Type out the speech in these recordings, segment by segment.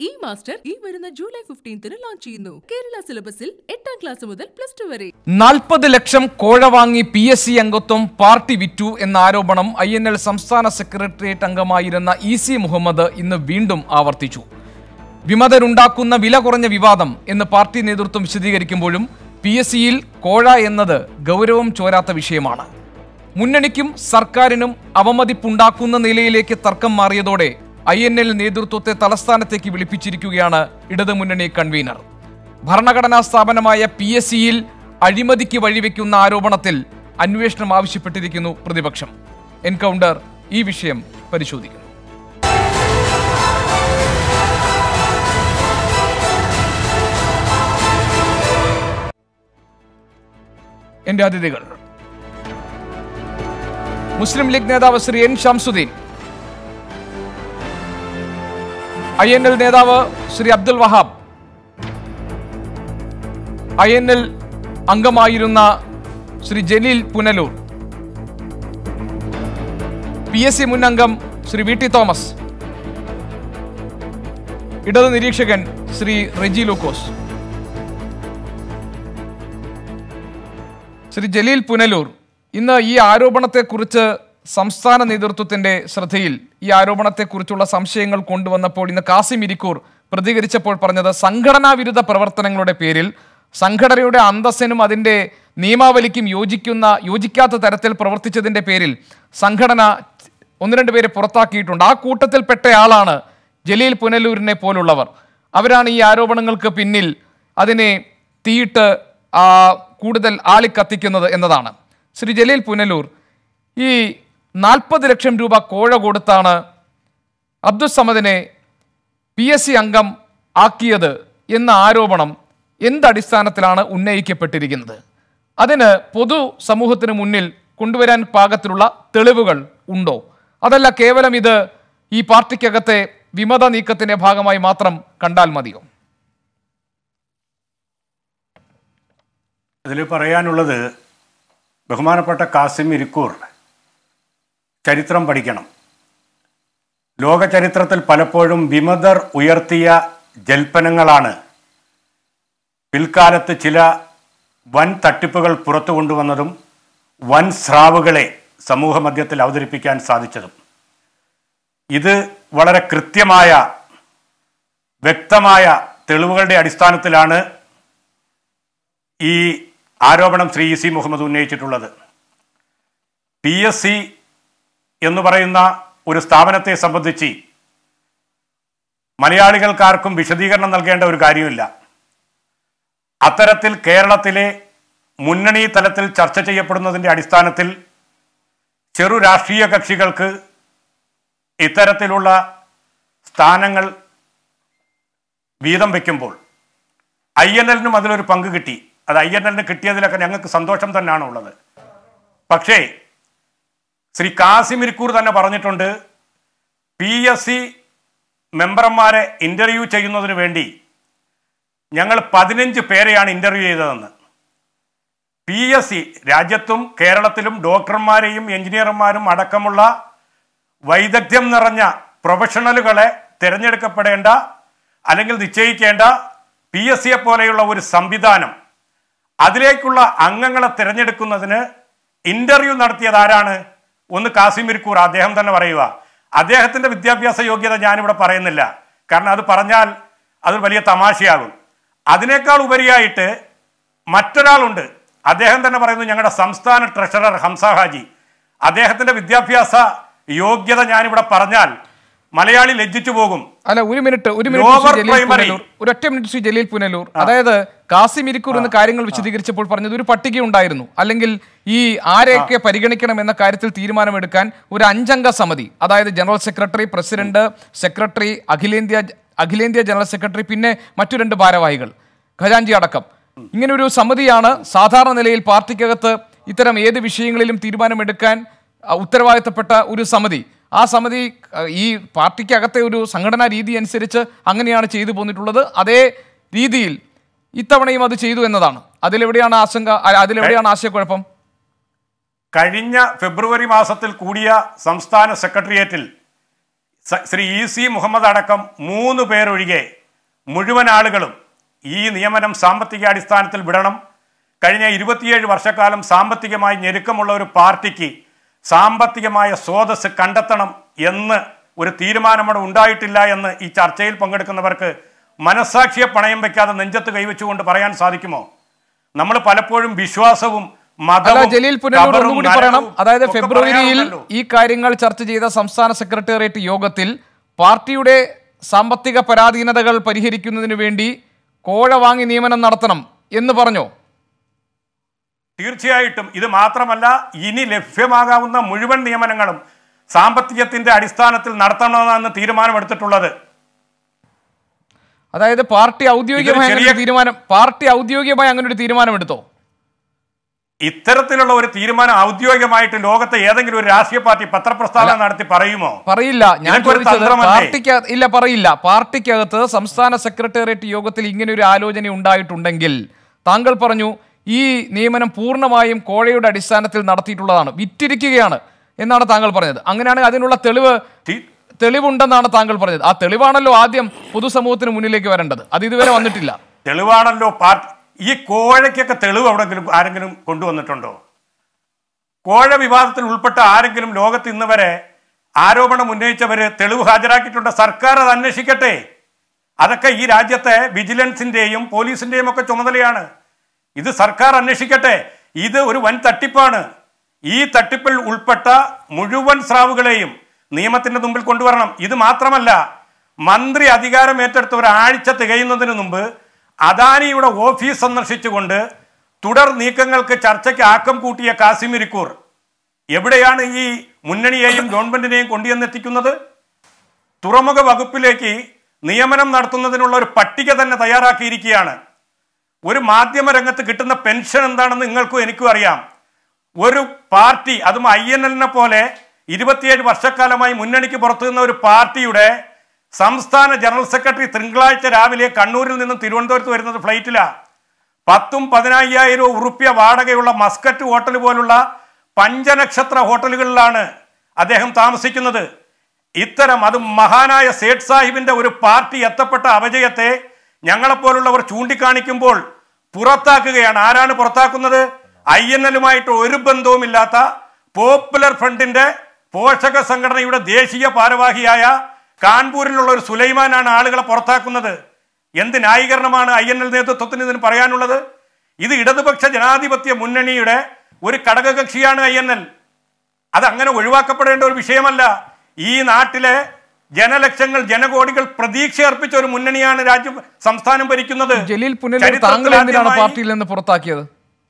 E master ഈ വരുന്ന July ഫിഫ്റ്റീൻത്തിന് launch ചെയ്യുന്നു കേരള സിലബസിൽ എട്ടാം ക്ലാസ് മുതൽ പ്ലസ് ടു വരെ നാൽപ്പത് ലക്ഷം കോഴ വാങ്ങി പി എസ് സി അംഗത്വം പാർട്ടി വിറ്റു എന്ന ആരോപണം ഐ എൻ എൽ സംസ്ഥാന സെക്രട്ടേറിയറ്റ് അംഗമായിരുന്ന ഇ സി മുഹമ്മദ് ഇന്ന് വീണ്ടും ആവർത്തിച്ചു വിമതരുണ്ടാക്കുന്ന വില കുറഞ്ഞ വിവാദം എന്ന് പാർട്ടി നേതൃത്വം വിശദീകരിക്കുമ്പോഴും പി എസ് സിയിൽ കോഴ എന്നത് ഗൗരവം ചോരാത്ത വിഷയമാണ് മുന്നണിക്കും സർക്കാരിനും അവമതിപ്പുണ്ടാക്കുന്ന നിലയിലേക്ക് തർക്കം മാറിയതോടെ ഐ എൻ എൽ നേതൃത്വത്തെ തലസ്ഥാനത്തേക്ക് വിളിപ്പിച്ചിരിക്കുകയാണ് ഇടതുമുന്നണി കൺവീനർ ഭരണഘടനാ സ്ഥാപനമായ പി എസ് സിയിൽ അഴിമതിക്ക് വഴിവെക്കുന്ന ആരോപണത്തിൽ അന്വേഷണം ആവശ്യപ്പെട്ടിരിക്കുന്നു പ്രതിപക്ഷം എൻകൗണ്ടർ ഈ വിഷയം പരിശോധിക്കുന്നു എന്റെ അതിഥികൾ മുസ്ലിം ലീഗ് നേതാവ് Shri N Shamsuddin I N L നേതാവ് Shri Abdul Wahab I N L അംഗമായിരുന്ന Shri Jaleel Punalur P S C മുൻ അംഗം ശ്രീ വി ടി തോമസ് ഇടത് നിരീക്ഷകൻ ശ്രീ റെജി ലൂക്കോസ് ശ്രീ ജലീൽ പുനലൂർ ഇന്ന് ഈ ആരോപണത്തെക്കുറിച്ച് സംസ്ഥാന നേതൃത്വത്തിന്റെ ശ്രദ്ധയിൽ ഈ ആരോപണത്തെക്കുറിച്ചുള്ള സംശയങ്ങൾ കൊണ്ടുവന്നപ്പോൾ ഇന്ന് കാസിം ഇരിക്കൂർ പ്രതികരിച്ചപ്പോൾ പറഞ്ഞത് സംഘടനാ വിരുദ്ധ പ്രവർത്തനങ്ങളുടെ പേരിൽ സംഘടനയുടെ അന്തസ്സിനും അതിൻ്റെ നിയമാവലിക്കും യോജിക്കുന്ന യോജിക്കാത്ത തരത്തിൽ പ്രവർത്തിച്ചതിൻ്റെ പേരിൽ സംഘടന ഒന്ന് രണ്ട് പേരെ പുറത്താക്കിയിട്ടുണ്ട് ആ കൂട്ടത്തിൽപ്പെട്ടയാളാണ് ജലീൽ പുനലൂരിനെ പോലുള്ളവർ അവരാണ് ഈ ആരോപണങ്ങൾക്ക് പിന്നിൽ അതിനെ തീയിട്ട് ആ, കൂടുതൽ ആളിക്കത്തിക്കുന്നത് എന്നതാണ് ശ്രീ ജലീൽ പുനലൂർ ഈ നാൽപ്പത് ലക്ഷം രൂപ കോഴ കൊടുത്താണ് അബ്ദുൽ സമദിനെ പി എസ് സി അംഗം ആക്കിയത് എന്ന ആരോപണം എന്തടിസ്ഥാനത്തിലാണ് ഉന്നയിക്കപ്പെട്ടിരിക്കുന്നത് അതിന് പൊതു സമൂഹത്തിന് മുന്നിൽ കൊണ്ടുവരാൻ പാകത്തിലുള്ള തെളിവുകൾ ഉണ്ടോ അതല്ല കേവലം ഇത് ഈ പാർട്ടിക്കകത്തെ വിമത നീക്കത്തിന്റെ ഭാഗമായി മാത്രം കണ്ടാൽ മതിയോ ഇതിൽ പറയാനുള്ളത് ബഹുമാനപ്പെട്ട കാസിം ഇരിക്കൂർ ചരിത്രം പഠിക്കണം ലോക ചരിത്രത്തിൽ പലപ്പോഴും വിമതർ ഉയർത്തിയ ജൽപ്പനങ്ങളാണ് പിൽക്കാലത്ത് ചില വൻ തട്ടിപ്പുകൾ പുറത്തു കൊണ്ടുവന്നതും വൻ സ്രാവുകളെ സമൂഹ മധ്യത്തിൽ അവതരിപ്പിക്കാൻ സാധിച്ചതും ഇത് വളരെ കൃത്യമായ വ്യക്തമായ തെളിവുകളുടെ അടിസ്ഥാനത്തിലാണ് ഈ ആരോപണം ശ്രീ ഇ സി മുഹമ്മദ് ഉന്നയിച്ചിട്ടുള്ളത് പി എസ് സി എന്ന് പറയുന്ന ഒരു സ്ഥാപനത്തെ സംബന്ധിച്ച് മലയാളികൾക്കാർക്കും വിശദീകരണം നൽകേണ്ട ഒരു കാര്യമില്ല അത്തരത്തിൽ കേരളത്തിലെ മുന്നണി തലത്തിൽ ചർച്ച ചെയ്യപ്പെടുന്നതിൻ്റെ അടിസ്ഥാനത്തിൽ ചെറു രാഷ്ട്രീയ കക്ഷികൾക്ക് ഇത്തരത്തിലുള്ള സ്ഥാനങ്ങൾ വീതം വയ്ക്കുമ്പോൾ ഐ എൻ എല്ലിനും അതിലൊരു പങ്ക് കിട്ടി അത് ഐ എൻ എല്ലിന് കിട്ടിയതിലൊക്കെ ഞങ്ങൾക്ക് സന്തോഷം തന്നെയാണ് ഉള്ളത് പക്ഷേ ശ്രീ കാസിം ഇരിക്കൂർ തന്നെ പറഞ്ഞിട്ടുണ്ട് പി എസ് സി മെമ്പർമാരെ ഇൻ്റർവ്യൂ ചെയ്യുന്നതിന് വേണ്ടി ഞങ്ങൾ പതിനഞ്ച് പേരെയാണ് ഇൻ്റർവ്യൂ ചെയ്തതെന്ന് പി എസ് സി രാജ്യത്തും കേരളത്തിലും ഡോക്ടർമാരെയും എഞ്ചിനീയർമാരും അടക്കമുള്ള വൈദഗ്ധ്യം നിറഞ്ഞ പ്രൊഫഷണലുകളെ തിരഞ്ഞെടുക്കപ്പെടേണ്ട അല്ലെങ്കിൽ നിശ്ചയിക്കേണ്ട പി എസ് സിയെ പോലെയുള്ള ഒരു സംവിധാനം അതിലേക്കുള്ള അംഗങ്ങളെ തിരഞ്ഞെടുക്കുന്നതിന് ഇന്റർവ്യൂ നടത്തിയത് ആരാണ് ഒന്ന് കാസിം ഇരിക്കൂർ അദ്ദേഹം തന്നെ പറയുക അദ്ദേഹത്തിന്റെ വിദ്യാഭ്യാസ യോഗ്യത ഞാനിവിടെ പറയുന്നില്ല കാരണം അത് പറഞ്ഞാൽ അത് വലിയ തമാശയാകും അതിനേക്കാൾ ഉപരിയായിട്ട് മറ്റൊരാളുണ്ട് അദ്ദേഹം തന്നെ പറയുന്നു ഞങ്ങളുടെ സംസ്ഥാന ട്രഷറർ ഹംസ ഹാജി അദ്ദേഹത്തിന്റെ വിദ്യാഭ്യാസ യോഗ്യത ഞാനിവിടെ പറഞ്ഞാൽ മലയാളി ലജ്ജിച്ചു പോകും അല്ല ഒരു മിനിറ്റ് ഒരു minute Lower Shri Jaleel primary. Punalur ഒരൊറ്റ മിനിറ്റ് ശ്രീ ജലീൽ പുനലൂർ അതായത് കാസിം ഇരിക്കൂർ എന്ന കാര്യങ്ങൾ വിശദീകരിച്ചപ്പോൾ പറഞ്ഞത് ഒരു പട്ടിക ഉണ്ടായിരുന്നു അല്ലെങ്കിൽ ഈ ആരെയൊക്കെ പരിഗണിക്കണം എന്ന കാര്യത്തിൽ തീരുമാനമെടുക്കാൻ ഒരു അഞ്ചംഗ സമിതി അതായത് ജനറൽ സെക്രട്ടറി പ്രസിഡന്റ് സെക്രട്ടറി അഖിലേന്ത്യാ അഖിലേന്ത്യാ ജനറൽ സെക്രട്ടറി പിന്നെ മറ്റു രണ്ട് ഭാരവാഹികൾ ഖജാൻജി അടക്കം ഇങ്ങനെ ഒരു സമിതിയാണ് സാധാരണ നിലയിൽ പാർട്ടിക്കകത്ത് ഇത്തരം ഏത് വിഷയങ്ങളിലും തീരുമാനമെടുക്കാൻ അഹ് ഉത്തരവാദിത്തപ്പെട്ട ഒരു സമിതി ആ സമിതി അഹ് ഈ പാർട്ടിക്കകത്തെ ഒരു സംഘടനാ രീതി അനുസരിച്ച് അങ്ങനെയാണ് ചെയ്തു പോന്നിട്ടുള്ളത് അതേ രീതിയിൽ ഇത്തവണയും അത് ചെയ്തു എന്നതാണ് അതിലെവിടെയാണ് ആശങ്ക അ- അതിലെവിടെയാണ് ആശയക്കുഴപ്പം കഴിഞ്ഞ ഫെബ്രുവരി മാസത്തിൽ കൂടിയ സംസ്ഥാന സെക്രട്ടേറിയറ്റിൽ സ- ശ്രീ ഇ സി മുഹമ്മദ് അടക്കം മൂന്ന് പേരൊഴികെ മുഴുവൻ ആളുകളും ഈ നിയമനം സാമ്പത്തിക അടിസ്ഥാനത്തിൽ വിടണം കഴിഞ്ഞ ഇരുപത്തിയേഴ് വർഷക്കാലം സാമ്പത്തികമായി ഞെരുക്കമുള്ള ഒരു പാർട്ടിക്ക് സാമ്പത്തികമായ സ്രോതസ് കണ്ടെത്തണം എന്ന് ഒരു തീരുമാനമോടെ ഉണ്ടായിട്ടില്ല എന്ന് ഈ ചർച്ചയിൽ പങ്കെടുക്കുന്നവർക്ക് മനസാക്ഷിയെ പണയം വെക്കാതെ നെഞ്ചത്ത് കൈവച്ചുകൊണ്ട് പറയാൻ സാധിക്കുമോ നമ്മൾ പലപ്പോഴും വിശ്വാസവും അല്ല മതവും ജലീൽ പുനലൂർ ഖബറും ഒന്നുകൂടി പറയണം നരകവും അതായത് ഒക്കെ ഫെബ്രുവരിയിൽ പറയാറുണ്ടല്ലോ. ഈ കാര്യങ്ങൾ ചർച്ച ചെയ്ത സംസ്ഥാന സെക്രട്ടേറിയറ്റ് യോഗത്തിൽ പാർട്ടിയുടെ സാമ്പത്തിക പരാധീനതകൾ പരിഹരിക്കുന്നതിന് വേണ്ടി കോഴ വാങ്ങി നിയമനം നടത്തണം എന്ന് പറഞ്ഞോ തീർച്ചയായിട്ടും ഇത് മാത്രമല്ല ഇനി ലഭ്യമാകാവുന്ന മുഴുവൻ നിയമനങ്ങളും സാമ്പത്തികത്തിന്റെ അടിസ്ഥാനത്തിൽ നടത്തണമെന്നാണ് തീരുമാനമെടുത്തിട്ടുള്ളത് അതായത് പാർട്ടി ഔദ്യോഗികമായി ഇതൊരു അങ്ങനെ ഒരു ചെറിയ- തീരുമാനം പാർട്ടി ഔദ്യോഗികമായി അങ്ങനെ ഒരു തീരുമാനം എടുത്തോ ഇത്തരത്തിലുള്ള ഒരു തീരുമാനം ഔദ്യോഗികമായിട്ട് ലോകത്തെ ഏതെങ്കിലും ഒരു രാഷ്ട്രീയ പാർട്ടി പത്രപ്രസ്താവന നടത്തി പറയുമോ പറയില്ല ഞാൻ ഇതൊക്കെ ഒരു ചോദിച്ചത് തന്ത്രമല്ലേ? പാർട്ടിക്ക് ഇല്ല പറയില്ല പാർട്ടിക്കകത്ത് സംസ്ഥാന സെക്രട്ടേറിയറ്റ് യോഗത്തിൽ ഇങ്ങനെ ഒരു ആലോചന ഉണ്ടായിട്ടുണ്ടെങ്കിൽ താങ്കൾ പറഞ്ഞു ഈ നിയമനം പൂർണ്ണമായും കോഴയുടെ അടിസ്ഥാനത്തിൽ നടത്തിയിട്ടുള്ളതാണ് വിറ്റിരിക്കുകയാണ് എന്നാണ് താങ്കൾ പറഞ്ഞത് അങ്ങനെയാണെങ്കിൽ അതിനുള്ള തെളിവ് തി- തെളിവുണ്ടെന്നാണ് താങ്കൾ പറഞ്ഞത് ആ തെളിവാണല്ലോ ആദ്യം പൊതുസമൂഹത്തിന് മുന്നിലേക്ക് വരേണ്ടത് അത് ഇതുവരെ വന്നിട്ടില്ല തെളിവാണല്ലോ പാർട്ടി ഈ കോഴയ്ക്കൊക്കെ തെളിവ് എവിടെങ്കിലും ആരെങ്കിലും കൊണ്ടുവന്നിട്ടുണ്ടോ കോഴ വിവാദത്തിൽ ഉൾപ്പെട്ട ആരെങ്കിലും ലോകത്ത് ഇന്ന് വരെ ആരോപണം ഉന്നയിച്ചവര് തെളിവ് ഹാജരാക്കിയിട്ടുണ്ട് സർക്കാർ അത് അന്വേഷിക്കട്ടെ അതൊക്കെ ഈ രാജ്യത്തെ വിജിലൻസിന്റെയും പോലീസിന്റെയും ഒക്കെ ചുമതലയാണ് ഇത് സർക്കാർ അന്വേഷിക്കട്ടെ ഇത് ഒരു വൻ തട്ടിപ്പാണ് ഈ തട്ടിപ്പിൽ ഉൾപ്പെട്ട മുഴുവൻ സ്രാവുകളെയും നിയമത്തിന്റെ മുമ്പിൽ കൊണ്ടുവരണം ഇത് മാത്രമല്ല മന്ത്രി അധികാരം ഏറ്റെടുത്ത ഒരാഴ്ച തികയുന്നതിന് മുമ്പ് അദാനിയുടെ ഓഫീസ് സന്ദർശിച്ചുകൊണ്ട് തുടർ നീക്കങ്ങൾക്ക് ചർച്ചയ്ക്ക് ആക്കം കൂട്ടിയ കാസിം ഇരിക്കൂർ എവിടെയാണ് ഈ മുന്നണിയെയും ഗവൺമെന്റിനെയും കൊണ്ടുവന്നെത്തിക്കുന്നത് തുറമുഖ വകുപ്പിലേക്ക് നിയമനം നടത്തുന്നതിനുള്ള ഒരു പട്ടിക തന്നെ തയ്യാറാക്കിയിരിക്കുകയാണ് ഒരു മാധ്യമ രംഗത്ത് കിട്ടുന്ന പെൻഷൻ എന്താണെന്ന് നിങ്ങൾക്കും എനിക്കും അറിയാം ഒരു പാർട്ടി അതും ഐ എൻ എല്ലിനെ പോലെ ഇരുപത്തിയേഴ് വർഷക്കാലമായി മുന്നണിക്ക് പുറത്തു നിന്ന ഒരു പാർട്ടിയുടെ സംസ്ഥാന ജനറൽ സെക്രട്ടറി തിങ്കളാഴ്ച രാവിലെ കണ്ണൂരിൽ നിന്നും തിരുവനന്തപുരത്ത് വരുന്നത് ഫ്ലൈറ്റിലാണ് പത്തും പതിനായിരവും ഉറുപ്യ വാടകയുള്ള മസ്കറ്റ് ഹോട്ടൽ പോലുള്ള പഞ്ചനക്ഷത്ര ഹോട്ടലുകളിലാണ് അദ്ദേഹം താമസിക്കുന്നത് ഇത്തരം അത് മഹാനായ സേഠ് സാഹിബിന്റെ ഒരു പാർട്ടി എത്തപ്പെട്ട അപജയത്തെ ഞങ്ങളെപ്പോലുള്ളവർ ചൂണ്ടിക്കാണിക്കുമ്പോൾ പുറത്താക്കുകയാണ് ആരാണ് പുറത്താക്കുന്നത് ഐ എൻ എല്ലുമായിട്ട് ഒരു ബന്ധവുമില്ലാത്ത പോപ്പുലർ ഫ്രണ്ടിന്റെ പോഷക സംഘടനയുടെ ദേശീയ ഭാരവാഹിയായ കാൺപൂരിലുള്ള ഒരു സുലൈമാനാണ് ആളുകളെ പുറത്താക്കുന്നത് എന്ത് ന്യായീകരണമാണ് ഐ എൻ എൽ നേതൃത്വത്തിന് ഇതിന് പറയാനുള്ളത് ഇത് ഇടതുപക്ഷ ജനാധിപത്യ മുന്നണിയുടെ ഒരു ഘടകകക്ഷിയാണ് ഐ എൻ എൽ അത് അങ്ങനെ ഒഴിവാക്കപ്പെടേണ്ട ഒരു വിഷയമല്ല ഈ നാട്ടിലെ ജനലക്ഷങ്ങൾ ജനകോടികൾ പ്രതീക്ഷ അർപ്പിച്ച ഒരു മുന്നണിയാണ് രാജ്യം സംസ്ഥാനം ഭരിക്കുന്നത് ജലീൽ പുനലൂർ ചരിത്രത്തിൽ താങ്കൾ എന്തിനാണ് ആദ്യമായി പാർട്ടിയിൽ നിന്ന് പുറത്താക്കിയത്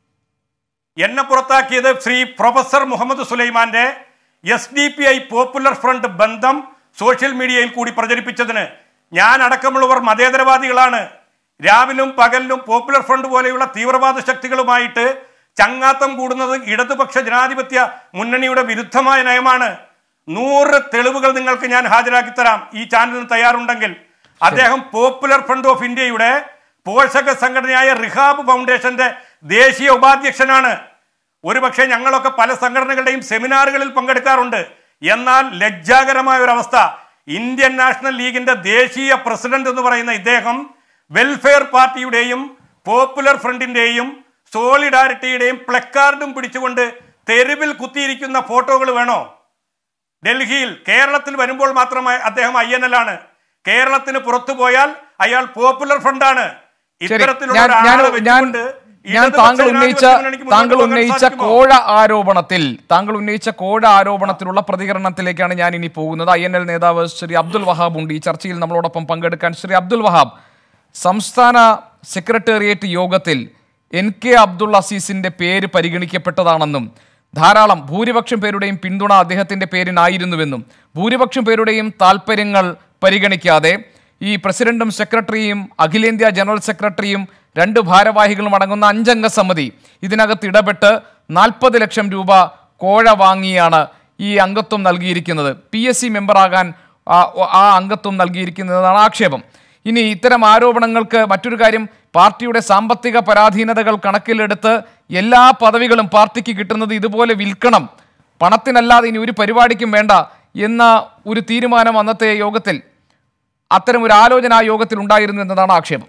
എന്നെ പുറത്താക്കിയത് ശ്രീ പ്രൊഫസർ മുഹമ്മദ് സുലൈമാന്റെ S D P I popular front ബന്ധം സോഷ്യൽ മീഡിയയിൽ കൂടി പ്രചരിപ്പിച്ചതിന് ഞാൻ അടക്കമുള്ളവർ മതേതരവാദികളാണ് രാവിലും പകലിലും പോപ്പുലർ ഫ്രണ്ട് പോലെയുള്ള തീവ്രവാദ ശക്തികളുമായിട്ട് ചങ്ങാത്തം കൂടുന്നത് ഇടതുപക്ഷ ജനാധിപത്യ മുന്നണിയുടെ വിരുദ്ധമായ നയമാണ് നൂറ് തെളിവുകൾ നിങ്ങൾക്ക് ഞാൻ ഹാജരാക്കി തരാം ഈ ചാനലിന് തയ്യാറുണ്ടെങ്കിൽ അദ്ദേഹം പോപ്പുലർ ഫ്രണ്ട് ഓഫ് ഇന്ത്യയുടെ പോഷക സംഘടനയായ റിഹാബ് ഫൗണ്ടേഷന്റെ ദേശീയ ഉപാധ്യക്ഷനാണ് ഒരുപക്ഷെ ഞങ്ങളൊക്കെ പല സംഘടനകളുടെയും സെമിനാറുകളിൽ പങ്കെടുക്കാറുണ്ട് എന്നാൽ ലജ്ജാകരമായ ഒരു അവസ്ഥ ഇന്ത്യൻ നാഷണൽ ലീഗിന്റെ ദേശീയ പ്രസിഡന്റ് എന്ന് പറയുന്ന ഇദ്ദേഹം വെൽഫെയർ പാർട്ടിയുടെയും പോപ്പുലർ ഫ്രണ്ടിന്റെയും സോളിഡാരിറ്റിയുടെയും പ്ലക്കാർഡും പിടിച്ചുകൊണ്ട് തെരുവിൽ കുത്തിയിരിക്കുന്ന ഫോട്ടോകൾ വേണോ ഡൽഹിയിൽ കേരളത്തിൽ വരുമ്പോൾ മാത്രമേ അദ്ദേഹം ഐ എൻ എൽ ആണ് കേരളത്തിന് പുറത്തു പോയാൽ അയാൾ പോപ്പുലർ ഫ്രണ്ടാണ് ശരി ഇത്തരത്തിലുള്ള ഞാൻ ഞാൻ ഒരാളെ ഞാൻ വെച്ചുകൊണ്ട് ഞാൻ ഇടതുപക്ഷ താങ്കൾ ഉന്നയിച്ച ജനാധിപത്യ മുന്നണിക്ക് മുന്നോട്ട് താങ്കൾ പോകാൻ ഉന്നയിച്ച സാധിക്കുമോ? കോഴ ആരോപണത്തിൽ താങ്കൾ ഉന്നയിച്ച കോഴ ആരോപണത്തിലുള്ള പ്രതികരണത്തിലേക്കാണ് ഞാൻ ഇനി പോകുന്നത് ഐ എൻ എൽ നേതാവ് ശ്രീ അബ്ദുൽ വഹാബ് ഉണ്ട് ഈ ചർച്ചയിൽ നമ്മളോടൊപ്പം പങ്കെടുക്കാൻ ശ്രീ അബ്ദുൽ വഹാബ് സംസ്ഥാന സെക്രട്ടേറിയറ്റ് യോഗത്തിൽ എൻ കെ അബ്ദുൾ അസീസിന്റെ പേര് പരിഗണിക്കപ്പെട്ടതാണെന്നും ധാരാളം ഭൂരിപക്ഷം പേരുടെയും പിന്തുണ അദ്ദേഹത്തിന്റെ പേരിനായിരുന്നുവെന്നും ഭൂരിപക്ഷം പേരുടെയും താല്പര്യങ്ങൾ പരിഗണിക്കാതെ ഈ പ്രസിഡന്റും സെക്രട്ടറിയും അഖിലേന്ത്യാ ജനറൽ സെക്രട്ടറിയും രണ്ട് ഭാരവാഹികളും അടങ്ങുന്ന അഞ്ചംഗ സമിതി ഇതിനകത്ത് ഇടപെട്ട് നാൽപ്പത് ലക്ഷം രൂപ കോഴ വാങ്ങിയാണ് ഈ അംഗത്വം നൽകിയിരിക്കുന്നത് പി എസ് സി മെമ്പറാകാൻ ആ- ആ അംഗത്വം നൽകിയിരിക്കുന്നതാണ് ആക്ഷേപം ഇനി ഇത്തരം ആരോപണങ്ങൾക്ക് മറ്റൊരു കാര്യം പാർട്ടിയുടെ സാമ്പത്തിക പരാധീനതകൾ കണക്കിലെടുത്ത് എല്ലാ പദവികളും പാർട്ടിക്ക് കിട്ടുന്നത് ഇതുപോലെ വിൽക്കണം പണത്തിനല്ലാതെ ഇനി ഒരു പരിപാടിക്കും വേണ്ട എന്ന ഒരു തീരുമാനം അന്നത്തെ യോഗത്തിൽ അത്തരം ഒരു ആലോചന ആ യോഗത്തിൽ ഉണ്ടായിരുന്നു എന്നതാണ് ആക്ഷേപം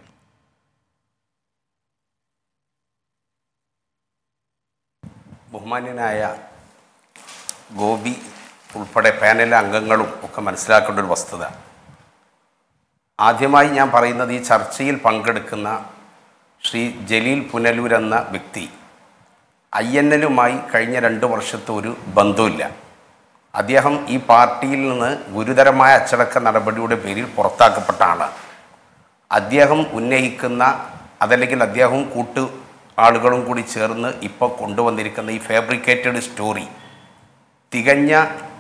ബഹുമാന്യനായ ഗോപി ഉൾപ്പെടെ പാനലിലെ അംഗങ്ങളും ഒക്കെ മനസ്സിലാക്കേണ്ട ഒരു വസ്തുത ആദ്യമായി ഞാൻ പറയുന്നത് ഈ ചർച്ചയിൽ പങ്കെടുക്കുന്ന ശ്രീ ജലീൽ പുനലൂർ എന്ന വ്യക്തി ഐ എൻ എല്ലുമായി കഴിഞ്ഞ രണ്ട് വർഷത്തെ ഒരു ബന്ധമില്ല അദ്ദേഹം ഈ പാർട്ടിയിൽ നിന്ന് ഗുരുതരമായ അച്ചടക്ക നടപടിയുടെ പേരിൽ പുറത്താക്കപ്പെട്ട ആളാണ് അദ്ദേഹം ഉന്നയിക്കുന്ന അതല്ലെങ്കിൽ അദ്ദേഹവും കൂട്ട് ആളുകളും കൂടി ചേർന്ന് ഇപ്പോൾ കൊണ്ടുവന്നിരിക്കുന്ന ഈ ഫാബ്രിക്കേറ്റഡ് സ്റ്റോറി തികഞ്ഞ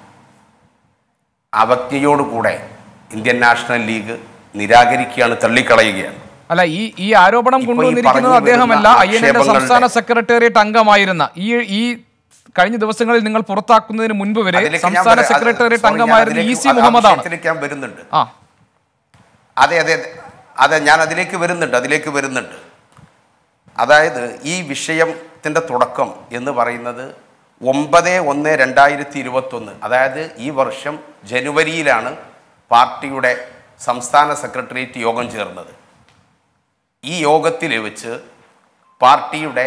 അവജ്ഞയോടുകൂടെ ഇന്ത്യൻ നാഷണൽ ലീഗ് നിരാകരിക്കുകയാണ് തള്ളിക്കളയുകയാണ് അല്ല ഈ ഈ ആരോപണം ഇപ്പൊ ഈ കൊണ്ടുവന്നിരിക്കുന്നത് പറഞ്ഞു അദ്ദേഹമല്ല വരുന്ന ഐ എൻ എന്റെ ആക്ഷേപങ്ങളുടെ- സംസ്ഥാന സെക്രട്ടേറിയറ്റ് അംഗമായിരുന്ന ഈ ഈ കഴിഞ്ഞ ദിവസങ്ങളിൽ നിങ്ങൾ പുറത്താക്കുന്നതിന് മുൻപ് വരെ അതിലേക്ക് ഞാൻ സംസ്ഥാന വരാം. അത് സെക്രട്ടേറിയറ്റ് sorry, ഞാൻ അംഗമായിരുന്ന ഇ അതിലേക്ക് സി ആ മുഹമ്മദാണ് വിഷയത്തിലേക്ക് ഞാൻ വരുന്നുണ്ട് ആ അതെ അതെ അതെ. അതെ ഞാൻ അതിലേക്ക് വരുന്നുണ്ട് അതിലേക്ക് വരുന്നുണ്ട് അതായത് ഈ വിഷയത്തിൻ്റെ തുടക്കം എന്ന് പറയുന്നത് ഒമ്പത് ഒന്ന് രണ്ടായിരത്തി ഇരുപത്തൊന്ന് അതായത് ഈ വർഷം ജനുവരിയിലാണ് പാർട്ടിയുടെ സംസ്ഥാന സെക്രട്ടേറിയറ്റ് യോഗം ചേർന്നത് ഈ യോഗത്തിൽ വെച്ച് പാർട്ടിയുടെ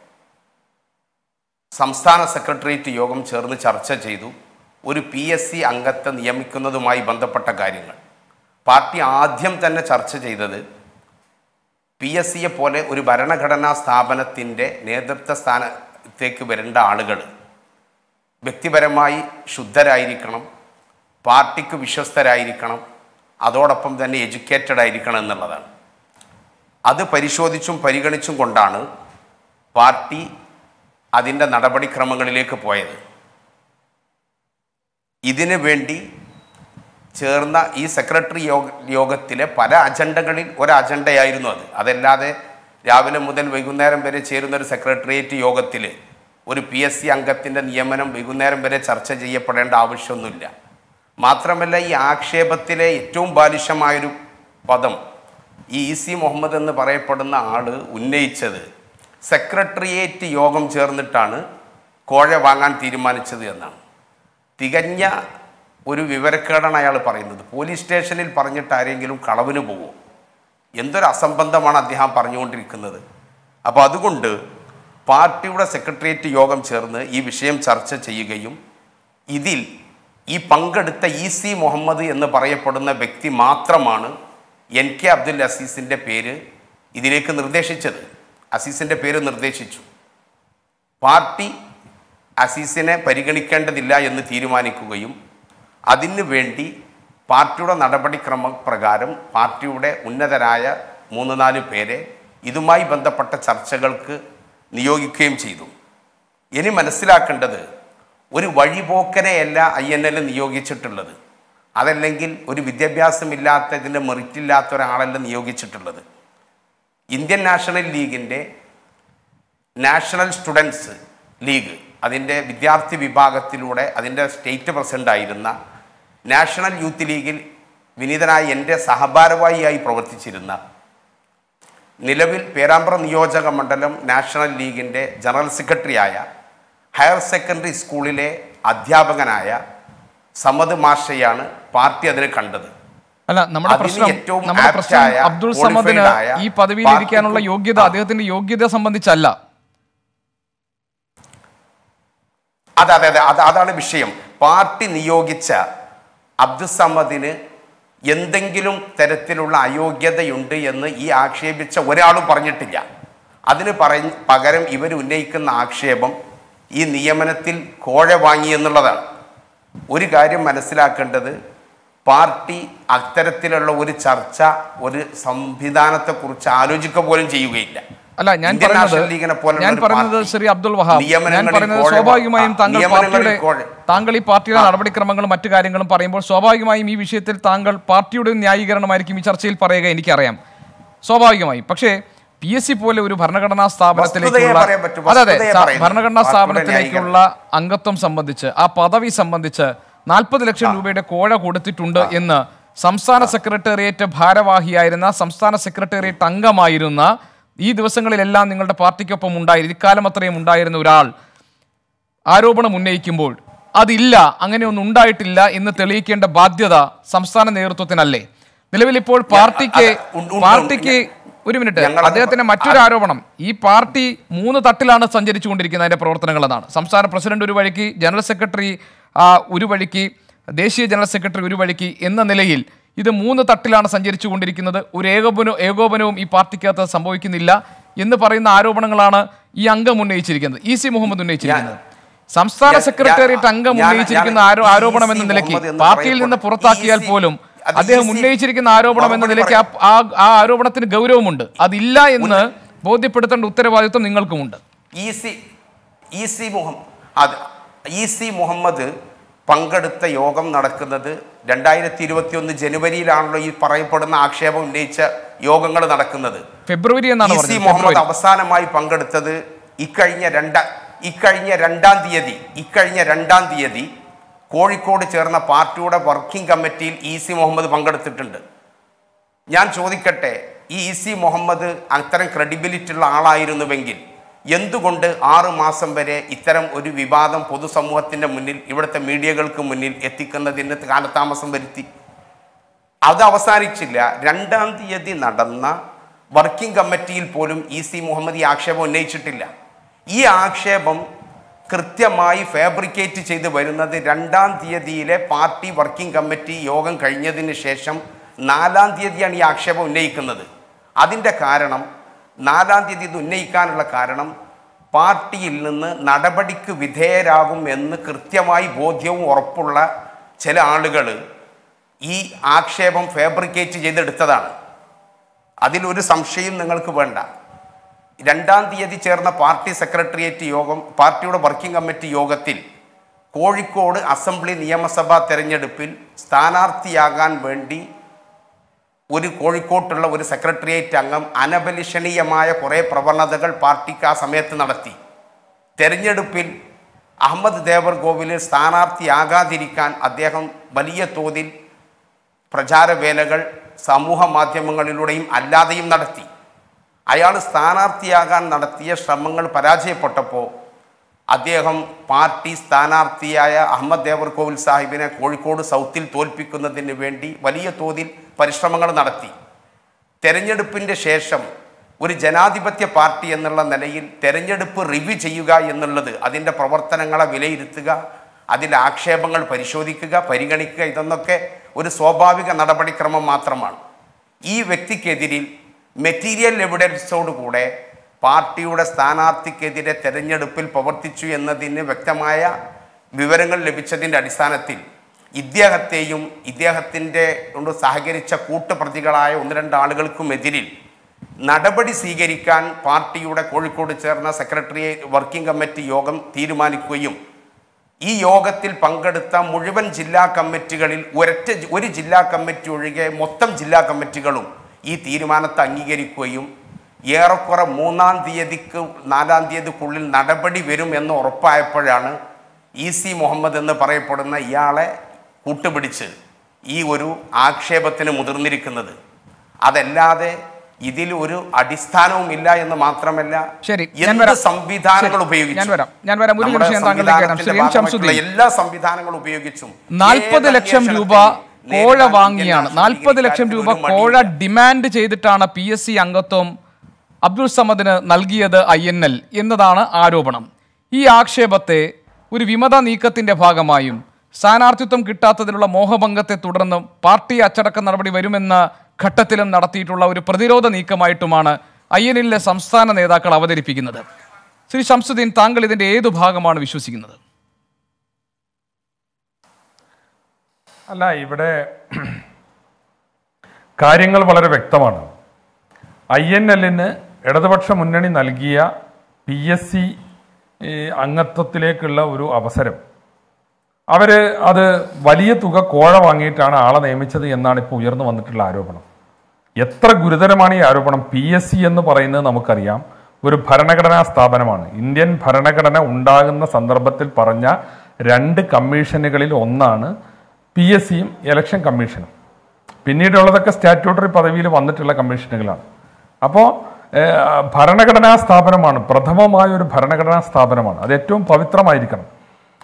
സംസ്ഥാന സെക്രട്ടേറിയറ്റ് യോഗം ചേർന്ന് ചർച്ച ചെയ്തു ഒരു പി എസ് സി അംഗത്തെ നിയമിക്കുന്നതുമായി ബന്ധപ്പെട്ട കാര്യങ്ങൾ പാർട്ടി ആദ്യം തന്നെ ചർച്ച ചെയ്തത് പി എസ് സിയെ പോലെ ഒരു ഭരണഘടനാ സ്ഥാപനത്തിൻ്റെ നേതൃത്വ സ്ഥാനത്തേക്ക് വരേണ്ട ആളുകൾ വ്യക്തിപരമായി ശുദ്ധരായിരിക്കണം പാർട്ടിക്ക് വിശ്വസ്തരായിരിക്കണം അതോടൊപ്പം തന്നെ എഡ്യൂക്കേറ്റഡ് ആയിരിക്കണം എന്നുള്ളതാണ് അത് പരിശോധിച്ചും പരിഗണിച്ചും കൊണ്ടാണ് പാർട്ടി അതിൻ്റെ നടപടിക്രമങ്ങളിലേക്ക് പോയത് ഇതിനു വേണ്ടി ചേർന്ന ഈ സെക്രട്ടറി യോഗ യോഗത്തിലെ പല അജണ്ടകളിൽ ഒരു അജണ്ടയായിരുന്നു അത് അതല്ലാതെ രാവിലെ മുതൽ വൈകുന്നേരം വരെ ചേരുന്ന ഒരു സെക്രട്ടേറിയറ്റ് യോഗത്തിൽ ഒരു പി എസ് സി അംഗത്തിൻ്റെ നിയമനം വൈകുന്നേരം വരെ ചർച്ച ചെയ്യപ്പെടേണ്ട ആവശ്യമൊന്നുമില്ല മാത്രമല്ല ഈ ആക്ഷേപത്തിലെ ഏറ്റവും ബാലിശമായൊരു പദം ഈ ഇ സി മുഹമ്മദ് എന്ന് പറയപ്പെടുന്ന ആൾ ഉന്നയിച്ചത് സെക്രട്ടേറിയറ്റ് യോഗം ചേർന്നിട്ടാണ് കോഴ വാങ്ങാൻ തീരുമാനിച്ചത് എന്നാണ് തികഞ്ഞ ഒരു വിവരക്കേടാണ് അയാൾ പറയുന്നത് പോലീസ് സ്റ്റേഷനിൽ പറഞ്ഞിട്ട് ആരെങ്കിലും കളവിന് പോകുമോ എന്തൊരു അസംബന്ധമാണ് അദ്ദേഹം പറഞ്ഞുകൊണ്ടിരിക്കുന്നത് അപ്പോൾ അതുകൊണ്ട് പാർട്ടിയുടെ സെക്രട്ടേറിയറ്റ് യോഗം ചേർന്ന് ഈ വിഷയം ചർച്ച ചെയ്യുകയും ഇതിൽ ഈ പങ്കെടുത്ത ഇ സി മുഹമ്മദ് എന്ന് പറയപ്പെടുന്ന വ്യക്തി മാത്രമാണ് എൻ കെ അബ്ദുൽ അസീസിൻ്റെ പേര് ഇതിലേക്ക് നിർദ്ദേശിച്ചത് അസീസിൻ്റെ പേര് നിർദ്ദേശിച്ചു പാർട്ടി അസീസിനെ പരിഗണിക്കേണ്ടതില്ല എന്ന് തീരുമാനിക്കുകയും അതിനു വേണ്ടി പാർട്ടിയുടെ നടപടിക്രമ പ്രകാരം പാർട്ടിയുടെ ഉന്നതരായ മൂന്ന് നാല് പേരെ ഇതുമായി ബന്ധപ്പെട്ട ചർച്ചകൾക്ക് നിയോഗിക്കുകയും ചെയ്തു ഇനി മനസ്സിലാക്കേണ്ടത് ഒരു വഴിപോക്കനെയല്ല ഐ എൻ എൽ നിയോഗിച്ചിട്ടുള്ളത് അതല്ലെങ്കിൽ ഒരു വിദ്യാഭ്യാസമില്ലാത്തതിൻ്റെ മെറിറ്റില്ലാത്ത ഒരാളല്ല നിയോഗിച്ചിട്ടുള്ളത് ഇന്ത്യൻ നാഷണൽ ലീഗിൻ്റെ നാഷണൽ സ്റ്റുഡൻസ് ലീഗ് അതിൻ്റെ വിദ്യാർത്ഥി വിഭാഗത്തിലൂടെ അതിൻ്റെ സ്റ്റേറ്റ് പ്രസിഡൻ്റായിരുന്ന നാഷണൽ യൂത്ത് ലീഗിൽ വിനീതനായ എൻ്റെ സഹഭാരവാഹിയായി പ്രവർത്തിച്ചിരുന്ന നിലവിൽ പേരാമ്പ്ര നിയോജക മണ്ഡലം നാഷണൽ ലീഗിൻ്റെ ജനറൽ സെക്രട്ടറിയായ ഹയർ സെക്കൻഡറി സ്കൂളിലെ അധ്യാപകനായ സമദ് മാഷയാണ് പാർട്ടി അതിന് കണ്ടത് അല്ല നമ്മുടെ അതിന് പ്രശ്നം ഏറ്റവും നമ്മുടെ പ്രശ്നം ആപ്റ്റായ, അബ്ദുൾ സമദിന് qualified ആയ ഈ പദവിയിൽ ഇരിക്കാനുള്ള പാർട്ടിക്കും- യോഗ്യത ആ. അദ്ദേഹത്തിന്റെ യോഗ്യത സംബന്ധിച്ചല്ല അതെ അതെ അതെ അത് അതാണ് വിഷയം പാർട്ടി നിയോഗിച്ച അബ്ദുസമ്മദിന് എന്തെങ്കിലും തരത്തിലുള്ള അയോഗ്യതയുണ്ട് എന്ന് ഈ ആക്ഷേപിച്ച ഒരാളും പറഞ്ഞിട്ടില്ല അതിന് പറഞ്ഞ് പകരം ഇവർ ഉന്നയിക്കുന്ന ആക്ഷേപം ഈ നിയമനത്തിൽ കോഴ വാങ്ങി എന്നുള്ളതാണ് ഒരു കാര്യം മനസ്സിലാക്കേണ്ടത് പാർട്ടി അത്തരത്തിലുള്ള ഒരു ചർച്ച ഒരു സംവിധാനത്തെക്കുറിച്ച് ആലോചിക്കുക പോലും ചെയ്യുകയില്ല അല്ല ഞാൻ ഇന്ത്യൻ പറയുന്നത് നാഷണൽ ലീഗിനെ പോലുള്ള ഞാൻ ഒരു പറയുന്നത് പാർട്ടി ശ്രീ അബ്ദുൾ വഹാബ് ഞാൻ നിയമനങ്ങളിൽ പറയുന്നത് കോഴ- സ്വാഭാവികമായും ആ, താങ്കൾ നിയമനങ്ങളിൽ പാർട്ടിയുടെ കോഴ- താങ്കൾ ഈ പാർട്ടിയുടെ ആ. നടപടിക്രമങ്ങളും മറ്റു കാര്യങ്ങളും പറയുമ്പോൾ സ്വാഭാവികമായും ഈ വിഷയത്തിൽ താങ്കൾ പാർട്ടിയുടെ ന്യായീകരണമായിരിക്കും ഈ ചർച്ചയിൽ പറയുക എനിക്കറിയാം സ്വാഭാവികമായും പക്ഷേ പി എസ് സി പോലെ ഒരു ഭരണഘടനാ സ്ഥാപനത്തിലേക്കുള്ള വസ്തുതയെ പറയാൻ പറ്റൂ, അതെ അതെ വസ്തുതയെ സ- പറയുന്നു. ഭരണഘടനാ പാർട്ടിയുടെ സ്ഥാപനത്തിലേക്കുള്ള അംഗത്വം സംബന്ധിച്ച് ആ പദവി സംബന്ധിച്ച് നാൽപ്പത് ലക്ഷം രൂപയുടെ കോഴ കൊടുത്തിട്ടുണ്ട് എന്ന് സംസ്ഥാന സെക്രട്ടേറിയറ്റ് ഭാരവാഹിയായിരുന്ന സംസ്ഥാന സെക്രട്ടേറിയറ്റ് അംഗമായിരുന്ന ഈ ദിവസങ്ങളിലെല്ലാം നിങ്ങളുടെ പാർട്ടിക്കൊപ്പം ഉണ്ടായിരുന്നു ഇക്കാലം അത്രയും ഉണ്ടായിരുന്ന ഒരാൾ ആരോപണം ഉന്നയിക്കുമ്പോൾ അതില്ല അങ്ങനെയൊന്നും ഉണ്ടായിട്ടില്ല എന്ന് തെളിയിക്കേണ്ട ബാധ്യത സംസ്ഥാന നേതൃത്വത്തിനല്ലേ നിലവിൽ ഇപ്പോൾ പാർട്ടിക്ക് അത് ഉണ്ട്, ഉണ്ട്, പാർട്ടിക്ക് ഒരു മിനിറ്റ് ഞങ്ങളത് അദ്ദേഹത്തിന്റെ മറ്റൊരു ആരോപണം ഈ പാർട്ടി മൂന്ന് തട്ടിലാണ് സഞ്ചരിച്ചുകൊണ്ടിരിക്കുന്നത് അതിന്റെ പ്രവർത്തനങ്ങൾ എന്നാണ് സംസ്ഥാന പ്രസിഡന്റ് ഒരു വഴിക്ക് ജനറൽ സെക്രട്ടറി ആ, ഒരു വഴിക്ക് ദേശീയ ജനറൽ സെക്രട്ടറി ഒരു വഴിക്ക് എന്ന നിലയിൽ ഇത് മൂന്ന് തട്ടിലാണ് സഞ്ചരിച്ചു കൊണ്ടിരിക്കുന്നത് ഒരു ഏകോപന ഏകോപനവും ഈ പാർട്ടിക്കകത്ത് സംഭവിക്കുന്നില്ല എന്ന് പറയുന്ന ആരോപണങ്ങളാണ് ഈ അംഗം ഉന്നയിച്ചിരിക്കുന്നത് ഇ സി മുഹമ്മദ് ഉന്നയിച്ചിരിക്കുന്നത് സംസ്ഥാന ഞാൻ- സെക്രട്ടേറിയറ്റ് അംഗം ഞാൻ- ഉന്നയിച്ചിരിക്കുന്ന ഞാൻ- ആരോ ഈ ആരോപണം എന്ന സി നിലയ്ക്ക് മുഹമ്മദ് എന്ന് പാർട്ടിയിൽ നിന്ന് പറയപ്പെടുന്ന- പുറത്താക്കിയാൽ ഈ സി- പോലും അത് അദ്ദേഹം ഈ സി- ഉന്നയിച്ചിരിക്കുന്ന ആരോപണം എന്ന മറുപടി നിലയ്ക്ക് ആ- ആ ആ ആരോപണത്തിന് ഗൗരവമുണ്ട് അതില്ല എന്ന് ബോധ്യപ്പെടുത്തേണ്ട ഉത്തരവാദിത്വം നിങ്ങൾക്കുമുണ്ട് E C E C Muhammad അത് ഇ സി മുഹമ്മദ് പങ്കെടുത്ത യോഗം നടക്കുന്നത് രണ്ടായിരത്തി ഇരുപത്തി ഒന്ന് ജനുവരിയിലാണല്ലോ ഈ പറയപ്പെടുന്ന ആക്ഷേപം ഉന്നയിച്ച യോഗങ്ങൾ നടക്കുന്നത് ഫെബ്രുവരി എന്നാണ് ഇ സി പറഞ്ഞത് മുഹമ്മദ് ഫെബ്രുവരി അവസാനമായി പങ്കെടുത്തത് ഇക്കഴിഞ്ഞ രണ്ടാ ഇക്കഴിഞ്ഞ രണ്ടാം തീയതി ഇക്കഴിഞ്ഞ രണ്ടാം തീയതി കോഴിക്കോട് ചേർന്ന പാർട്ടിയുടെ വർക്കിംഗ് കമ്മിറ്റിയിൽ ഇ സി മുഹമ്മദ് പങ്കെടുത്തിട്ടുണ്ട് ഞാൻ ചോദിക്കട്ടെ ഈ ഇ സി മുഹമ്മദ് അത്തരം ക്രെഡിബിലിറ്റി ഉള്ള ആളായിരുന്നുവെങ്കിൽ എന്തുകൊണ്ട് ആറു മാസം വരെ ഇത്തരം ഒരു വിവാദം പൊതുസമൂഹത്തിന്റെ മുന്നിൽ ഇവിടുത്തെ മീഡിയകൾക്ക് മുന്നിൽ എത്തിക്കുന്നതിന് കാലതാമസം വരുത്തി അത് അവസാനിച്ചില്ല രണ്ടാം തീയതി നടന്ന വർക്കിംഗ് കമ്മിറ്റിയിൽ പോലും ഇ സി മുഹമ്മദ് ഈ ആക്ഷേപം ഉന്നയിച്ചിട്ടില്ല ഈ ആക്ഷേപം കൃത്യമായി ഫാബ്രിക്കേറ്റ് ചെയ്ത് വരുന്നത് രണ്ടാം തീയതിയിലെ പാർട്ടി വർക്കിംഗ് കമ്മിറ്റി യോഗം കഴിഞ്ഞതിന് ശേഷം നാലാം തീയതിയാണ് ഈ ആക്ഷേപം ഉന്നയിക്കുന്നത് അതിൻ്റെ കാരണം നാലാം തീയതി ഇത് ഉന്നയിക്കാനുള്ള കാരണം പാർട്ടിയിൽ നിന്ന് നടപടിക്ക് വിധേയരാകും എന്ന് കൃത്യമായി ബോധ്യവും ഉറപ്പുള്ള ചില ആളുകൾ ഈ ആക്ഷേപം ഫാബ്രിക്കേറ്റ് ചെയ്തെടുത്തതാണ് അതിലൊരു സംശയം നിങ്ങൾക്ക് വേണ്ട രണ്ടാം തീയതി ചേർന്ന പാർട്ടി സെക്രട്ടേറിയറ്റ് യോഗം പാർട്ടിയുടെ വർക്കിംഗ് കമ്മിറ്റി യോഗത്തിൽ കോഴിക്കോട് അസംബ്ലി നിയമസഭാ തെരഞ്ഞെടുപ്പിൽ സ്ഥാനാർത്ഥിയാകാൻ വേണ്ടി ഒരു കോഴിക്കോട്ടുള്ള ഒരു സെക്രട്ടേറിയറ്റ് അംഗം അനബലിഷണീയമായ കുറേ പ്രവണതകൾ പാർട്ടിക്ക് ആ സമയത്ത് നടത്തി തെരഞ്ഞെടുപ്പിൽ അഹമ്മദ് ദേവർകോവിലിൽ സ്ഥാനാർത്ഥിയാകാതിരിക്കാൻ അദ്ദേഹം വലിയ തോതിൽ പ്രചാരവേലകൾ സമൂഹ മാധ്യമങ്ങളിലൂടെയും അല്ലാതെയും നടത്തി അയാൾ സ്ഥാനാർത്ഥിയാകാൻ നടത്തിയ ശ്രമങ്ങൾ പരാജയപ്പെട്ടപ്പോൾ അദ്ദേഹം പാർട്ടി സ്ഥാനാർത്ഥിയായ അഹമ്മദ് ദേവർകോവിൽ സാഹിബിനെ കോഴിക്കോട് സൗത്തിൽ തോൽപ്പിക്കുന്നതിന് വേണ്ടി വലിയ തോതിൽ പരിശ്രമങ്ങൾ നടത്തി തെരഞ്ഞെടുപ്പിൻ്റെ ശേഷം ഒരു ജനാധിപത്യ പാർട്ടി എന്നുള്ള നിലയിൽ തെരഞ്ഞെടുപ്പ് റിവ്യൂ ചെയ്യുക എന്നുള്ളത് അതിൻ്റെ പ്രവർത്തനങ്ങളെ വിലയിരുത്തുക അതിൻ്റെ ആക്ഷേപങ്ങൾ പരിശോധിക്കുക പരിഗണിക്കുക ഇതൊന്നൊക്കെ ഒരു സ്വാഭാവിക നടപടിക്രമം മാത്രമാണ് ഈ വ്യക്തിക്കെതിരിൽ മെറ്റീരിയൽ എവിഡൻസോടുകൂടെ പാർട്ടിയുടെ സ്ഥാനാർത്ഥിക്കെതിരെ തെരഞ്ഞെടുപ്പിൽ പ്രവർത്തിച്ചു എന്നതിന് വ്യക്തമായ വിവരങ്ങൾ ലഭിച്ചതിൻ്റെ അടിസ്ഥാനത്തിൽ ഇദ്ദേഹത്തെയും ഇദ്ദേഹത്തിൻ്റെ കൊണ്ട് സഹകരിച്ച കൂട്ടുപ്രതികളായ ഒന്ന് രണ്ട് ആളുകൾക്കുമെതിരിൽ നടപടി സ്വീകരിക്കാൻ പാർട്ടിയുടെ കോഴിക്കോട് ചേർന്ന സെക്രട്ടറിയേറ്റ് വർക്കിംഗ് കമ്മിറ്റി യോഗം തീരുമാനിക്കുകയും ഈ യോഗത്തിൽ പങ്കെടുത്ത മുഴുവൻ ജില്ലാ കമ്മിറ്റികളിൽ ഒരൊറ്റ ജി- ഒരു ജില്ലാ കമ്മിറ്റി ഒഴികെ മൊത്തം ജില്ലാ കമ്മിറ്റികളും ഈ തീരുമാനത്തെ അംഗീകരിക്കുകയും ഏറെക്കുറെ മൂന്നാം തീയതിക്ക് നാലാം തീയതിക്കുള്ളിൽ നടപടി വരും എന്ന് ഉറപ്പായപ്പോഴാണ് ഇ സി മുഹമ്മദ് എന്ന് പറയപ്പെടുന്ന ഇയാളെ കൂട്ടുപിടിച്ച് ഈ ഒരു ആക്ഷേപത്തിന് മുതിർന്നിരിക്കുന്നത് അതല്ലാതെ ഇതിൽ ഒരു അടിസ്ഥാനവും ഇല്ല എന്ന് മാത്രമല്ല ശരി, ഞാൻ എന്ത് വരാം. സംവിധാനങ്ങൾ ശരി, ഉപയോഗിച്ചു ഞാൻ വരാം. ഞാൻ വരാം. ഒരു നമ്മുടെ നിമിഷം താങ്കളിലേക്ക് വരാം. സംവിധാനത്തിന്റെ ശ്രീ എം ഭാഗമായിട്ടുള്ള ശംസുദ്ദീൻ. എല്ലാ സംവിധാനങ്ങളും ഉപയോഗിച്ചും നാൽപ്പത് ഏത് ലക്ഷം രൂപ അന്വേഷണത്തെയും കോഴ നേരിടാൻ വാങ്ങിയാണ് ഇന്ത്യൻ നാൽപ്പത് ലക്ഷം രൂപ രാഷ്ട്രീയ കോഴ മടിയില്ല. ഡിമാൻഡ് ചെയ്തിട്ടാണ് പി എസ് സി അംഗത്വം അബ്ദുൾ സമദിന് നൽകിയത് ഐ എൻ എൽ എന്നതാണ് ആരോപണം ഈ ആക്ഷേപത്തെ ഒരു വിമത നീക്കത്തിന്റെ ഭാഗമായും സ്ഥാനാർത്ഥിത്വം കിട്ടാത്തതിലുള്ള മോഹഭംഗത്തെ തുടർന്നും പാർട്ടി അച്ചടക്ക നടപടി വരുമെന്ന ഘട്ടത്തിലും നടത്തിയിട്ടുള്ള ഒരു പ്രതിരോധ നീക്കമായിട്ടുമാണ് ഐ എൻ എല്ലിലെ സംസ്ഥാന നേതാക്കൾ അവതരിപ്പിക്കുന്നത് ശ്രീ ശംസുദ്ദീൻ താങ്കൾ ഇതിന്റെ ഏതു ഭാഗമാണ് വിശ്വസിക്കുന്നത് അല്ല ഇവിടെ കാര്യങ്ങൾ വളരെ വ്യക്തമാണ് ഐ എൻ എല്ലിന് ഇടതുപക്ഷ മുന്നണി നൽകിയ പി എസ് സി അംഗത്വത്തിലേക്കുള്ള ഒരു അവസരം അവര് അത് വലിയ തുക കോഴ വാങ്ങിയിട്ടാണ് ആളെ നിയമിച്ചത് എന്നാണ് ഇപ്പോൾ ഉയർന്നു വന്നിട്ടുള്ള ആരോപണം എത്ര ഗുരുതരമാണ് ഈ ആരോപണം പി എസ് സി എന്ന് പറയുന്നത് നമുക്കറിയാം ഒരു ഭരണഘടനാ സ്ഥാപനമാണ് ഇന്ത്യൻ ഭരണഘടന ഉണ്ടാകുന്ന സന്ദർഭത്തിൽ പറഞ്ഞ രണ്ട് കമ്മീഷനുകളിൽ ഒന്നാണ് പി എസ് സിയും ഇലക്ഷൻ കമ്മീഷനും പിന്നീടുള്ളതൊക്കെ സ്റ്റാറ്റ്യൂട്ടറി പദവിയിൽ വന്നിട്ടുള്ള കമ്മീഷനുകളാണ് അപ്പോൾ ഭരണഘടനാ സ്ഥാപനമാണ് പ്രഥമമായ ഒരു ഭരണഘടനാ സ്ഥാപനമാണ് അത് ഏറ്റവും പവിത്രമായിരിക്കണം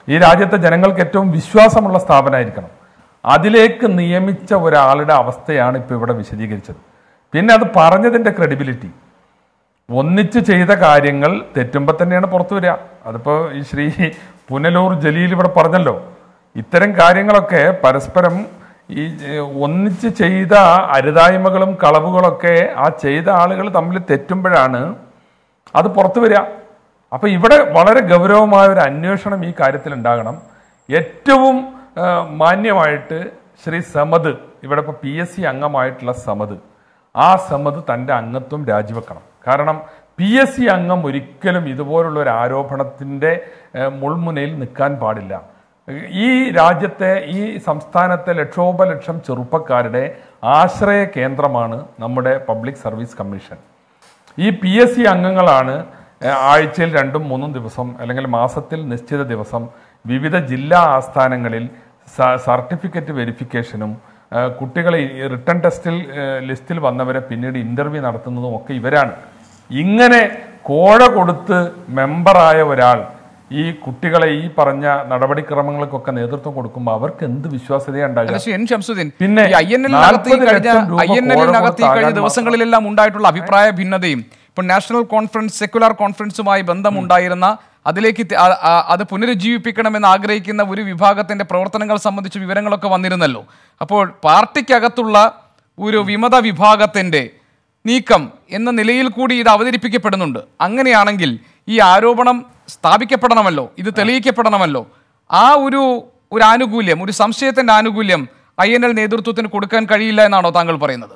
ഈ രാജ്യത്തെ ജനങ്ങൾക്ക് ഏറ്റവും വിശ്വാസമുള്ള സ്ഥാപനമായിരിക്കണം അതിലേക്ക് നിയമിച്ച ഒരാളുടെ അവസ്ഥയാണ് ഇപ്പോൾ ഇവിടെ വിശദീകരിച്ചത് പിന്നെ അത് പറഞ്ഞതിന്റെ ക്രെഡിബിലിറ്റി ഒന്നിച്ച് ചെയ്ത കാര്യങ്ങൾ തെറ്റുമ്പോൾ തന്നെയാണ് പുറത്തു വരിക അതിപ്പോ ഈ ശ്രീ പുനലൂർ ജലീൽ ഇവിടെ പറഞ്ഞല്ലോ ഇത്തരം കാര്യങ്ങളൊക്കെ പരസ്പരം ഈ ഏഹ്, ഒന്നിച്ച് ചെയ്ത അരുതായ്മകളും കളവുകളൊക്കെ ആ ചെയ്ത ആളുകൾ തമ്മിൽ തെറ്റുമ്പോഴാണ് അത് പുറത്തു വരിക അപ്പൊ ഇവിടെ വളരെ ഗൗരവമായ ഒരു അന്വേഷണം ഈ കാര്യത്തിൽ ഉണ്ടാകണം ഏറ്റവും ആ, മാന്യമായിട്ട് ശ്രീ സമദ് ഇവിടെ ഇപ്പൊ പി എസ് സി അംഗമായിട്ടുള്ള സമദ് ആ സമദ് തന്റെ അംഗത്വം രാജിവെക്കണം കാരണം പി എസ് സി അംഗം ഒരിക്കലും ഇതുപോലുള്ള ഒരു ആരോപണത്തിന്റെ ഏ, മുൾമുനയിൽ നിൽക്കാൻ പാടില്ല ഈ രാജ്യത്തെ ഈ സംസ്ഥാനത്തെ ലക്ഷോപലക്ഷം ചെറുപ്പക്കാരുടെ ആശ്രയ കേന്ദ്രമാണ് നമ്മുടെ പബ്ലിക് സർവീസ് കമ്മീഷൻ ഈ പി എസ് സി അംഗങ്ങളാണ് ഏഹ്, ആഴ്ചയിൽ രണ്ടും മൂന്നും ദിവസം അല്ലെങ്കിൽ മാസത്തിൽ നിശ്ചിത ദിവസം വിവിധ ജില്ലാ ആസ്ഥാനങ്ങളിൽ സ- സർട്ടിഫിക്കറ്റ് വെരിഫിക്കേഷനും ഏഹ്, കുട്ടികളെ ഈ റിട്ടേൺ ടെസ്റ്റിൽ ഏഹ്, ലിസ്റ്റിൽ വന്നവരെ പിന്നീട് ഇന്റർവ്യൂ നടത്തുന്നതും ഒക്കെ ഇവരാണ് ഇങ്ങനെ കോഴ കൊടുത്ത് മെമ്പറായ ഒരാൾ ഈ കുട്ടികളെ ഈ പറഞ്ഞ നടപടിക്രമങ്ങൾക്കൊക്കെ നേതൃത്വം കൊടുക്കുമ്പോൾ അവർക്ക് എന്ത് വിശ്വാസ്യതയാണ് അല്ല, ഉണ്ടാകുക ശ്രീ എൻ ഷംസുദ്ദീൻ പിന്നെ ഈ ഐ എൻ എല്ലിനകത്ത് ഈ 40 കഴിഞ്ഞ ലക്ഷം രൂപ ഐ എൻ എല്ലിനകത്ത് ഈ കഴിഞ്ഞ കോഴ ദിവസങ്ങളിലെല്ലാം ഉണ്ടായിട്ടുള്ള അഭിപ്രായ ഭിന്നതയും ഇപ്പൊ നാഷണൽ കോൺഫറൻസ് സെക്യുലർ കോൺഫറൻസുമായി ബന്ധമുണ്ടായിരുന്ന അതിലേക്ക് തി- ആ- ആ- അത് പുനരുജ്ജീവിപ്പിക്കണമെന്ന് ആഗ്രഹിക്കുന്ന ഒരു വിഭാഗത്തിന്റെ പ്രവർത്തനങ്ങൾ സംബന്ധിച്ച് വിവരങ്ങളൊക്കെ വന്നിരുന്നല്ലോ അപ്പോൾ പാർട്ടിക്കകത്തുള്ള ഒരു വിമത വിഭാഗത്തിന്റെ നീക്കം എന്ന നിലയിൽ കൂടി ഇത് അവതരിപ്പിക്കപ്പെടുന്നുണ്ട് അങ്ങനെയാണെങ്കിൽ ഈ ആരോപണം സ്ഥാപിക്കപ്പെടണമല്ലോ ഇത് തെളിയിക്കപ്പെടണമല്ലോ ആ ഒരു ഒരു ആനുകൂല്യം ഒരു സംശയത്തിന്റെ ആനുകൂല്യം ഐ എൻ എൽ നേതൃത്വത്തിന് കൊടുക്കാൻ കഴിയില്ല എന്നാണോ താങ്കൾ പറയുന്നത്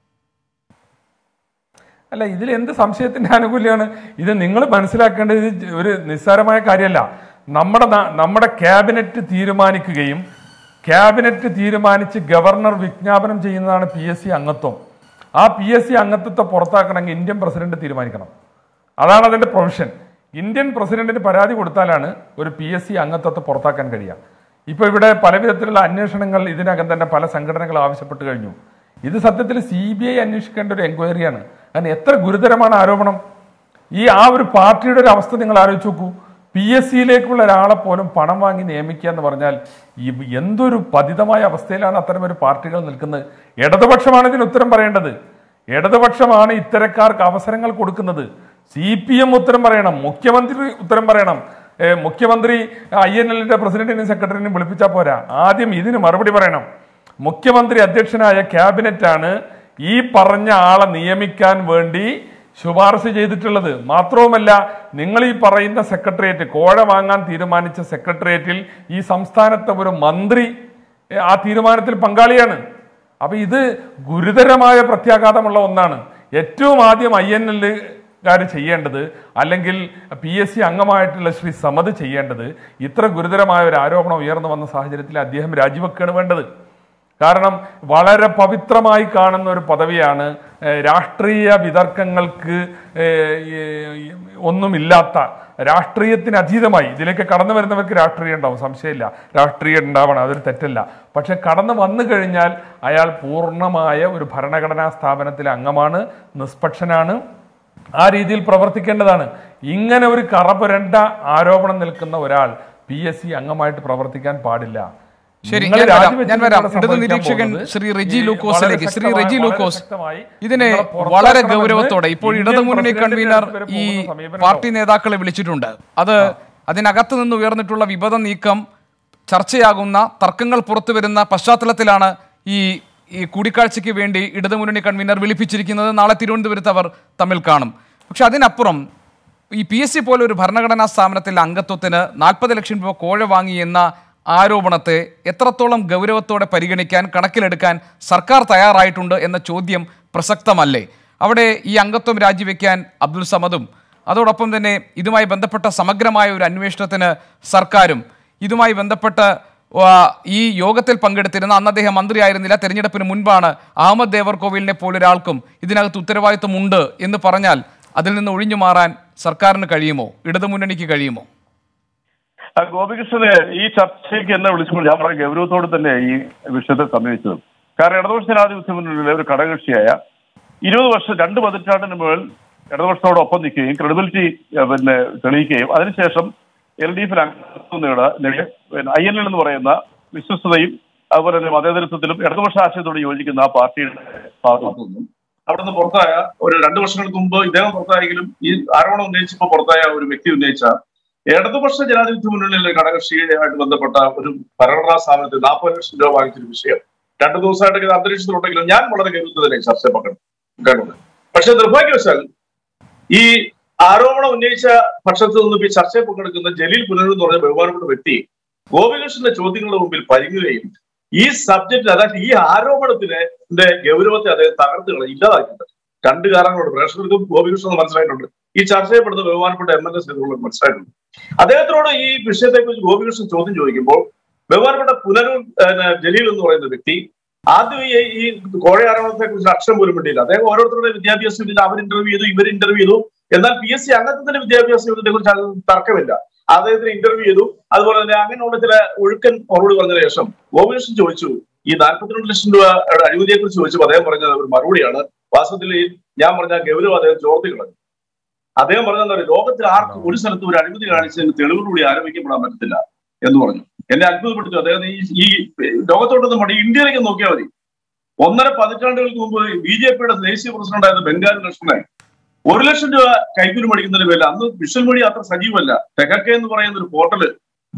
അല്ല ഇതിൽ എന്ത് സംശയത്തിന്റെ ആനുകൂല്യമാണ് ഇത് നിങ്ങൾ മനസ്സിലാക്കേണ്ടത് ഇത് ഒരു നിസ്സാരമായ കാര്യമല്ല നമ്മുടെ നാ- നമ്മുടെ ക്യാബിനറ്റ് തീരുമാനിക്കുകയും ക്യാബിനറ്റ് തീരുമാനിച്ച് ഗവർണർ വിജ്ഞാപനം ചെയ്യുന്നതാണ് പി എസ് സി അംഗത്വം ആ പി എസ് സി അംഗത്വത്തെ പുറത്താക്കണമെങ്കിൽ ഇന്ത്യൻ പ്രസിഡന്റ് തീരുമാനിക്കണം അതാണ് അതിന്റെ പ്രൊവിഷൻ ഇന്ത്യൻ പ്രസിഡന്റിന് പരാതി കൊടുത്താലാണ് ഒരു പി എസ് സി അംഗത്വത്തെ പുറത്താക്കാൻ കഴിയുക ഇപ്പൊ ഇവിടെ പല വിധത്തിലുള്ള അന്വേഷണങ്ങൾ ഇതിനകം തന്നെ പല സംഘടനകൾ ആവശ്യപ്പെട്ട് കഴിഞ്ഞു ഇത് സത്യത്തിൽ സി ബി ഐ അന്വേഷിക്കേണ്ട ഒരു എൻക്വയറിയാണ് കാരണം എത്ര ഗുരുതരമാണ് ആരോപണം ഈ ആ ഒരു പാർട്ടിയുടെ ഒരു അവസ്ഥ നിങ്ങൾ ആലോചിച്ച് നോക്കൂ പി എസ് സിയിലേക്കുള്ള ഒരാളെ പോലും പണം വാങ്ങി നിയമിക്കുക എന്ന് പറഞ്ഞാൽ ഈ എന്തൊരു പതിതമായ അവസ്ഥയിലാണ് അത്തരം ഒരു പാർട്ടികൾ നിൽക്കുന്നത് ഇടതുപക്ഷമാണ് ഇതിന് ഉത്തരം പറയേണ്ടത് ഇടതുപക്ഷമാണ് ഇത്തരക്കാർക്ക് അവസരങ്ങൾ കൊടുക്കുന്നത് സി പി എം ഉത്തരം പറയണം മുഖ്യമന്ത്രി ഉത്തരം പറയണം ഏ, മുഖ്യമന്ത്രി ഐ എൻ എല്ലിന്റെ പ്രസിഡന്റിനെയും സെക്രട്ടറിനെയും വിളിപ്പിച്ചാൽ പോരാ ആദ്യം ഇതിന് മറുപടി പറയണം മുഖ്യമന്ത്രി അധ്യക്ഷനായ ക്യാബിനറ്റാണ് ഈ പറഞ്ഞ ആളെ നിയമിക്കാൻ വേണ്ടി ശുപാർശ ചെയ്തിട്ടുള്ളത് മാത്രവുമല്ല നിങ്ങൾ ഈ പറയുന്ന സെക്രട്ടേറിയറ്റ് കോഴ വാങ്ങാൻ തീരുമാനിച്ച സെക്രട്ടേറിയറ്റിൽ ഈ സംസ്ഥാനത്തെ ഒരു മന്ത്രി ഏ, ആ തീരുമാനത്തിൽ പങ്കാളിയാണ് അപ്പൊ ഇത് ഗുരുതരമായ പ്രത്യാഘാതമുള്ള ഒന്നാണ് ഏറ്റവും ആദ്യം ഐ എൻ എല്ലുകാർ ചെയ്യേണ്ടത് അല്ലെങ്കിൽ പി എസ് സി അംഗമായിട്ടുള്ള ശ്രീ സമത് ചെയ്യേണ്ടത് ഇത്ര ഗുരുതരമായ ഒരു ആരോപണം ഉയർന്നു വന്ന സാഹചര്യത്തിൽ അദ്ദേഹം രാജിവെക്കുകയാണ് വേണ്ടത് കാരണം വളരെ പവിത്രമായി കാണുന്ന ഒരു പദവിയാണ് ഏഹ്, രാഷ്ട്രീയ വിതർക്കങ്ങൾക്ക് ഏഹ്, ഈ- ഒന്നുമില്ലാത്ത രാഷ്ട്രീയത്തിന് അതീതമായി ഇതിലേക്ക് കടന്നു വരുന്നവർക്ക് രാഷ്ട്രീയം ഉണ്ടാവും സംശയമില്ല രാഷ്ട്രീയം ഉണ്ടാവണം അതൊരു തെറ്റല്ല പക്ഷെ കടന്നു വന്നു കഴിഞ്ഞാൽ അയാൾ പൂർണ്ണമായ ഒരു ഭരണഘടനാ സ്ഥാപനത്തിലെ അംഗമാണ് നിഷ്പക്ഷനാണ് ആ രീതിയിൽ പ്രവർത്തിക്കേണ്ടതാണ് ഇങ്ങനെ ഒരു കറപുരണ്ട ആരോപണം നിൽക്കുന്ന ഒരാൾ പി എസ് സി അംഗമായിട്ട് പ്രവർത്തിക്കാൻ പാടില്ല ശരി നിങ്ങൾ ഞാൻ വരാം രാജിവെച്ച് ഞാൻ വരാം ഇവിടെ ഇടത് സംഭവിക്കാൻ നിരീക്ഷകൻ പോകുന്നത് ശ്രീ റെജി ഈ ലൂക്കോസിലേക്ക് വളരെ ശ്രീ ശക്തമായി- റെജി വളരെ ലൂക്കോസ് ശക്തമായി ഇതിനെ നിങ്ങളെ പുറത്താക്കണമെന്ന് വളരെ ഗൗരവത്തോടെ ഇപ്പോൾ ഇന്ത്യൻ ഇടതു മുന്നണി പ്രസിഡന്റിന്റെ കൺവീനർ അടുത്ത് വരെ ഈ പോകുന്ന സമീപനം പാർട്ടി നേതാക്കളെ വിളിച്ചിട്ടുണ്ട് അത് അതിനകത്ത് നിന്ന് ഉയർന്നിട്ടുള്ള വിപദ നീക്കം ചർച്ചയാകുന്ന തർക്കങ്ങൾ പുറത്തു വരുന്ന പശ്ചാത്തലത്തിലാണ് ഈ ഈ കൂടിക്കാഴ്ചയ്ക്ക് വേണ്ടി ഇടതുമുന്നണി കൺവീനർ വിളിപ്പിച്ചിരിക്കുന്നത് നാളെ തിരുവനന്തപുരത്ത് അവർ തമ്മിൽ കാണും പക്ഷെ അതിനപ്പുറം ഈ പി എസ് സി പോലെ ഒരു ഭരണഘടനാ സ്ഥാപനത്തിലെ അംഗത്വത്തിന് നാൽപ്പത് ലക്ഷം രൂപ കോഴ വാങ്ങി എന്ന ആരോപണത്തെ എത്രത്തോളം ഗൗരവത്തോടെ പരിഗണിക്കാൻ കണക്കിലെടുക്കാൻ സർക്കാർ തയ്യാറായിട്ടുണ്ട് എന്ന ചോദ്യം പ്രസക്തമല്ലേ അവിടെ ഈ അംഗത്വം രാജിവെക്കാൻ അബ്ദുൽ സമദും അതോടൊപ്പം തന്നെ ഇതുമായി ബന്ധപ്പെട്ട സമഗ്രമായ ഒരു അന്വേഷണത്തിന് സർക്കാരും ഇതുമായി ബന്ധപ്പെട്ട് ആ, ഈ യോഗത്തിൽ പങ്കെടുത്തിരുന്ന അന്ന് അദ്ദേഹം മന്ത്രിയായിരുന്നില്ല തെരഞ്ഞെടുപ്പിന് മുൻപാണ് അഹമ്മദ് ദേവർകോവിലിനെ പോലൊരാൾക്കും ഇതിനകത്ത് ഉത്തരവാദിത്വമുണ്ട് എന്ന് പറഞ്ഞാൽ അതിൽ നിന്ന് ഒഴിഞ്ഞു മാറാൻ സർക്കാരിന് കഴിയുമോ ഇടതുമുന്നണിക്ക് കഴിയുമോ ആ, ഗോപികൃഷ്ണന് ഈ ചർച്ചയ്ക്ക് എന്നെ വിളിച്ചപ്പോൾ ഞാൻ വളരെ ഗൗരവത്തോടെ തന്നെ ഈ വിഷയത്തെ സമീപിച്ചത് കാരണം ഇടതുപക്ഷ ജനാധിപത്യ മുന്നണിയിലെ ഒരു ഘടകകക്ഷിയായ ഇരുപത് വർഷം രണ്ട് പതിറ്റാണ്ടിന് മുകളിൽ ഇടതുപക്ഷത്തോടൊപ്പം നിൽക്കുകയും ക്രെഡിബിലിറ്റി പിന്നെ തെളിയിക്കുകയും അതിനുശേഷം എൽ ഡി എഫിൽ അംഗത്വം നേടാ നേടിയ പിന്നെ ഐ എൻ എൽ എന്ന് പറയുന്ന വിശ്വസ്തതയും അതുപോലെ തന്നെ മതേതരത്വത്തിലും ഇടതുപക്ഷ ആശയത്തോട് യോജിക്കുന്ന ആ പാർട്ടിയുടെ ഭാഗത്തു നിന്നും അവിടുന്ന് പുറത്തായ ഒരു രണ്ടു വർഷങ്ങൾക്ക് മുമ്പ് ഇദ്ദേഹം പുറത്തായെങ്കിലും ഈ ആരോപണം ഉന്നയിച്ചപ്പോൾ പുറത്തായ ഒരു വ്യക്തി ഉന്നയിച്ച ഇടതുപക്ഷ ജനാധിപത്യ മുന്നണിയിലെ ഘടകകക്ഷിയുമായിട്ട് ബന്ധപ്പെട്ട ഒരു ഭരണഘടനാ സ്ഥാപനത്തിൽ നാൽപ്പത് ലക്ഷം രൂപ വാങ്ങിച്ചൊരു വിഷയം രണ്ടു ദിവസമായിട്ട് ഇത് അന്തരീക്ഷത്തിലുണ്ടെങ്കിലും ഞാൻ വളരെ ഗൗരവത്തിൽ ചർച്ച പങ്കെടുക്കുന്നത് പക്ഷെ നിർഭാഗ്യവശാൽ ഈ ആരോപണം ഉന്നയിച്ച പക്ഷത്തു നിന്നും ഈ ചർച്ചയിൽ പങ്കെടുക്കുന്ന ജലീൽ പുനർ എന്ന് പറഞ്ഞ ബഹുമാനപ്പെട്ട വ്യക്തി ഗോപികൃഷ്ണന്റെ ചോദ്യങ്ങളുടെ മുമ്പിൽ പരിങ്ങുകയും ഈ സബ്ജക്റ്റ് അതായത് ഈ ആരോപണത്തിന് ഗൗരവത്തെ അദ്ദേഹം തകർത്ത് കളയും ഇല്ലാതാക്കിയിട്ടുണ്ട് രണ്ട് കാരണങ്ങളുണ്ട് പ്രേക്ഷകർക്കും ഗോപികൃഷ്ണൻ മനസ്സിലായിട്ടുണ്ട് ഈ ചർച്ച ചെയ്യപ്പെടുന്ന ബഹുമാനപ്പെട്ട എം എൽ എ സേതുള്ള മനസ്സിലായിട്ടുണ്ട് അദ്ദേഹത്തിനോട് ഈ വിഷയത്തെക്കുറിച്ച് ഗോപികൃഷ്ണൻ ചോദ്യം ചോദിക്കുമ്പോൾ ബഹുമാനപ്പെട്ട പുനരൂർ പിന്നെ, ജലീൽ എന്ന് പറയുന്ന വ്യക്തി ആദ്യം ഈ ഈ കോഴ ആരോപണത്തെ കുറിച്ച് അക്ഷരം പോലും വേണ്ടിയില്ല അദ്ദേഹം ഓരോരുത്തരുടെ വിദ്യാഭ്യാസ യോഗ്യത അവർ ഇന്റർവ്യൂ ചെയ്തു ഇവർ ഇന്റർവ്യൂ ചെയ്തു എന്നാൽ പി എസ് സി അംഗത്തിന്റെ വിദ്യാഭ്യാസ യോഗ്യതയെ കുറിച്ച് അത് തർക്കമില്ല അദ്ദേഹത്തിന് ഇന്റർവ്യൂ ചെയ്തു അതുപോലെ തന്നെ അങ്ങനെയുള്ള ചില ഒഴുക്കൻ മറുപടി പറഞ്ഞ ശേഷം ഗോപികൃഷ്ണൻ ചോദിച്ചു ഈ നാൽപ്പത്തിരണ്ട് ലക്ഷം രൂപയുടെ അഴിമതിയെ കുറിച്ച് ചോദിച്ചപ്പോൾ അദ്ദേഹം പറഞ്ഞ ഒരു മറുപടിയാണ് വാസ്തവത്തിൽ ഈ ഞാൻ പറഞ്ഞ ഗൗരവം അദ്ദേഹം ചോർത്തി കളഞ്ഞു അദ്ദേഹം പറഞ്ഞത് എന്താ പറയുക, ലോകത്തിൽ ആർക്കും ഒരു സ്ഥലത്ത് ഒരു അഴിമതി കാണിച്ചതിന് തെളിവുകൂടി ആരോപിക്കപ്പെടാൻ പറ്റത്തില്ല എന്ന് പറഞ്ഞു എന്നെ അത്ഭുതപ്പെടുത്തു അദ്ദേഹം ഈ ഈ ലോകത്തോട്ടൊന്നും മതി ഇന്ത്യയിലേക്ക് നോക്കിയാൽ മതി ഒന്നര പതിറ്റാണ്ടുകൾക്ക് മുമ്പ് ബി ജെ പിയുടെ ദേശീയ പ്രസിഡന്റ് ആയിരുന്ന ബംഗാൾ ലക്ഷ്മണൻ ഒരു ലക്ഷം രൂപ കൈക്കൂലി മേടിക്കുന്നതിന് പേരിൽ അന്ന് വിഷ്വൽ മീഡിയ അത്ര സജീവമല്ല തെക്കക്കെ എന്ന് പറയുന്ന ഒരു പോർട്ടല്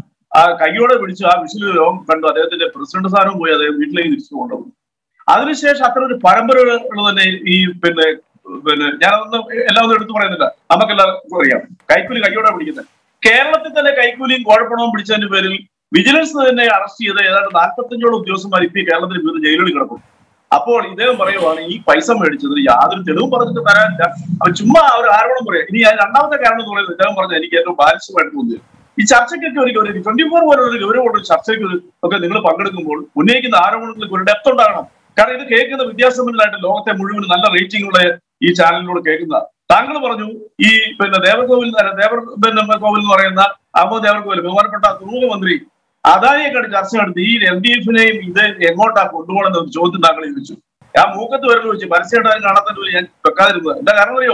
ആ കൈയോടെ പിടിച്ച് ആ വിഷ്വൽ ലോകം കണ്ടു അദ്ദേഹത്തിന്റെ പ്രസിഡന്റ് സ്ഥാനം പോയി അദ്ദേഹം വീട്ടിലേക്ക് തിരിച്ചു കൊണ്ടുവന്നു അതിനുശേഷം അത്ര ഒരു പരമ്പരകൾ തന്നെ ഈ പിന്നെ പിന്നെ ഞാനതൊന്നും എല്ലാം ഒന്നും എടുത്തു പറയുന്നില്ല നമുക്കെല്ലാവർക്കും അറിയാം കൈക്കൂലി കൈയോടെ പിടിക്കുന്നത് കേരളത്തിൽ തന്നെ കൈക്കൂലിയും കുഴപ്പണവും പിടിച്ചതിന്റെ പേരിൽ വിജിലൻസ് തന്നെ അറസ്റ്റ് ചെയ്ത ഏതാണ്ട് നാൽപ്പത്തഞ്ചോളം ഉദ്യോഗസ്ഥന്മാർ ഇപ്പൊ ഈ കേരളത്തിൽ വിവിധ ജയിലുകളിൽ കിടക്കും അപ്പോൾ ഇദ്ദേഹം പറയുവാണ് ഈ പൈസ മേടിച്ചതിന് യാതൊരു തെളിവും പറഞ്ഞിട്ട് തരാനില്ല അവർ ചുമ്മാ ഒരു ആരോപണം പറയാം ഇനി അതിന് രണ്ടാമത്തെ കാരണം എന്ന് പറയുന്നത് ഇദ്ദേഹം പറഞ്ഞ എനിക്ക് ഏറ്റവും ബാലിശമായിട്ട് തോന്നിയത് ഈ ചർച്ചയ്ക്കൊക്കെ ഒരു ഒരു ട്വന്റി ഫോർ പോലെ ഒരു ഗൗരവമുള്ള ഒരു ചർച്ചയ്ക്ക് ഒരു- ഒക്കെ നിങ്ങൾ പങ്കെടുക്കുമ്പോൾ ഉന്നയിക്കുന്ന ആരോപണങ്ങൾക്ക് ഒരു ഡെപ്ത് ഉണ്ടാകണം കാരണം ഇത് കേൾക്കുന്ന വിദ്യാസമ്പന്നരായിട്ട് ലോകത്തെ മുഴുവൻ നല്ല റേറ്റിംഗ് ഉള്ള ഈ ചാനലിലൂടെ കേൾക്കുന്ന താങ്കൾ പറഞ്ഞു ഈ പിന്നെ ദേവർകോവിൽ ദേവർ പിന്നെ കോവിൽ എന്ന് പറയുന്ന അഹമ്മദ് ദേവർകോവിൽ ബഹുമാനപ്പെട്ട തുറമുഖ മന്ത്രി അദാനിയെക്കാട്ട് ചർച്ച നടത്തി ഈ എൽ ഡി എഫിനെയും ഇത് എങ്ങോട്ടാ കൊണ്ടുപോകണമെന്ന് ഒരു ചോദ്യം താങ്കൾ ചോദിച്ചു ഞാൻ മൂക്കത്ത് വരൽ വെച്ച് പരസ്യമായിട്ട് കാണാത്തതിന് പോലും ഞാൻ വെക്കാതിരുന്നത് എന്താ കാരണം അറിയോ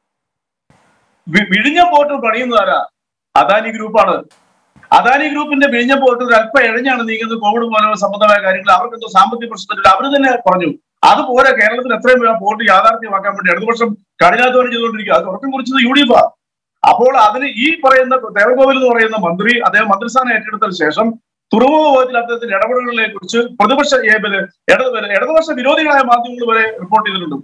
വി- വിഴിഞ്ഞ പോർട്ട് പണിയുന്നതാരാ അദാനി ഗ്രൂപ്പാണ് അദാനി ഗ്രൂപ്പിന്റെ വിഴിഞ്ഞ പോർട്ട് ഒരു അല്പം ഇഴഞ്ഞാണ് നീങ്ങുന്നത് കോവിഡ് പോലുള്ള സംബന്ധമായ കാര്യങ്ങൾ അവർക്ക് എന്തോ സാമ്പത്തിക പ്രശ്നത്തിൽ അവർ തന്നെ പറഞ്ഞു അതുപോലെ കേരളത്തിൽ എത്രയും വേഗം പോർട്ട് യാഥാർത്ഥ്യമാക്കാൻ വേണ്ടി ഇടതുപക്ഷം കഠിനാധ്വാനം ചെയ്തുകൊണ്ടിരിക്കുക അത് ഉറക്കം കുറിച്ചത് യു ഡി എഫ് അപ്പോൾ അതിന് ഈ പറയുന്ന ദേവഗോവിൽ എന്ന് പറയുന്ന മന്ത്രി അദ്ദേഹം മന്ത്രിസ്ഥാനം ഏറ്റെടുത്തതിന് ശേഷം തുറമുഖ വകുപ്പിൽ അദ്ദേഹത്തിന്റെ ഇടപെടലുകളെ കുറിച്ച് പ്രതിപക്ഷ ഏ, പിന്നെ ഇടത് പിന്നെ ഇടതുപക്ഷ വിരോധികളായ മാധ്യമങ്ങൾ വരെ റിപ്പോർട്ട് ചെയ്തിട്ടുണ്ട്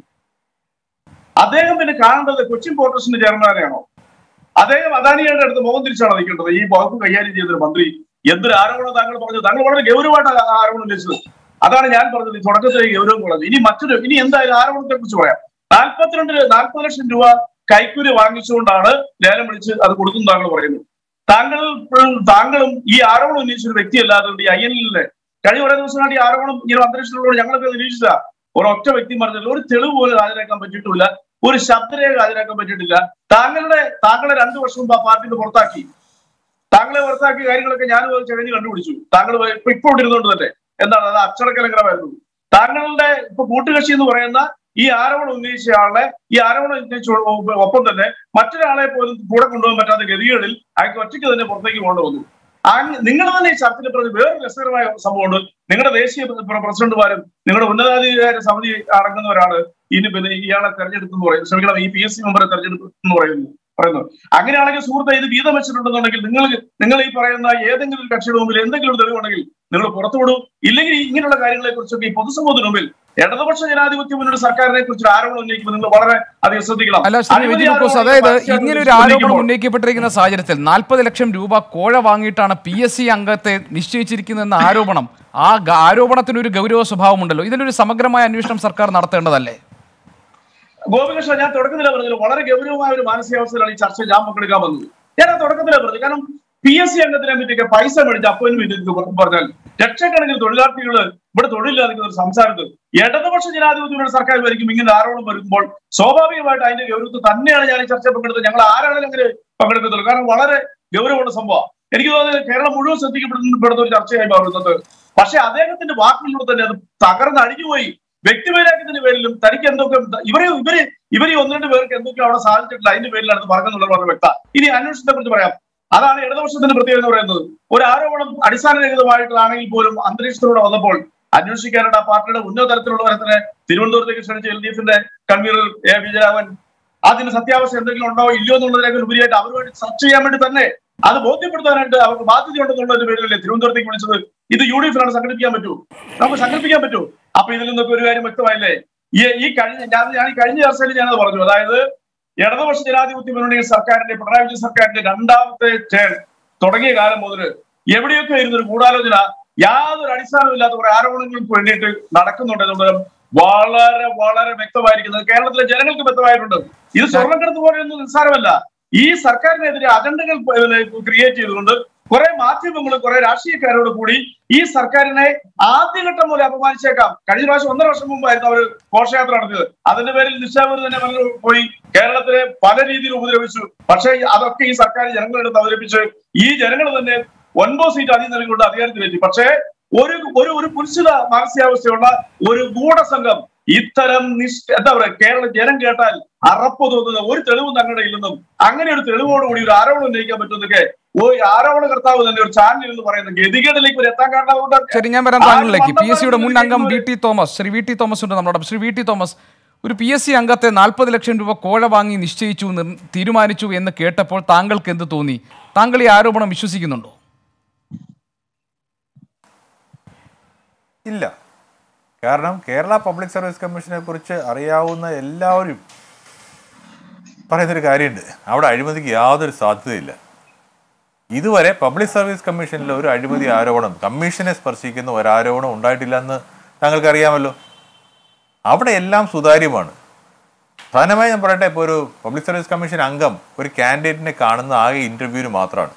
അദ്ദേഹം പിന്നെ കാണേണ്ടത് കൊച്ചിൻ പോർട്ടസിന്റെ ചെയർമാനെയാണോ അദ്ദേഹം അദാനിയുടെ അടുത്ത് മുഖം തിരിച്ചാണ് നിൽക്കേണ്ടത് ഈ വകുപ്പ് കൈകാര്യം ചെയ്തൊരു മന്ത്രി എന്തൊരു ആരോപണം താങ്കൾ പറഞ്ഞു താങ്കൾ വളരെ ഗൗരവമായിട്ട് ആ ആരോപണം ഉന്നയിച്ചത് അതാണ് ഞാൻ പറഞ്ഞത് ഈ തുടക്കത്തിലെ ഗൗരവം പറഞ്ഞത് ഇനി മറ്റൊരു ഇനി എന്തായാലും ആരോപണത്തെ കുറിച്ച് പറയാം നാൽപ്പത്തിരണ്ട് നാൽപ്പത് ലക്ഷം രൂപ കൈക്കൂലി വാങ്ങിച്ചുകൊണ്ടാണ് ലേലം വിളിച്ച് അത് കൊടുത്തു താങ്കൾ പറയുന്നു താങ്കൾ താങ്കളും ഈ ആരോപണം ഉന്നയിച്ച ഒരു വ്യക്തിയല്ലാതെ ഈ ഐ എൻ എല്ലിലെ കഴിഞ്ഞ കുറേ ദിവസമായിട്ട് ഈ ആരോപണം ഇങ്ങനെ അന്തരീക്ഷത്തിലൂടെ ഞങ്ങളൊക്കെ നിരീക്ഷിച്ച ഒരൊറ്റ വ്യക്തി പറഞ്ഞില്ല ഒരു തെളിവ് പോലും ഹാജരാക്കാൻ പറ്റിയിട്ടില്ല ഒരു ശബ്ദരേഖ ഹാജരാക്കാൻ പറ്റിയിട്ടില്ല താങ്കളുടെ താങ്കളെ രണ്ടു വർഷം മുമ്പ് ആ പാർട്ടിയിൽ നിന്ന് പുറത്താക്കി താങ്കളെ പുറത്താക്കിയ കാര്യങ്ങളൊക്കെ ഞാൻ ചെകഞ്ഞ് കണ്ടുപിടിച്ചു താങ്കൾ ഇപ്പൊ ഇപ്പൊ ഇവിടെ ഇരുന്നുകൊണ്ട് തന്നെ എന്താണ് അത് അച്ചടക്കലംഘനമായിരുന്നു താങ്കളുടെ ഇപ്പൊ കൂട്ടുകക്ഷി എന്ന് പറയുന്ന ഈ ആരോപണം ഉന്നയിച്ച ആളെ ഈ ആരോപണം ഉന്നയിച്ച ഒപ്പം തന്നെ മറ്റൊരാളെ പോലും കൂടെ കൊണ്ടുപോകാൻ പറ്റാത്ത ഗതികളിൽ അയാൾക്ക് ഒറ്റയ്ക്ക് തന്നെ പുറത്തേക്ക് കൊണ്ടുവന്നു നിങ്ങൾ തന്നെ ഈ ചർച്ചയിൽ പറഞ്ഞ വേറൊരു രസകരമായ സംഭവമുണ്ട് നിങ്ങളുടെ ദേശീയ പ്ര- പ്രസിഡന്റുമാരും നിങ്ങളുടെ ഉന്നതാധികാര സമിതി അടങ്ങുന്നവരാണ് ഇനി പിന്നെ ഇയാളെ തെരഞ്ഞെടുത്തെന്ന് പറയുന്നത് ക്ഷമിക്കണം ഈ പി എസ് സി മെമ്പറെ തെരഞ്ഞെടുത്തെന്ന് പറയുന്നു പറയുന്നു അങ്ങനെയാണെങ്കിൽ സുഹൃത്തെ ഇത് വീതം വെച്ചിട്ടുണ്ടെന്നുണ്ടെങ്കിൽ നിങ്ങൾ നിങ്ങൾ ഈ പറയുന്ന ഏതെങ്കിലും ഒരു കക്ഷിയുടെ മുമ്പിൽ എന്തെങ്കിലും ഒരു തെളിവുണ്ടെങ്കിൽ നിങ്ങൾ പുറത്തുവിടൂ ഇല്ലെങ്കിൽ ഇങ്ങനെയുള്ള കാര്യങ്ങളെ കുറിച്ചൊക്കെ ഈ പൊതുസമൂഹത്തിന് മുമ്പിൽ ഇടതുപക്ഷ ജനാധിപത്യ മുന്നണി സർക്കാരിനെ കുറിച്ച് ഒരു ആരോപണം ഉന്നയിക്കുമ്പോൾ നിങ്ങൾ വളരെ അധികം ശ്രദ്ധിക്കണം അല്ല ശ്രീ അഴിമതി വിജി ലൂക്കോസ് ആരോപണം അതായത് പരസ്യമായിട്ട് ഇങ്ങനെ ഒരു ആരോപണം ഉന്നയിക്കുമ്പോൾ ഉന്നയിക്കപ്പെട്ടിരിക്കുന്ന സാഹചര്യത്തിൽ നാൽപ്പത് ലക്ഷം രൂപ കോഴ വാങ്ങിയിട്ടാണ് പി എസ് സി അംഗത്തെ നിശ്ചയിച്ചിരിക്കുന്നതെന്ന ആരോപണം ആ ഗ- ആരോപണത്തിന് ഒരു ഗൗരവ സ്വഭാവമുണ്ടല്ലോ ഇതിലൊരു സമഗ്രമായ അന്വേഷണം സർക്കാർ നടത്തേണ്ടതല്ലേ ഗോപികൃഷ്ണൻ ഞാൻ തുടക്കത്തിലെ പറഞ്ഞത് വളരെ ഗൗരവമായ ഒരു മാനസികാവസ്ഥയിലാണ് ഈ ചർച്ച ഞാൻ പങ്കെടുക്കാൻ വന്നത് ഞാൻ ആ തുടക്കത്തിലെ പറഞ്ഞു കാരണം പി എസ് സി അംഗത്തിനെ പറ്റിയൊക്കെ പൈസ മേടിച്ച് അപ്പോയിന്റ്മെന്റ് പറഞ്ഞാൽ ലക്ഷക്കണക്കിന് തൊഴിലാളികൾ ഇവിടെ തൊഴിലില്ലാതിരിക്കുന്ന ഒരു സംസാരത്തിൽ ഇടതുപക്ഷ ജനാധിപത്യങ്ങളുടെ സർക്കാർ ഭരിക്കും ഇങ്ങനെ ആരോപണം വരുമ്പോൾ സ്വാഭാവികമായിട്ട് അതിന്റെ ഗൗരവത്തിൽ തന്നെയാണ് ഞാൻ ഈ ചർച്ച പങ്കെടുത്തത് ഞങ്ങൾ ആരാണെങ്കിലും അങ്ങനെ പങ്കെടുക്കത്തുള്ളൂ കാരണം വളരെ ഗൗരവമുള്ള സംഭവം എനിക്ക് തോന്നുന്നത് കേരളം മുഴുവൻ ശ്രദ്ധിക്കപ്പെടുന്ന ഒരു ചർച്ചയായി മാറുന്നത് പക്ഷെ അദ്ദേഹത്തിന്റെ വാക്കുകളിലൂടെ തന്നെ അത് തകർന്ന് അഴിഞ്ഞുപോയി വ്യക്തിവൈരാഗ്യത്തിന്റെ പേരിലും തനിക്ക് എന്തൊക്കെ ഇവരെ ഇവര് ഇവര് ഈ ഒന്ന് രണ്ട് പേർക്ക് എന്തൊക്കെ അവിടെ സാധിച്ചിട്ടില്ല അതിന്റെ പേരിലാണ് ഇത് പറഞ്ഞെന്നുള്ളത് വളരെ വ്യക്ത ഇനി അന്വേഷണത്തെ കുറിച്ച് പറയാം അതാണ് ഇടതുപക്ഷത്തിന്റെ പ്രത്യേകത എന്ന് പറയുന്നത് ഒരു ആരോപണം അടിസ്ഥാനരഹിതമായിട്ടാണെങ്കിൽ പോലും അന്തരീക്ഷത്തിലൂടെ വന്നപ്പോൾ അന്വേഷിക്കാനായിട്ട് ആ പാർട്ടിയുടെ ഉന്നത തലത്തിലുള്ളവരെ തന്നെ തിരുവനന്തപുരത്തേക്ക് ക്ഷണിച്ച എൽ ഡി എഫിന്റെ കൺവീനർ എ വിജയരാമൻ അതിന് സത്യാവസ്ഥ എന്തെങ്കിലും ഉണ്ടോ ഇല്ലയോ എന്നുള്ളതിനേക്കാൾ ഉപരിയായിട്ട് അവരുമായിട്ട് ചർച്ച ചെയ്യാൻ വേണ്ടി തന്നെ അത് ബോധ്യപ്പെടുത്താനായിട്ട് അവർക്ക് ബാധ്യതയുണ്ടെന്നുള്ളതിന്റെ പേരിലല്ലേ തിരുവനന്തപുരത്തേക്ക് വിളിച്ചത് ഇത് യു ഡി എഫിലാണ് സംഘടിപ്പിക്കാൻ പറ്റൂ നമുക്ക് സംഘടിപ്പിക്കാൻ പറ്റൂ അപ്പൊ ഇതിൽ നിന്നൊക്കെ ഒരു കാര്യം വ്യക്തമായില്ലേ ഈ ഈ കഴിഞ്ഞ ഞാൻ ഞാൻ ഈ കഴിഞ്ഞ ചർച്ചയിൽ ഞാനത് പറഞ്ഞു അതായത് ഇടതുപക്ഷ ജനാധിപത്യ മുന്നണി സർക്കാരിന്റെ പിണറായി വിജയൻ സർക്കാരിന്റെ രണ്ടാമത്തെ ടേൺ തുടങ്ങിയ കാലം മുതൽ എവിടെയൊക്കെ ആയിരുന്നു ഒരു ഗൂഢാലോചന യാതൊരു അടിസ്ഥാനമില്ലാത്ത കുറെ ആരോപണങ്ങൾക്ക് വേണ്ടിയിട്ട് നടക്കുന്നുണ്ട് എന്നുള്ളത് വളരെ വളരെ വ്യക്തമായിരിക്കുന്നത് കേരളത്തിലെ ജനങ്ങൾക്ക് വ്യക്തമായിട്ടുണ്ട് ഇത് സ്വർണ്ണക്കടത്ത് പോലെയൊന്നും നിസ്സാരമല്ല ഈ സർക്കാരിനെതിരെ അജണ്ടകൾ ക്രിയേറ്റ് ചെയ്തുകൊണ്ട് കുറെ മാധ്യമങ്ങൾ കുറെ രാഷ്ട്രീയക്കാരോട് കൂടി ഈ സർക്കാരിനെ ആദ്യഘട്ടം മുതൽ അപമാനിച്ചേക്കാം കഴിഞ്ഞ പ്രാവശ്യം ഒന്നര വർഷം മുമ്പായിരുന്നു അവർ ഘോഷയാത്ര നടത്തിയത് അതിന്റെ പേരിൽ നിശാപൂർ തന്നെ പലരും പോയി കേരളത്തിലെ പല രീതിയിൽ ഉപദ്രവിച്ചു പക്ഷേ അതൊക്കെ ഈ സർക്കാർ ജനങ്ങളെടുത്ത് അവതരിപ്പിച്ച് ഈ ജനങ്ങൾ തന്നെ ഒൻപത് സീറ്റ് അധികം നൽകിക്കൊണ്ട് അധികാരത്തിലെത്തി പക്ഷേ ഒരു ഒരു ഒരു കുരിശിത മാനസികാവസ്ഥയുള്ള ഒരു ഗൂഢസംഘം ഇത്തരം നിഷ്ഠ എന്താ പറയാ കേരള ജനം കേട്ടാൽ അറപ്പ് തോന്നുന്ന ഒരു തെളിവും തങ്ങളുടെ ഇല്ലെന്നും അങ്ങനെ ഒരു തെളിവോടുകൂടി ഒരു ആരോപണം ഉന്നയിക്കാൻ പറ്റുന്നതൊക്കെ ഒരു ആരോപണകർത്താവ് തന്നെ ഒരു ചാനൽ എന്ന് പറയുന്ന ഗതികേടിലേക്ക് ഒരു എത്താൻ കാരണം അതുകൊണ്ട് ശരി ഞാൻ വരാം താങ്കളിലേക്ക് പി എസ് സിയുടെ മുൻ അംഗം വി ആരും T Thomas Shri V T Thomas ഉണ്ട് നമ്മളോട് ശ്രീ വി ടി തോമസ് ഒരു പി എസ് സി അംഗത്തെ നാൽപ്പത് ലക്ഷം രൂപ കോഴ വാങ്ങി നിശ്ചയിച്ചു നിർ- തീരുമാനിച്ചു എന്ന് കേട്ടപ്പോൾ താങ്കൾക്ക് എന്ത് തോന്നി താങ്കൾ ഈ ആരോപണം വിശ്വസിക്കുന്നുണ്ടോ ഇല്ല കാരണം കേരള പബ്ലിക് സർവീസ് കമ്മീഷനെ കുറിച്ച് അറിയാവുന്ന എല്ലാവരും പറയുന്നൊരു കാര്യമുണ്ട് അവിടെ അഴിമതിക്ക് യാതൊരു സാധ്യതയില്ല ഇതുവരെ പബ്ലിക് സർവീസ് കമ്മീഷനിൽ ഒരു അഴിമതി ആരോപണം കമ്മീഷനെ സ്പർശിക്കുന്ന ഒരു ആരോപണം ഉണ്ടായിട്ടില്ല എന്ന് താങ്കൾക്ക് അറിയാമല്ലോ അവിടെ എല്ലാം സുതാര്യമാണ് പ്രധാനമായും ഞാൻ പറയട്ടെ ഇപ്പോൾ ഒരു പബ്ലിക് സർവീസ് കമ്മീഷൻ അംഗം ഒരു കാൻഡിഡേറ്റിനെ കാണുന്ന ആകെ ഇന്റർവ്യൂവിന് മാത്രമാണ്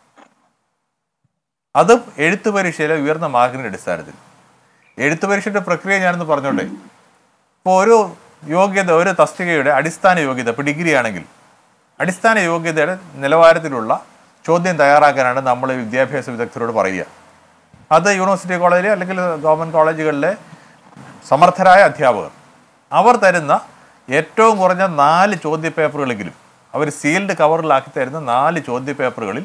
അതും എഴുത്തു പരീക്ഷയിലെ ഉയർന്ന മാർക്കിന്റെ അടിസ്ഥാനത്തിൽ എഴുത്തു പരീക്ഷയുടെ പ്രക്രിയ ഞാനൊന്ന് പറഞ്ഞോട്ടെ ഇപ്പോൾ ഒരു യോഗ്യത ഒരു തസ്തികയുടെ അടിസ്ഥാന യോഗ്യത ഇപ്പോൾ ഡിഗ്രി ആണെങ്കിൽ അടിസ്ഥാന യോഗ്യതയുടെ നിലവാരത്തിലുള്ള ചോദ്യം തയ്യാറാക്കാനാണ് നമ്മൾ വിദ്യാഭ്യാസ വിദഗ്ധരോട് പറയുക അത് യൂണിവേഴ്സിറ്റി കോളേജിലെ അല്ലെങ്കിൽ ഗവൺമെൻറ് കോളേജുകളിലെ സമർത്ഥരായ അധ്യാപകർ അവർ തരുന്ന ഏറ്റവും കുറഞ്ഞ നാല് ചോദ്യ പേപ്പറുകളെങ്കിലും അവർ സീൽഡ് കവറിലാക്കി തരുന്ന നാല് ചോദ്യ പേപ്പറുകളിൽ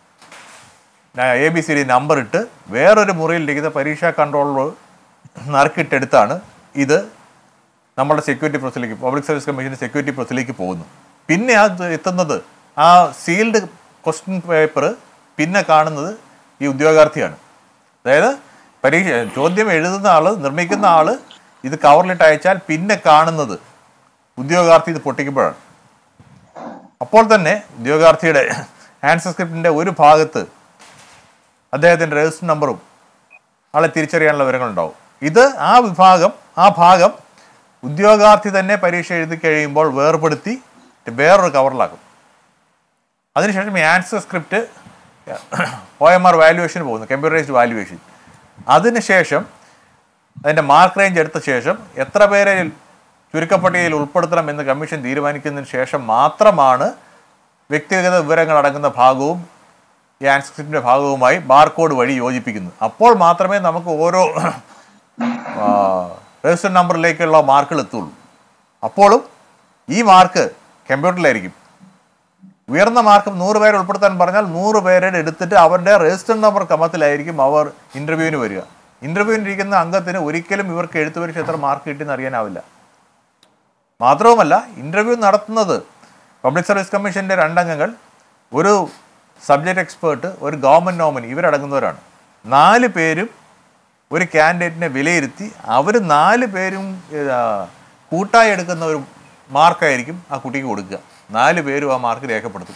A B C D number ഇട്ട് വേറൊരു മുറിയിലിരിക്കുന്ന പരീക്ഷാ കൺട്രോളർ നറുക്കിട്ടെടുത്താണ് ഇത് നമ്മുടെ സെക്യൂരിറ്റി പ്രൊസിലേക്ക് പബ്ലിക് സർവീസ് കമ്മീഷൻ്റെ സെക്യൂരിറ്റി പ്രൊസിലേക്ക് പോകുന്നു പിന്നെ അത് എത്തുന്നത് ആ സീൽഡ് ക്വസ്റ്റ്യൻ പേപ്പർ പിന്നെ കാണുന്നത് ഈ ഉദ്യോഗാർത്ഥിയാണ് അതായത് പരീക്ഷ ചോദ്യം എഴുതുന്ന ആൾ നിർമ്മിക്കുന്ന ആൾ ഇത് കവറിലിട്ട് അയച്ചാൽ പിന്നെ കാണുന്നത് ഉദ്യോഗാർത്ഥി ഇത് പൊട്ടിക്കുമ്പോഴാണ് അപ്പോൾ തന്നെ ഉദ്യോഗാർത്ഥിയുടെ ആൻസർ സ്ക്രിപ്റ്റിൻ്റെ ഒരു ഭാഗത്ത് അദ്ദേഹത്തിൻ്റെ രജിസ്റ്റർ നമ്പറും ആളെ തിരിച്ചറിയാനുള്ള വിവരങ്ങളുണ്ടാവും ഇത് ആ വിഭാഗം ആ ഭാഗം ഉദ്യോഗാർത്ഥി തന്നെ പരീക്ഷ എഴുതി കഴിയുമ്പോൾ വേർപെടുത്തി വേറൊരു കവറിലാക്കും അതിനുശേഷം ഈ answer script O M R വാല്യുവേഷന് പോകുന്നു കമ്പ്യൂട്ടറൈസ്ഡ് വാല്യുവേഷൻ അതിനുശേഷം അതിൻ്റെ മാർക്ക് റേഞ്ച് എടുത്ത ശേഷം എത്ര പേരെ ചുരുക്കപ്പട്ടികയിൽ ഉൾപ്പെടുത്തണം എന്ന് കമ്മീഷൻ തീരുമാനിക്കുന്നതിന് ശേഷം മാത്രമാണ് വ്യക്തിഗത വിവരങ്ങൾ അടങ്ങുന്ന ഭാഗവും ഈ ആൻസർ സ്ക്രിപ്റ്റിൻ്റെ ഭാഗവുമായി ബാർകോഡ് വഴി യോജിപ്പിക്കുന്നത് അപ്പോൾ മാത്രമേ നമുക്ക് ഓരോ രജിസ്റ്റർ നമ്പറിലേക്കുള്ള മാർക്കുകൾ എത്തുള്ളൂ അപ്പോഴും ഈ മാർക്ക് കമ്പ്യൂട്ടറിലായിരിക്കും ഉയർന്ന മാർക്ക് നൂറ് പേരെ ഉൾപ്പെടുത്താൻ പറഞ്ഞാൽ നൂറ് പേരുടെ എടുത്തിട്ട് അവരുടെ രജിസ്റ്റർ നമ്പർ ക്രമത്തിലായിരിക്കും അവർ ഇൻ്റർവ്യൂവിന് വരിക ഇൻ്റർവ്യൂവിന് ഇരിക്കുന്ന അംഗത്തിന് ഒരിക്കലും ഇവർക്ക് എഴുത്തു പരീക്ഷ എത്ര മാർക്ക് കിട്ടിയെന്ന് അറിയാനാവില്ല മാത്രവുമല്ല ഇൻ്റർവ്യൂ നടത്തുന്നത് പബ്ലിക് സർവീസ് കമ്മീഷൻ്റെ രണ്ടംഗങ്ങൾ ഒരു സബ്ജക്റ്റ് എക്സ്പേർട്ട് ഒരു ഗവൺമെൻറ് നോമിനി ഇവരടങ്ങുന്നവരാണ് നാല് പേരും ഒരു കാൻഡിഡേറ്റിനെ വിലയിരുത്തി അവർ നാല് പേരും ഏതാ, കൂട്ടായി എടുക്കുന്ന ഒരു മാർക്കായിരിക്കും ആ കുട്ടിക്ക് കൊടുക്കുക നാല് പേരും ആ മാർക്ക് രേഖപ്പെടുത്തും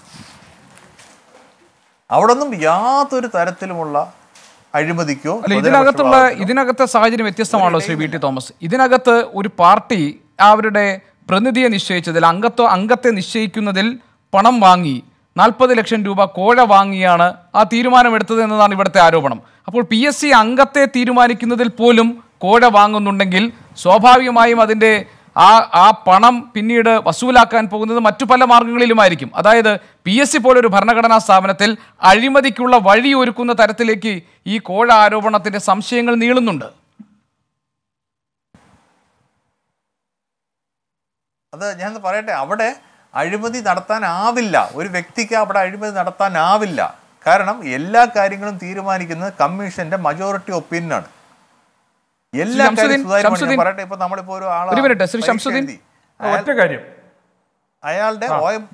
അവിടെ ഒന്നും യാതൊരു തരത്തിലുമുള്ള അഴിമതിക്കോ അല്ല ഇതിനകത്തുള്ള ഇതിനകത്തെ സാഹചര്യം വ്യത്യസ്തമാണല്ലോ ശ്രീ വി ടി തോമസ് ഇതിനകത്ത് ഒരു പാർട്ടി അവരുടെ പ്രതിനിധിയെ നിശ്ചയിച്ചതിൽ അംഗത്വ അംഗത്തെ നിശ്ചയിക്കുന്നതിൽ പണം വാങ്ങി നാൽപ്പത് ലക്ഷം രൂപ കോഴ വാങ്ങിയാണ് ആ തീരുമാനമെടുത്തത് എന്നതാണ് ഇവിടുത്തെ ആരോപണം അപ്പോൾ പി എസ് സി അംഗത്തെ തീരുമാനിക്കുന്നതിൽ പോലും കോഴ വാങ്ങുന്നുണ്ടെങ്കിൽ സ്വാഭാവികമായും അതിൻ്റെ ആ ആ പണം പിന്നീട് വസൂലാക്കാൻ പോകുന്നത് മറ്റു പല മാർഗങ്ങളിലുമായിരിക്കും അതായത് പി എസ് സി പോലൊരു ഭരണഘടനാ സ്ഥാപനത്തിൽ അഴിമതിക്കുള്ള വഴി ഒരുക്കുന്ന തരത്തിലേക്ക് ഈ കോഴ ആരോപണത്തിന്റെ സംശയങ്ങൾ നീളുന്നുണ്ട് അത് ഞാൻ പറയട്ടെ അവിടെ അഴിമതി നടത്താനാവില്ല ഒരു വ്യക്തിക്ക് അവിടെ അഴിമതി നടത്താനാവില്ല കാരണം എല്ലാ കാര്യങ്ങളും തീരുമാനിക്കുന്നത് കമ്മീഷന്റെ മജോറിറ്റി ഒപ്പീനിയനാണ് എല്ലാ ശംസുദ്ദീൻ, കാര്യവും സുതാര്യമാണ്. ഞാൻ ശംസുദ്ദീൻ, പറയട്ടെ ഇപ്പൊ നമ്മളിപ്പോ ഒരു ആളെ ഒരു മിനിറ്റ്, ശ്രീ പരീക്ഷ ശംസുദ്ദീൻ. എഴുതി. ഒറ്റ കാര്യം അയാളുടെ ആ. OM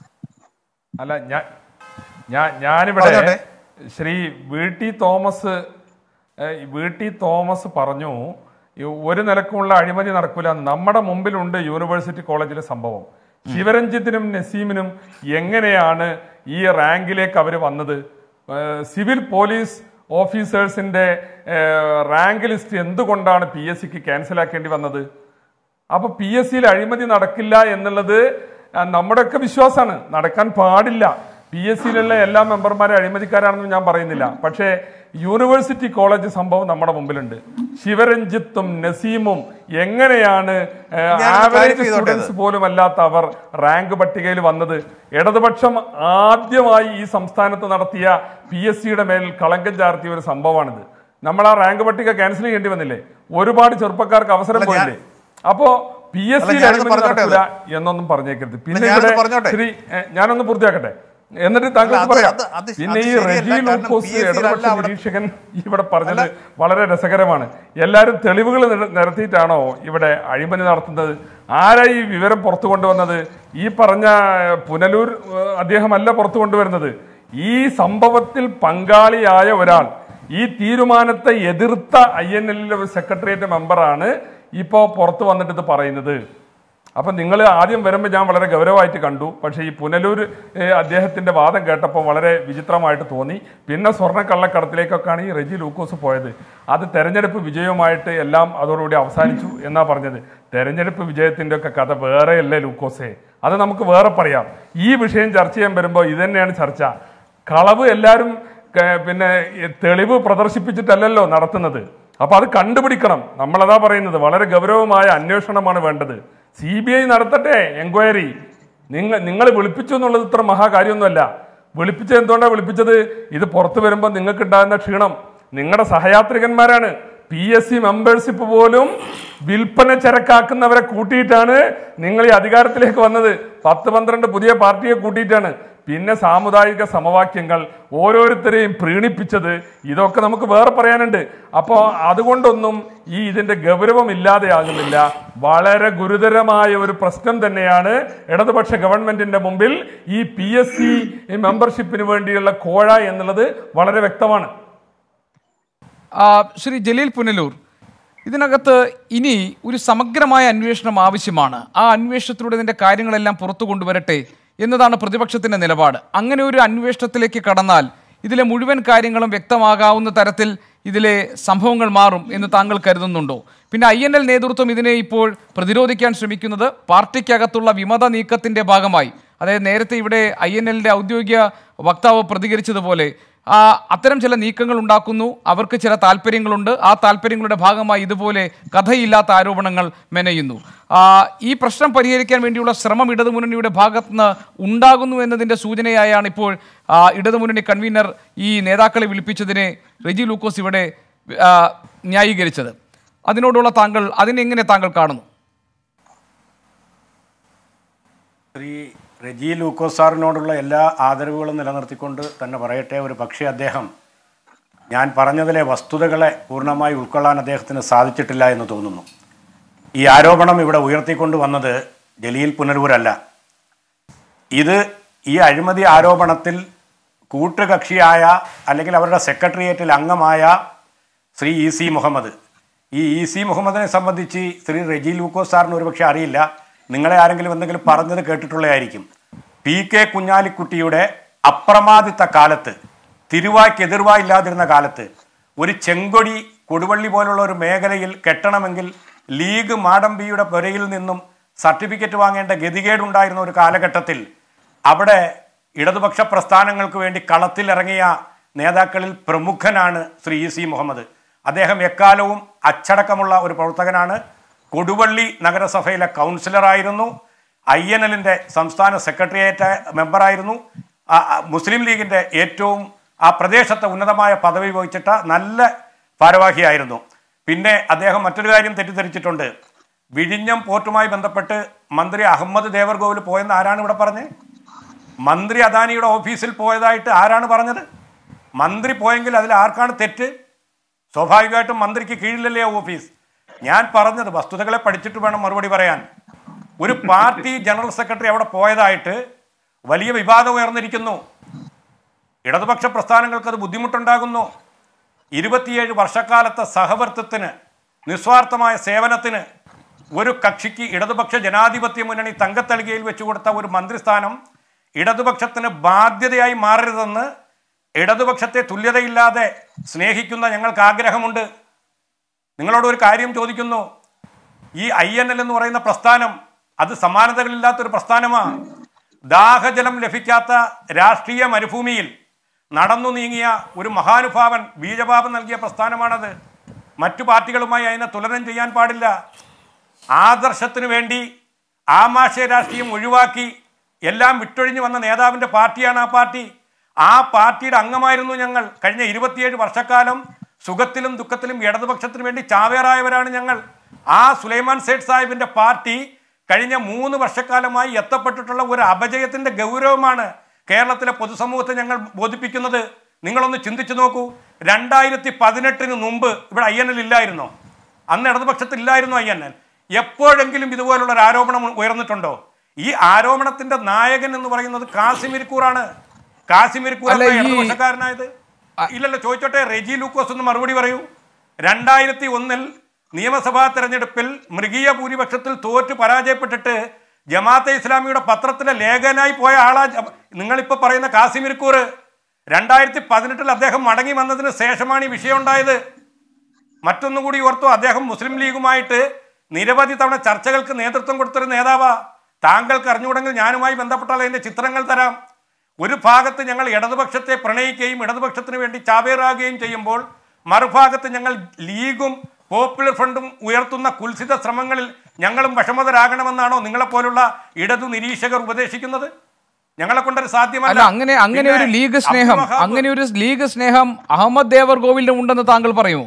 അല്ല ഞാൻ ഞാൻ ഞാനിവിടെ പറഞ്ഞോട്ടെ. ശ്രീ വി ടി തോമസ് ഏഹ്, വി ടി തോമസ് പറഞ്ഞു ഈ ഒരു നിലക്കുമുള്ള അഴിമതി നടക്കൂല നമ്മുടെ മുമ്പിലുണ്ട് യൂണിവേഴ്സിറ്റി കോളേജിലെ സംഭവം ശിവരഞ്ജിത്തിനും നസീമിനും എങ്ങനെയാണ് ഈ റാങ്കിലേക്ക് അവർ വന്നത് ഏഹ്, സിവിൽ പോലീസ് ഓഫീസേഴ്സിന്റെ ഏഹ്, റാങ്ക് ലിസ്റ്റ് എന്തുകൊണ്ടാണ് പി എസ് സിക്ക് ക്യാൻസലാക്കേണ്ടി വന്നത് അപ്പൊ പി എസ് സിയിൽ അഴിമതി നടക്കില്ല എന്നുള്ളത് ആ, നമ്മുടെയൊക്കെ വിശ്വാസമാണ് നടക്കാൻ പാടില്ല പി എസ് സിയിലുള്ള എല്ലാ മെമ്പർമാരും അഴിമതിക്കാരാണെന്ന് ഞാൻ പറയുന്നില്ല പക്ഷേ യൂണിവേഴ്സിറ്റി കോളേജ് സംഭവം നമ്മുടെ മുമ്പിലുണ്ട് ശിവരഞ്ജിത്തും നസീമും എങ്ങനെയാണ് ഞാനൊന്ന് ആവറേജ് clarify ചെയ്തോട്ടെ സ്റ്റുഡൻസ് പോലും അല്ലാത്ത അവർ റാങ്ക് പട്ടികയിൽ വന്നത് ഇടതുപക്ഷം ആദ്യമായി ഈ സംസ്ഥാനത്ത് നടത്തിയ പി എസ് സിയുടെ മേൽ കളങ്കം ചാർത്തിയ ഒരു സംഭവമാണിത് നമ്മൾ ആ റാങ്ക് പട്ടിക ക്യാൻസൽ ചെയ്യേണ്ടി വന്നില്ലേ ഒരുപാട് ചെറുപ്പക്കാർക്ക് അവസരം അല്ല, ഞാൻ- പോയില്ലേ അപ്പോ പി എസ് അല്ല, സി ഞാനൊന്ന് പറഞ്ഞോട്ടെ നടക്കില്ല എന്നൊന്നും പറഞ്ഞേക്കരുത് പിന്നെ ഞാനൊന്ന് ഇവിടെ പറഞ്ഞോട്ടെ. ശ്രീ ഏ, ഞാനൊന്ന് പൂർത്തിയാക്കട്ടെ എന്നിട്ട് താങ്കൾക്ക് അത് പറയാം അത് അത് പിന്നെ അത് ഈ ശരിയല്ല. റെജി കാരണം ലൂക്കോസ് PSC യിലല്ല ഇടതുപക്ഷ അവിടെ- നിരീക്ഷകൻ ഇവിടെ പറഞ്ഞത് വളരെ രസകരമാണ് എല്ലാവരും തെളിവുകൾ നിര- നിരത്തിയിട്ടാണോ ഇവിടെ അഴിമതി നടത്തുന്നത് ആരാ ഈ വിവരം പുറത്തു കൊണ്ടുവന്നത് ഈ പറഞ്ഞ ഏ, പുനലൂർ ഏ, അദ്ദേഹമല്ല പുറത്തു കൊണ്ടുവരുന്നത് ഈ സംഭവത്തിൽ പങ്കാളിയായ ഒരാൾ ഈ തീരുമാനത്തെ എതിർത്ത ഐ എൻ എല്ലിലെ ഒരു സെക്രട്ടേറിയറ്റ് മെമ്പറാണ് ഇപ്പോൾ പുറത്തു വന്നിട്ട് ഇത് പറയുന്നത് അപ്പൊ നിങ്ങൾ ആദ്യം വരുമ്പോൾ ഞാൻ വളരെ ഗൗരവമായിട്ട് കണ്ടു പക്ഷേ ഈ പുനലൂർ ഏഹ്, അദ്ദേഹത്തിന്റെ വാദം കേട്ടപ്പോൾ വളരെ വിചിത്രമായിട്ട് തോന്നി പിന്നെ സ്വർണ്ണ കള്ളക്കടത്തിലേക്കൊക്കെയാണ് ഈ റെജി ലൂക്കോസ് പോയത് അത് തെരഞ്ഞെടുപ്പ് വിജയവുമായിട്ട് എല്ലാം അതോടുകൂടി അവസാനിച്ചു എന്നാ പറഞ്ഞത് തെരഞ്ഞെടുപ്പ് വിജയത്തിന്റെ ഒക്കെ കഥ വേറെയല്ലേ ലൂക്കോസേ അത് നമുക്ക് വേറെ പറയാം ഈ വിഷയം ചർച്ച ചെയ്യാൻ വരുമ്പോൾ ഇത് തന്നെയാണ് ചർച്ച കളവ് എല്ലാവരും ക- പിന്നെ ഈ തെളിവ് പ്രദർശിപ്പിച്ചിട്ടല്ലല്ലോ നടത്തുന്നത് അപ്പൊ അത് കണ്ടുപിടിക്കണം നമ്മളതാ പറയുന്നത് വളരെ ഗൗരവമായ അന്വേഷണമാണ് വേണ്ടത് സി ബി ഐ നടത്തട്ടെ എൻക്വയറി നിങ്ങൾ നിങ്ങൾ വിളിപ്പിച്ചു എന്നുള്ളത് ഇത്ര മഹാകാര്യമൊന്നുമല്ല വിളിപ്പിച്ചത് എന്തുകൊണ്ടാണ് വിളിപ്പിച്ചത് ഇത് പുറത്തു വരുമ്പോൾ നിങ്ങൾക്ക് ഉണ്ടാകുന്ന ക്ഷീണം നിങ്ങളുടെ സഹയാത്രികന്മാരാണ് പി എസ് സി മെമ്പേഴ്ഷിപ്പ് പോലും വിൽപ്പന ചരക്കാക്കുന്നവരെ കൂട്ടിയിട്ടാണ് നിങ്ങൾ ഈ അധികാരത്തിലേക്ക് വന്നത് പത്ത് പന്ത്രണ്ട് പുതിയ പാർട്ടിയെ കൂട്ടിയിട്ടാണ് പിന്നെ സാമുദായിക സമവാക്യങ്ങൾ ഓരോരുത്തരെയും പ്രീണിപ്പിച്ചത് ഇതൊക്കെ നമുക്ക് വേറെ പറയാനുണ്ട് അപ്പോൾ അതുകൊണ്ടൊന്നും ഈ ഇതിന്റെ ഗൗരവം ഇല്ലാതെയാകുന്നില്ല വളരെ ഗുരുതരമായ ഒരു പ്രശ്നം തന്നെയാണ് ഇടതുപക്ഷ ഗവൺമെന്റിന്റെ മുമ്പിൽ ഈ പി എസ് സി മെമ്പർഷിപ്പിന് വേണ്ടിയുള്ള കോഴ എന്നുള്ളത് വളരെ വ്യക്തമാണ് ആ, ശ്രീ ജലീൽ പുനലൂർ ഇതിനകത്ത് ഇനി ഒരു സമഗ്രമായ അന്വേഷണം ആവശ്യമാണ് ആ അന്വേഷണത്തിലൂടെ ഇതിന്റെ കാര്യങ്ങളെല്ലാം പുറത്തു കൊണ്ടുവരട്ടെ എന്നതാണ് പ്രതിപക്ഷത്തിന്റെ നിലപാട് അങ്ങനെ ഒരു അന്വേഷണത്തിലേക്ക് കടന്നാൽ ഇതിലെ മുഴുവൻ കാര്യങ്ങളും വ്യക്തമാകാവുന്ന തരത്തിൽ ഇതിലെ സംഭവങ്ങൾ മാറും എന്ന് താങ്കൾ കരുതുന്നുണ്ടോ പിന്നെ ഐ എൻ എൽ നേതൃത്വം ഇതിനെ ഇപ്പോൾ പ്രതിരോധിക്കാൻ ശ്രമിക്കുന്നത് പാർട്ടിക്കകത്തുള്ള വിമത നീക്കത്തിന്റെ ഭാഗമായി അതായത് നേരത്തെ ഇവിടെ ഐ എൻ എല്ലിന്റെ ഔദ്യോഗിക വക്താവ് പ്രതികരിച്ചതുപോലെ ആ, അത്തരം ചില നീക്കങ്ങൾ ഉണ്ടാക്കുന്നു അവർക്ക് ചില താല്പര്യങ്ങളുണ്ട് ആ താല്പര്യങ്ങളുടെ ഭാഗമായി ഇതുപോലെ കഥയില്ലാത്ത ആരോപണങ്ങൾ മെനയുന്നു ആ, ഈ പ്രശ്നം പരിഹരിക്കാൻ വേണ്ടിയുള്ള ശ്രമം ഇടതുമുന്നണിയുടെ ഭാഗത്തുനിന്ന് ഉണ്ടാകുന്നു എന്നതിൻ്റെ സൂചനയായാണ് ഇപ്പോൾ ആ, ഇടതുമുന്നണി കൺവീനർ ഈ നേതാക്കളെ വിളിപ്പിച്ചതിനെ റെജി ലൂക്കോസ് ഇവിടെ ആ, ന്യായീകരിച്ചത് അതിനോടുള്ള താങ്കൾ അതിനെങ്ങനെ താങ്കൾ കാണുന്നു ശ്രീ റെജി ലൂക്കോസ് സാറിനോടുള്ള എല്ലാ ആദരവുകളും നിലനിർത്തിക്കൊണ്ട് തന്നെ പറയട്ടെ ഒരു പക്ഷേ അദ്ദേഹം ഞാൻ പറഞ്ഞതിലെ വസ്തുതകളെ പൂർണ്ണമായി ഉൾക്കൊള്ളാൻ അദ്ദേഹത്തിന് സാധിച്ചിട്ടില്ല എന്ന് തോന്നുന്നു ഈ ആരോപണം ഇവിടെ ഉയർത്തിക്കൊണ്ട് വന്നത് ജലീൽ പുനരൂരല്ല ഇത് ഈ അഴിമതി ആരോപണത്തിൽ കൂട്ടുകക്ഷിയായ അല്ലെങ്കിൽ അവരുടെ സെക്രട്ടേറിയറ്റിൽ അംഗമായ ശ്രീ ഇ സി മുഹമ്മദ് ഈ ഇ സി മുഹമ്മദിനെ സംബന്ധിച്ച് ശ്രീ റെജി ലൂക്കോസ് സാറിന് ഒരുപക്ഷെ അറിയില്ല നിങ്ങളെ ആരെങ്കിലും എന്തെങ്കിലും പറഞ്ഞത് കേട്ടിട്ടുള്ളതായിരിക്കും പി കെ കുഞ്ഞാലിക്കുട്ടിയുടെ അപ്രമാദിത്ത കാലത്ത് തിരുവായ്ക്ക് എതിർവാ ഇല്ലാതിരുന്ന കാലത്ത് ഒരു ചെങ്കൊടി കൊടുവള്ളി പോലുള്ള ഒരു മേഖലയിൽ കെട്ടണമെങ്കിൽ ലീഗ് മാടമ്പിയുടെ പുരയിൽ നിന്നും സർട്ടിഫിക്കറ്റ് വാങ്ങേണ്ട ഗതികേടുണ്ടായിരുന്ന ഒരു കാലഘട്ടത്തിൽ അവിടെ ഇടതുപക്ഷ പ്രസ്ഥാനങ്ങൾക്ക് വേണ്ടി കളത്തിലിറങ്ങിയ നേതാക്കളിൽ പ്രമുഖനാണ് ശ്രീ ഇ സി മുഹമ്മദ് അദ്ദേഹം എക്കാലവും അച്ചടക്കമുള്ള ഒരു പ്രവർത്തകനാണ് കൊടുവള്ളി നഗരസഭയിലെ കൗൺസിലറായിരുന്നു ഐ എൻ എല്ലിൻ്റെ സംസ്ഥാന സെക്രട്ടേറിയറ്റ് മെമ്പറായിരുന്നു ആ, ആ, മുസ്ലിം ലീഗിൻ്റെ ഏറ്റവും ആ പ്രദേശത്തെ ഉന്നതമായ പദവി വഹിച്ചിട്ട നല്ല ഭാരവാഹിയായിരുന്നു പിന്നെ അദ്ദേഹം മറ്റൊരു കാര്യം തെറ്റിദ്ധരിച്ചിട്ടുണ്ട് വിഴിഞ്ഞം പോർട്ടുമായി ബന്ധപ്പെട്ട് മന്ത്രി അഹമ്മദ് ദേവർഗോവിൽ പോയെന്ന് ആരാണ് ഇവിടെ പറഞ്ഞത് മന്ത്രി അദാനിയുടെ ഓഫീസിൽ പോയതായിട്ട് ആരാണ് പറഞ്ഞത് മന്ത്രി പോയെങ്കിൽ അതിൽ ആർക്കാണ് തെറ്റ് സ്വാഭാവികമായിട്ടും മന്ത്രിക്ക് കീഴിലല്ലേ ആ ഓഫീസ് ഞാൻ പറഞ്ഞത് വസ്തുതകളെ പഠിച്ചിട്ട് വേണം മറുപടി പറയാൻ ഒരു പാർട്ടി ജനറൽ സെക്രട്ടറി അവിടെ പോയതായിട്ട് വലിയ വിവാദം ഉയർന്നിരിക്കുന്നു ഇടതുപക്ഷ പ്രസ്ഥാനങ്ങൾക്ക് അത് ബുദ്ധിമുട്ടുണ്ടാകുന്നു ഇരുപത്തിയേഴ് വർഷക്കാലത്തെ സഹവർത്തത്തിന് നിസ്വാർത്ഥമായ സേവനത്തിന് ഒരു കക്ഷിക്ക് ഇടതുപക്ഷ ജനാധിപത്യ മുന്നണി തങ്കത്തളികയിൽ വെച്ചു കൊടുത്ത ഒരു മന്ത്രിസ്ഥാനം ഇടതുപക്ഷത്തിന് ബാധ്യതയായി മാറരുതെന്ന് ഇടതുപക്ഷത്തെ തുല്യതയില്ലാതെ സ്നേഹിക്കുന്ന ഞങ്ങൾക്ക് ആഗ്രഹമുണ്ട് നിങ്ങളോട് ഒരു കാര്യം ചോദിക്കുന്നു ഈ ഐ എൻ എൽ എന്ന് പറയുന്ന പ്രസ്ഥാനം അത് സമാനതകളില്ലാത്തൊരു പ്രസ്ഥാനമാണ് ദാഹജലം ലഭിക്കാത്ത രാഷ്ട്രീയ മരുഭൂമിയിൽ നടന്നു നീങ്ങിയ ഒരു മഹാനുഭാവൻ ബീജപാപം നൽകിയ പ്രസ്ഥാനമാണത് മറ്റു പാർട്ടികളുമായി അതിനെ തുലനം ചെയ്യാൻ പാടില്ല ആദർശത്തിനു വേണ്ടി ആമാശയ രാഷ്ട്രീയം ഒഴിവാക്കി എല്ലാം വിട്ടൊഴിഞ്ഞു വന്ന നേതാവിൻ്റെ പാർട്ടിയാണ് ആ പാർട്ടി ആ പാർട്ടിയുടെ അംഗമായിരുന്നു ഞങ്ങൾ കഴിഞ്ഞ ഇരുപത്തിയേഴ് വർഷക്കാലം സുഖത്തിലും ദുഃഖത്തിലും ഇടതുപക്ഷത്തിനു വേണ്ടി ചാവേറായവരാണ് ഞങ്ങൾ ആ സുലൈമാൻ സേഠ് സാഹിബിന്റെ പാർട്ടി കഴിഞ്ഞ മൂന്ന് വർഷക്കാലമായി എത്തപ്പെട്ടിട്ടുള്ള ഒരു അപജയത്തിന്റെ ഗൗരവമാണ് കേരളത്തിലെ പൊതുസമൂഹത്തെ ഞങ്ങൾ ബോധിപ്പിക്കുന്നത് നിങ്ങളൊന്ന് ചിന്തിച്ചു നോക്കൂ രണ്ടായിരത്തി പതിനെട്ടിന് മുമ്പ് ഇവിടെ ഐ എൻ എൽ ഇല്ലായിരുന്നോ അന്ന് ഇടതുപക്ഷത്തില്ലായിരുന്നു ഐ എൻ എൽ എപ്പോഴെങ്കിലും ഇതുപോലുള്ള ഒരു ആരോപണം ഉയർന്നിട്ടുണ്ടോ ഈ ആരോപണത്തിന്റെ നായകൻ എന്ന് പറയുന്നത് കാസിമിരിക്കൂറാണ് കാസിമിരിക്കൂർ അല്ല, ഈ- ഇടതുപക്ഷക്കാരനായത് ഇല്ലല്ലോ ചോദിച്ചോട്ടെ റെജി ലൂക്കോസ് ഒന്ന് മറുപടി പറയൂ രണ്ടായിരത്തി ഒന്നിൽ നിയമസഭാ തെരഞ്ഞെടുപ്പിൽ മൃഗീയ ഭൂരിപക്ഷത്തിൽ തോറ്റ് പരാജയപ്പെട്ടിട്ട് ജമാഅത്തെ ഇസ്ലാമിയുടെ പത്രത്തിലെ ലേഖനായി പോയ ആളാ ജ- നിങ്ങളിപ്പോ പറയുന്ന കാസിമിരിക്കൂർ രണ്ടായിരത്തി പതിനെട്ടിൽ അദ്ദേഹം മടങ്ങി വന്നതിന് ശേഷമാണ് ഈ വിഷയം ഉണ്ടായത് മറ്റൊന്നും കൂടി ഓർത്തു അദ്ദേഹം മുസ്ലിം ലീഗുമായിട്ട് നിരവധി തവണ ചർച്ചകൾക്ക് നേതൃത്വം കൊടുത്തൊരു നേതാവാ താങ്കൾക്ക് അറിഞ്ഞുകൂടെങ്കിൽ ഞാനുമായി ബന്ധപ്പെട്ടാൽ അതിന്റെ ചിത്രങ്ങൾ തരാം ഒരു ഭാഗത്ത് ഞങ്ങൾ ഇടതുപക്ഷത്തെ പ്രണയിക്കുകയും ഇടതുപക്ഷത്തിന് വേണ്ടി ചാവേറാകുകയും ചെയ്യുമ്പോൾ മറുഭാഗത്ത് ഞങ്ങൾ ലീഗും പോപ്പുലർ ഫ്രണ്ടും ഉയർത്തുന്ന കുൽസിത ശ്രമങ്ങളിൽ ഞങ്ങളും വിഷമതരാകണമെന്നാണോ നിങ്ങളെപ്പോലുള്ള ഇടതു നിരീക്ഷകർ ഉപദേശിക്കുന്നത് ഞങ്ങളെ കൊണ്ടത് സാധ്യമല്ല അല്ല അങ്ങനെ അങ്ങനെ ഒരു പിന്നെ ലീഗ് സ്നേഹം അബ്ദുൽ വഹാബ് അങ്ങനെ ഒരു ലീഗ് സ്നേഹം അഹമ്മദ് ദേവർഗോവിലിനും ഉണ്ടെന്ന് താങ്കൾ പറയുമോ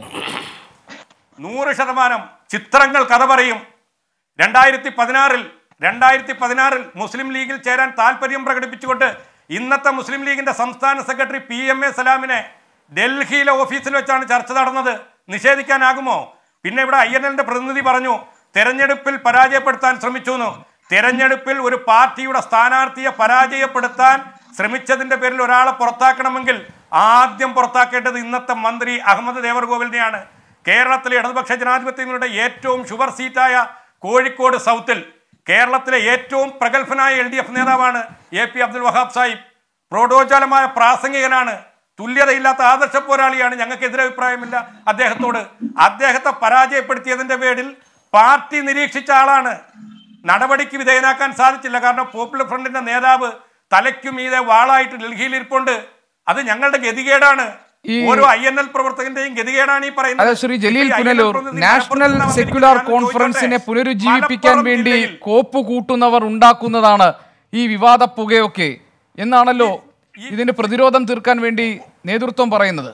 നൂറ് ശതമാനം ചിത്രങ്ങൾ കഥ പറയും രണ്ടായിരത്തി പതിനാറിൽ രണ്ടായിരത്തി പതിനാറിൽ മുസ്ലിം ലീഗിൽ ചേരാൻ താല്പര്യം പ്രകടിപ്പിച്ചുകൊണ്ട് ഇന്നത്തെ മുസ്ലിം ലീഗിന്റെ സംസ്ഥാന സെക്രട്ടറി പി എം എ സലാമിനെ ഡൽഹിയിലെ ഓഫീസിൽ വെച്ചാണ് ചർച്ച നടന്നത് നിഷേധിക്കാനാകുമോ പിന്നെ ഇവിടെ ഐ എൻ എല്ലിന്റെ പ്രതിനിധി പറഞ്ഞു തെരഞ്ഞെടുപ്പിൽ പരാജയപ്പെടുത്താൻ ശ്രമിച്ചു എന്ന് തെരഞ്ഞെടുപ്പിൽ ഒരു പാർട്ടിയുടെ സ്ഥാനാർത്ഥിയെ പരാജയപ്പെടുത്താൻ ശ്രമിച്ചതിന്റെ പേരിൽ ഒരാളെ പുറത്താക്കണമെങ്കിൽ ആദ്യം പുറത്താക്കേണ്ടത് ഇന്നത്തെ മന്ത്രി അഹമ്മദ് ദേവർഗോവിലിനെയാണ് കേരളത്തിലെ ഇടതുപക്ഷ ജനാധിപത്യങ്ങളുടെ ഏറ്റവും ഷുഗർ സീറ്റായ കോഴിക്കോട് സൗത്തിൽ കേരളത്തിലെ ഏറ്റവും പ്രഗത്ഭനായ എൽ ഡി എഫ് നേതാവാണ് എ പി അബ്ദുൽ വഹാബ് സാഹിബ് പ്രോഡോജാലമായ പ്രാസംഗികനാണ് തുല്യതയില്ലാത്ത ആദർശ പോരാളിയാണ് ഞങ്ങൾക്ക് എതിരഭിപ്രായമില്ല അദ്ദേഹത്തോട് അദ്ദേഹത്തെ പരാജയപ്പെടുത്തിയതിന്റെ പേരിൽ പാർട്ടി നിരീക്ഷിച്ച ആളാണ് നടപടിക്ക് വിധേയനാക്കാൻ സാധിച്ചില്ല കാരണം പോപ്പുലർ ഫ്രണ്ടിന്റെ നേതാവ് തലയ്ക്കു മീതെ വാളായിട്ട് ഡൽഹിയിൽ ഇരിപ്പുണ്ട് അത് ഞങ്ങളുടെ ഗതികേടാണ് ഈ- ഓരോ ഐ എൻ എൽ പ്രവർത്തകന്റെയും ഗതികേടാണ് ഈ പറയുന്നത് അതെ ശ്രീ ജലീൽ ഇപ്പോൾ ഈ പുനലൂർ INL പ്രതിനിധി നാഷണൽ മലപ്പുറത്ത് നിന്ന് സെക്യുലർ വന്നിരിക്കുകയാണ്. കോൺഫറൻസിനെ ചോദിച്ചോട്ടെ. പുനരുജ്ജീവിപ്പിക്കാൻ മലപ്പുറം വേണ്ടി ജില്ലയിൽ കോപ്പ് കൂട്ടുന്നവർ ഉണ്ടാക്കുന്നതാണ് ഈ വിവാദ പുകയൊക്കെ എന്നാണല്ലോ ഇതിന് പ്രതിരോധം തീർക്കാൻ വേണ്ടി നേതൃത്വം പറയുന്നത്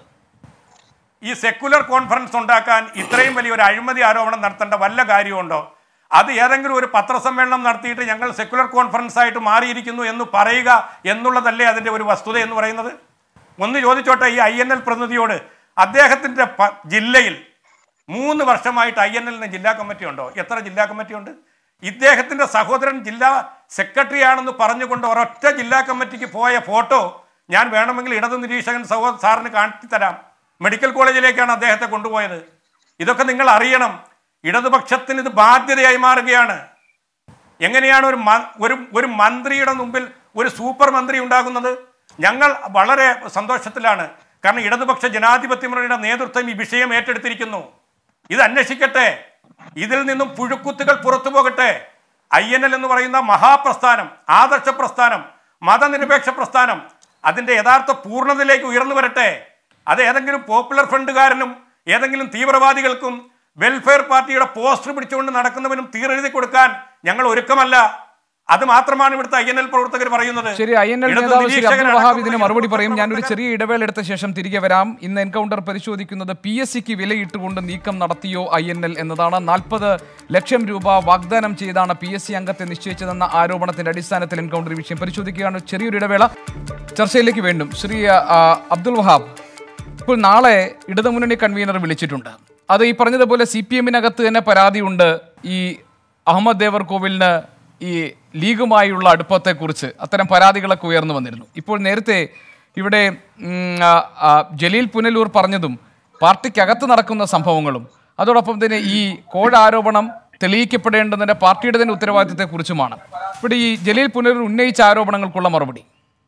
ഈ സെക്കുലർ കോൺഫറൻസ് ഉണ്ടാക്കാൻ ഇത്രയും വലിയൊരു അഴിമതി ആരോപണം നടത്തേണ്ട വല്ല കാര്യമുണ്ടോ അത് ഏതെങ്കിലും ഒരു പത്രസമ്മേളനം നടത്തിയിട്ട് ഞങ്ങൾ സെക്കുലർ കോൺഫറൻസ് ആയിട്ട് മാറിയിരിക്കുന്നു എന്ന് പറയുക എന്നുള്ളതല്ലേ അതിൻ്റെ ഒരു വസ്തുത എന്ന് പറയുന്നത് ഒന്ന് ചോദിച്ചോട്ടെ ഈ ഐ എൻ എൽ പ്രതിനിധിയോട് അദ്ദേഹത്തിൻ്റെ പ- ജില്ലയിൽ മൂന്ന് വർഷമായിട്ട് ഐ എൻ എല്ലിന് ജില്ലാ കമ്മിറ്റി ഉണ്ടോ എത്ര ജില്ലാ കമ്മിറ്റി ഉണ്ട് ഇദ്ദേഹത്തിന്റെ സഹോദരൻ ജില്ലാ സെക്രട്ടറി ആണെന്ന് പറഞ്ഞുകൊണ്ട് ഒരൊറ്റ ജില്ലാ കമ്മിറ്റിക്ക് പോയ ഫോട്ടോ ഞാൻ വേണമെങ്കിൽ ഇടതു നിരീക്ഷകൻ സഹോദര സാറിന് കാണിത്തരാം മെഡിക്കൽ കോളേജിലേക്കാണ് അദ്ദേഹത്തെ കൊണ്ടുപോയത് ഇതൊക്കെ നിങ്ങൾ അറിയണം ഇടതുപക്ഷത്തിന് ഇത് ബാധ്യതയായി മാറുകയാണ് എങ്ങനെയാണ് ഒരു മ- ഒരു ഒരു മന്ത്രിയുടെ മുമ്പിൽ ഒരു സൂപ്പർ മന്ത്രി ഉണ്ടാകുന്നത് ഞങ്ങൾ വളരെ സന്തോഷത്തിലാണ് കാരണം ഇടതുപക്ഷ ജനാധിപത്യ മുന്നണിയുടെ നേതൃത്വം ഈ വിഷയം ഏറ്റെടുത്തിരിക്കുന്നു ഇത് അന്വേഷിക്കട്ടെ ഇതിൽ നിന്നും പുഴുക്കുത്തുകൾ പുറത്തു പോകട്ടെ ഐ എൻ എൽ എന്ന് പറയുന്ന മഹാപ്രസ്ഥാനം ആദർശ പ്രസ്ഥാനം മതനിരപേക്ഷ പ്രസ്ഥാനം അതിന്റെ യഥാർത്ഥ പൂർണ്ണതയിലേക്ക് ഉയർന്നു വരട്ടെ അത് ഏതെങ്കിലും പോപ്പുലർ ഫ്രണ്ടുകാരനും ഏതെങ്കിലും തീവ്രവാദികൾക്കും വെൽഫെയർ പാർട്ടിയുടെ പോസ്റ്റർ പിടിച്ചുകൊണ്ട് നടക്കുന്നവനും തീരെഴുതി കൊടുക്കാൻ ഞങ്ങൾ ഒരുക്കമല്ല അത് മാത്രമാണ് ഇവിടുത്തെ ഐ എൻ എൽ പ്രവർത്തകർ പറയുന്നത് ശരി ഐ എൻ എൽ ഇടതു നേതാവ് ശ്രീ അബ്ദുൽ നിരീക്ഷകരടക്കം വഹാബ് ഇതിന് പറയുന്ന മറുപടി പറയും ഞാനൊരു പ്രവർത്തകർ ചെറിയ ഇടവേള എടുത്ത ശേഷം തിരികെ വരാം ഇന്ന് എൻകൗണ്ടർ പരിശോധിക്കുന്നത് പി എസ് സിക്ക് വിലയിട്ടുകൊണ്ട് നീക്കം നടത്തിയോ ഐ എൻ എൽ എന്നതാണ് നാൽപ്പത് ലക്ഷം രൂപ വാഗ്ദാനം ചെയ്താണ് പി എസ് സി അംഗത്തെ നിശ്ചയിച്ചതെന്ന ആരോപണത്തിന്റെ അടിസ്ഥാനത്തിൽ എൻകൗണ്ടർ ഈ വിഷയം പരിശോധിക്കുകയാണ് ചെറിയൊരു ഇടവേള ചർച്ചയിലേക്ക് വീണ്ടും ശ്രീ ആ, അബ്ദുൽ വഹാബ് ഇപ്പോൾ നാളെ ഇടതുമുന്നണി കൺവീനർ വിളിച്ചിട്ടുണ്ട് അത് ഈ പറഞ്ഞതുപോലെ സി പി എമ്മിനകത്ത് തന്നെ പരാതിയുണ്ട് ഈ അഹമ്മദ് ദേവർ കോവിലിന് ഈ ലീഗുമായുള്ള അടുപ്പത്തെക്കുറിച്ച് അത്തരം പരാതികളൊക്കെ ഉയർന്നു വന്നിരുന്നു ഇപ്പോൾ നേരത്തെ ഇവിടെ ഉം, ആ, ആ, ജലീൽ പുനലൂർ പറഞ്ഞതും പാർട്ടിക്കകത്ത് നടക്കുന്ന സംഭവങ്ങളും അതോടൊപ്പം തന്നെ ഈ കോഴ ആരോപണം തെളിയിക്കപ്പെടേണ്ടതിന്റെ പാർട്ടിയുടെ തന്നെ ഉത്തരവാദിത്തത്തെക്കുറിച്ചുമാണ് ഇവിടെ ഈ ജലീൽ പുനലൂർ ഉന്നയിച്ച ആരോപണങ്ങൾക്കുള്ള മറുപടി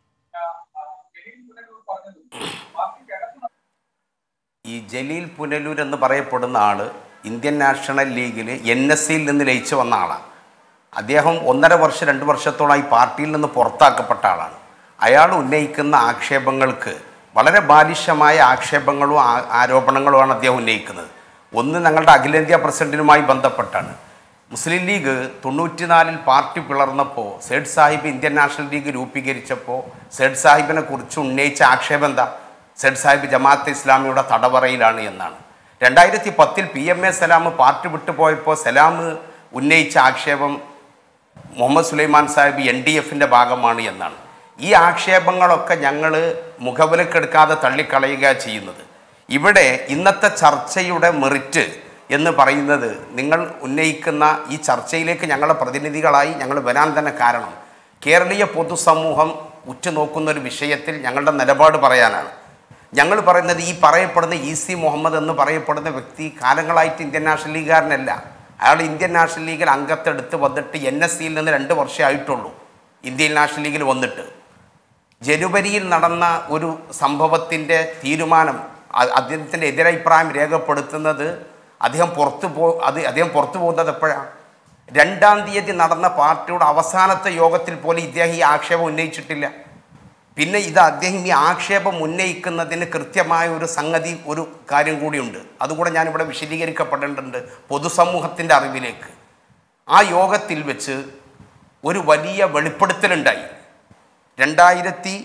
ഈ ജലീൽ പുനലൂർ എന്ന് പറയപ്പെടുന്ന ആള് ഇന്ത്യൻ നാഷണൽ ലീഗിൽ എൻ എസ് സിയിൽ നിന്ന് ലയിച്ചു വന്ന ആളാണ് അദ്ദേഹം ഒന്നര വർഷം രണ്ട് വർഷത്തോളമായി പാർട്ടിയിൽ നിന്ന് പുറത്താക്കപ്പെട്ട ആളാണ് അയാൾ ഉന്നയിക്കുന്ന ആക്ഷേപങ്ങൾക്ക് വളരെ ബാലിശമായ ആക്ഷേപങ്ങളും ആ- ആരോപണങ്ങളുമാണ് അദ്ദേഹം ഉന്നയിക്കുന്നത് ഒന്ന് ഞങ്ങളുടെ അഖിലേന്ത്യാ പ്രസിഡന്റിനുമായി ബന്ധപ്പെട്ടാണ് മുസ്ലിം ലീഗ് തൊണ്ണൂറ്റിനാലിൽ പാർട്ടി പിളർന്നപ്പോൾ Sait Sahib Indian national league രൂപീകരിച്ചപ്പോൾ സേഡ് സാഹിബിനെ കുറിച്ച് ഉന്നയിച്ച ആക്ഷേപം എന്താ സേഡ് സാഹിബ് ജമാഅത്തെ ഇസ്ലാമിയുടെ തടവറയിലാണ് എന്നാണ് രണ്ടായിരത്തി പത്തിൽ P M A Salam party വിട്ടുപോയപ്പോൾ സലാം ഉന്നയിച്ച ആക്ഷേപം മുഹമ്മദ് സുലൈമാൻ സാഹിബ് എൻ ഡി എഫിൻ്റെ ഭാഗമാണ് എന്നാണ് ഈ ആക്ഷേപങ്ങളൊക്കെ ഞങ്ങൾ മുഖവിലക്കെടുക്കാതെ തള്ളിക്കളയുക ചെയ്യുന്നത് ഇവിടെ ഇന്നത്തെ ചർച്ചയുടെ മെറിറ്റ് എന്ന് പറയുന്നത് നിങ്ങൾ ഉന്നയിക്കുന്ന ഈ ചർച്ചയിലേക്ക് ഞങ്ങളുടെ പ്രതിനിധികളായി ഞങ്ങൾ വരാൻ തന്നെ കാരണം കേരളീയ പൊതുസമൂഹം ഉറ്റുനോക്കുന്ന ഒരു വിഷയത്തിൽ ഞങ്ങളുടെ നിലപാട് പറയാനാണ് ഞങ്ങൾ പറയുന്നത് ഈ പറയപ്പെടുന്ന ഇ സി മുഹമ്മദ് എന്ന് പറയപ്പെടുന്ന വ്യക്തി കാലങ്ങളായിട്ട് ഇന്ത്യൻ നാഷണൽ ലീഗുകാരനല്ല അയാൾ ഇന്ത്യൻ നാഷണൽ ലീഗിൽ അംഗത്തെടുത്ത് വന്നിട്ട് എൻ എസ് സിയിൽ നിന്ന് രണ്ട് വർഷമേ ആയിട്ടുള്ളൂ ഇന്ത്യൻ നാഷണൽ ലീഗിൽ വന്നിട്ട് ജനുവരിയിൽ നടന്ന ഒരു സംഭവത്തിൻ്റെ തീരുമാനം അ- അദ്ദേഹത്തിൻ്റെ എതിരഭിപ്രായം രേഖപ്പെടുത്തുന്നത് അദ്ദേഹം പുറത്തു പോ അത് അദ്ദേഹം പുറത്തു പോകുന്നത് എപ്പോഴാണ് രണ്ടാം തീയതി നടന്ന പാർട്ടിയുടെ അവസാനത്തെ യോഗത്തിൽ പോലും ഇദ്ദേഹം ഈ ആക്ഷേപം ഉന്നയിച്ചിട്ടില്ല പിന്നെ ഇത് അദ്ദേഹം ഈ ആക്ഷേപം ഉന്നയിക്കുന്നതിന് കൃത്യമായ ഒരു സംഗതി ഒരു കാര്യം കൂടിയുണ്ട് അതുകൂടെ ഞാനിവിടെ വിശദീകരിക്കപ്പെടേണ്ടതുണ്ട് പൊതുസമൂഹത്തിൻ്റെ അറിവിലേക്ക് ആ യോഗത്തിൽ വെച്ച് ഒരു വലിയ വെളിപ്പെടുത്തലുണ്ടായി രണ്ടായിരത്തി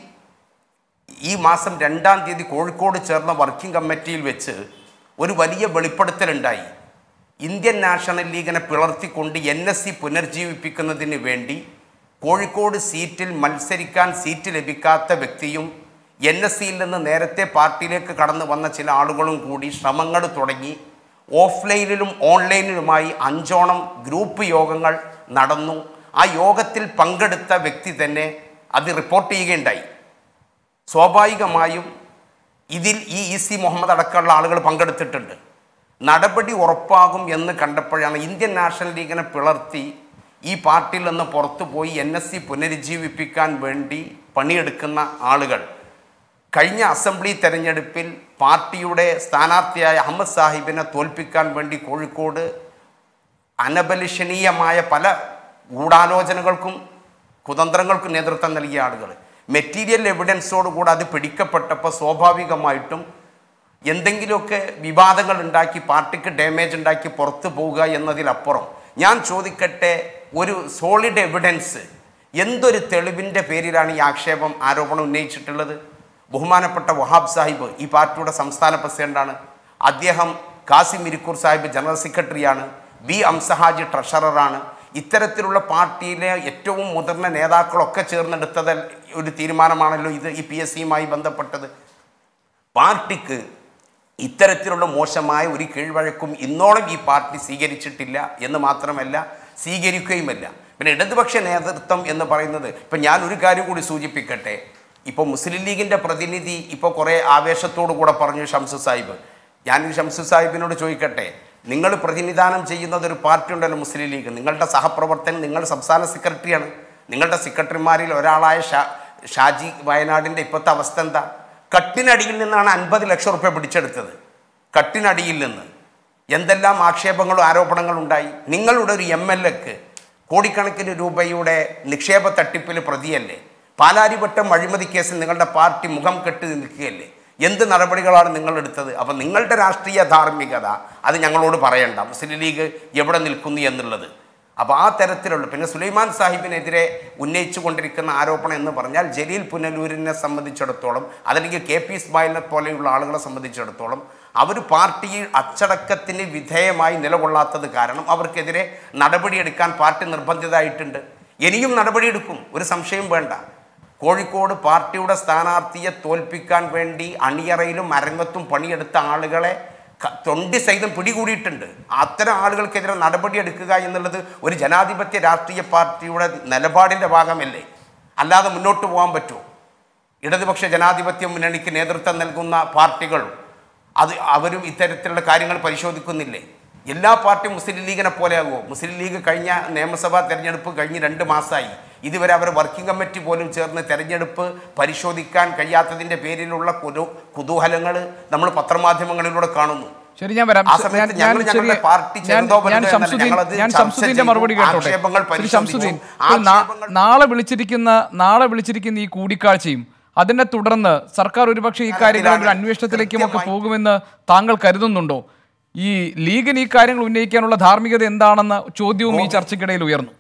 ഈ മാസം രണ്ടാം തീയതി കോഴിക്കോട് ചേർന്ന വർക്കിംഗ് കമ്മിറ്റിയിൽ വെച്ച് ഒരു വലിയ വെളിപ്പെടുത്തലുണ്ടായി ഇന്ത്യൻ നാഷണൽ ലീഗിനെ പിളർത്തിക്കൊണ്ട് എൻ എസ് സി പുനർജീവിപ്പിക്കുന്നതിന് വേണ്ടി കോഴിക്കോട് സീറ്റിൽ മത്സരിക്കാൻ സീറ്റ് ലഭിക്കാത്ത വ്യക്തിയും എൻ എസ് സിയിൽ നിന്ന് നേരത്തെ പാർട്ടിയിലേക്ക് കടന്നു വന്ന ചില ആളുകളും കൂടി ശ്രമങ്ങൾ തുടങ്ങി ഓഫ്ലൈനിലും ഓൺലൈനിലുമായി അഞ്ചോണം ഗ്രൂപ്പ് യോഗങ്ങൾ നടന്നു ആ യോഗത്തിൽ പങ്കെടുത്ത വ്യക്തി തന്നെ അത് റിപ്പോർട്ട് ചെയ്യുകയുണ്ടായി സ്വാഭാവികമായും ഇതിൽ ഈ ഇ സി മുഹമ്മദ് അടക്കമുള്ള ആളുകൾ പങ്കെടുത്തിട്ടുണ്ട് നടപടി ഉറപ്പാകും എന്ന് കണ്ടപ്പോഴാണ് ഇന്ത്യൻ നാഷണൽ ലീഗിനെ പിളർത്തി ഈ പാർട്ടിയിൽ നിന്ന് പുറത്തു പോയി എൻ എസ് സി പുനരുജ്ജീവിപ്പിക്കാൻ വേണ്ടി പണിയെടുക്കുന്ന ആളുകൾ കഴിഞ്ഞ അസംബ്ലി തെരഞ്ഞെടുപ്പിൽ പാർട്ടിയുടെ സ്ഥാനാർത്ഥിയായ അഹമ്മദ് സാഹിബിനെ തോൽപ്പിക്കാൻ വേണ്ടി കോഴിക്കോട് അനബലിഷണീയമായ പല ഗൂഢാലോചനകൾക്കും കുതന്ത്രങ്ങൾക്കും നേതൃത്വം നൽകിയ ആളുകൾ മെറ്റീരിയൽ എവിഡൻസോടുകൂടെ അത് പിടിക്കപ്പെട്ടപ്പോൾ സ്വാഭാവികമായിട്ടും എന്തെങ്കിലുമൊക്കെ വിവാദങ്ങൾ ഉണ്ടാക്കി പാർട്ടിക്ക് ഡാമേജ് ഉണ്ടാക്കി പുറത്തു പോവുക എന്നതിലപ്പുറം ഞാൻ ചോദിക്കട്ടെ ഒരു സോളിഡ് എവിഡൻസ് എന്തൊരു തെളിവിൻ്റെ പേരിലാണ് ഈ ആക്ഷേപം ആരോപണം ഉന്നയിച്ചിട്ടുള്ളത് ബഹുമാനപ്പെട്ട വഹാബ് സാഹിബ് ഈ പാർട്ടിയുടെ സംസ്ഥാന പ്രസിഡന്റാണ് അദ്ദേഹം കാസിം ഇരിക്കൂർ സാഹിബ് ജനറൽ സെക്രട്ടറിയാണ് ബി അംസഹാജി ട്രഷററാണ് ഇത്തരത്തിലുള്ള പാർട്ടിയിലെ ഏറ്റവും മുതിർന്ന നേതാക്കളൊക്കെ ചേർന്നെടുത്തത് ഒരു തീരുമാനമാണല്ലോ ഇത് ഈ പി എസ് സിയുമായി ബന്ധപ്പെട്ടത് പാർട്ടിക്ക് ഇത്തരത്തിലുള്ള മോശമായ ഒരു കീഴ്വഴക്കും ഇന്നോളം ഈ പാർട്ടി സ്വീകരിച്ചിട്ടില്ല എന്ന് മാത്രമല്ല സ്വീകരിക്കുകയുമല്ല പിന്നെ ഇടതുപക്ഷ നേതൃത്വം എന്ന് പറയുന്നത് ഇപ്പം ഞാൻ ഒരു കാര്യം കൂടി സൂചിപ്പിക്കട്ടെ ഇപ്പോൾ മുസ്ലിം ലീഗിൻ്റെ പ്രതിനിധി ഇപ്പോൾ കുറേ ആവേശത്തോടു കൂടെ പറഞ്ഞു ഷംസു സാഹിബ് ഞാൻ ഈ ഷംസു സാഹിബിനോട് ചോദിക്കട്ടെ നിങ്ങൾ പ്രതിനിധാനം ചെയ്യുന്നത് ഒരു പാർട്ടി ഉണ്ടല്ലോ മുസ്ലിം ലീഗ് നിങ്ങളുടെ സഹപ്രവർത്തകൻ നിങ്ങൾ സംസ്ഥാന സെക്രട്ടറിയാണ് നിങ്ങളുടെ സെക്രട്ടറിമാരിൽ ഒരാളായ ഷാ ഷാജി വയനാടിൻ്റെ ഇപ്പോഴത്തെ അവസ്ഥ എന്താ കട്ടിനടിയിൽ നിന്നാണ് അൻപത് ലക്ഷം റുപ്യ പിടിച്ചെടുത്തത് കട്ടിനടിയിൽ നിന്ന് എന്തെല്ലാം ആക്ഷേപങ്ങളും ആരോപണങ്ങളും ഉണ്ടായി നിങ്ങളുടെ ഒരു എം എൽ എക്ക് കോടിക്കണക്കിന് രൂപയുടെ നിക്ഷേപ തട്ടിപ്പിൽ പ്രതിയല്ലേ പാലാരിവട്ടം അഴിമതി കേസിൽ നിങ്ങളുടെ പാർട്ടി മുഖം കെട്ടി നിൽക്കുകയല്ലേ എന്ത് നടപടികളാണ് നിങ്ങൾ എടുത്തത് അപ്പം നിങ്ങളുടെ രാഷ്ട്രീയ ധാർമ്മികത അത് ഞങ്ങളോട് പറയണ്ട മുസ്ലിം ലീഗ് എവിടെ നിൽക്കുന്നു എന്നുള്ളത് അപ്പോൾ ആ തരത്തിലുള്ള പിന്നെ സുലൈമാൻ സാഹിബിനെതിരെ ഉന്നയിച്ചു കൊണ്ടിരിക്കുന്ന ആരോപണം എന്ന് പറഞ്ഞാൽ ജലീൽ പുനലൂരിനെ സംബന്ധിച്ചിടത്തോളം അതല്ലെങ്കിൽ കെ പി ഇസ്മായിലിനെ പോലെയുള്ള ആളുകളെ സംബന്ധിച്ചിടത്തോളം അവർ പാർട്ടിയിൽ അച്ചടക്കത്തിന് വിധേയമായി നിലകൊള്ളാത്തത് കാരണം അവർക്കെതിരെ നടപടിയെടുക്കാൻ പാർട്ടി നിർബന്ധിതമായിട്ടുണ്ട് ഇനിയും നടപടിയെടുക്കും ഒരു സംശയം വേണ്ട കോഴിക്കോട് പാർട്ടിയുടെ സ്ഥാനാർത്ഥിയെ തോൽപ്പിക്കാൻ വേണ്ടി അണിയറയിലും അരങ്ങത്തും പണിയെടുത്ത ആളുകളെ ക- തൊണ്ടി സഹിതം പിടികൂടിയിട്ടുണ്ട് അത്തരം ആളുകൾക്കെതിരെ നടപടിയെടുക്കുക എന്നുള്ളത് ഒരു ജനാധിപത്യ രാഷ്ട്രീയ പാർട്ടിയുടെ നിലപാടിൻ്റെ ഭാഗമല്ലേ അല്ലാതെ മുന്നോട്ട് പോകാൻ പറ്റുമോ ഇടതുപക്ഷ ജനാധിപത്യ മുന്നണിക്ക് നേതൃത്വം നൽകുന്ന പാർട്ടികൾ അത് അവരും ഇത്തരത്തിലുള്ള കാര്യങ്ങൾ പരിശോധിക്കുന്നില്ലേ എല്ലാ പാർട്ടിയും മുസ്ലിം ലീഗിനെ പോലെയാകുമോ മുസ്ലിം ലീഗ് കഴിഞ്ഞ നിയമസഭാ തെരഞ്ഞെടുപ്പ് കഴിഞ്ഞ് രണ്ട് മാസമായി ഇതുവരെ അവർ വർക്കിംഗ് കമ്മിറ്റി പോലും ചേർന്ന് തെരഞ്ഞെടുപ്പ് പരിശോധിക്കാൻ കഴിയാത്തതിൻ്റെ പേരിലുള്ള കുരു കുതൂഹലങ്ങൾ നമ്മൾ പത്രമാധ്യമങ്ങളിലൂടെ കാണുന്നു ശരി ഞാൻ വരാം ആ ശ- സമയത്ത് ഞാൻ- ഞാൻ ഞങ്ങൾ ഞങ്ങളുടെ ചെറിയ- പാർട്ടി ഞാൻ- ചെറുതോ വലുതോ ഞാൻ എന്നല്ല, ശംസുദ്ദീൻ ഞങ്ങളത് ഞാൻ ചർച്ച ശംസുദ്ദീന്റെ ചെയ്തു, മറുപടി കേട്ടോട്ടെ ആക്ഷേപങ്ങൾ ശ്രീ പരിശോധിച്ചു. ശംസുദ്ദീൻ ഇപ്പോൾ നാ- ആക്ഷേപങ്ങൾ നാളെ വിളിച്ചിരിക്കുന്ന നാളെ വിളിച്ചിരിക്കുന്ന ഈ കൂടിക്കാഴ്ചയും അതിനെ തുടർന്ന് സർക്കാർ ഒരുപക്ഷെ ഈ കാര്യങ്ങൾ ഒരു അന്വേഷണത്തിലേക്കും ഒക്കെ കൃത്യമായി- പോകുമെന്ന് താങ്കൾ കരുതുന്നുണ്ടോ ഈ ലീഗിന് ഈ കാര്യങ്ങൾ ഉന്നയിക്കാനുള്ള ധാർമ്മികത എന്താണെന്ന ചോദ്യവും ഈ ചർച്ചയ്ക്കിടയിൽ ഉയർന്നു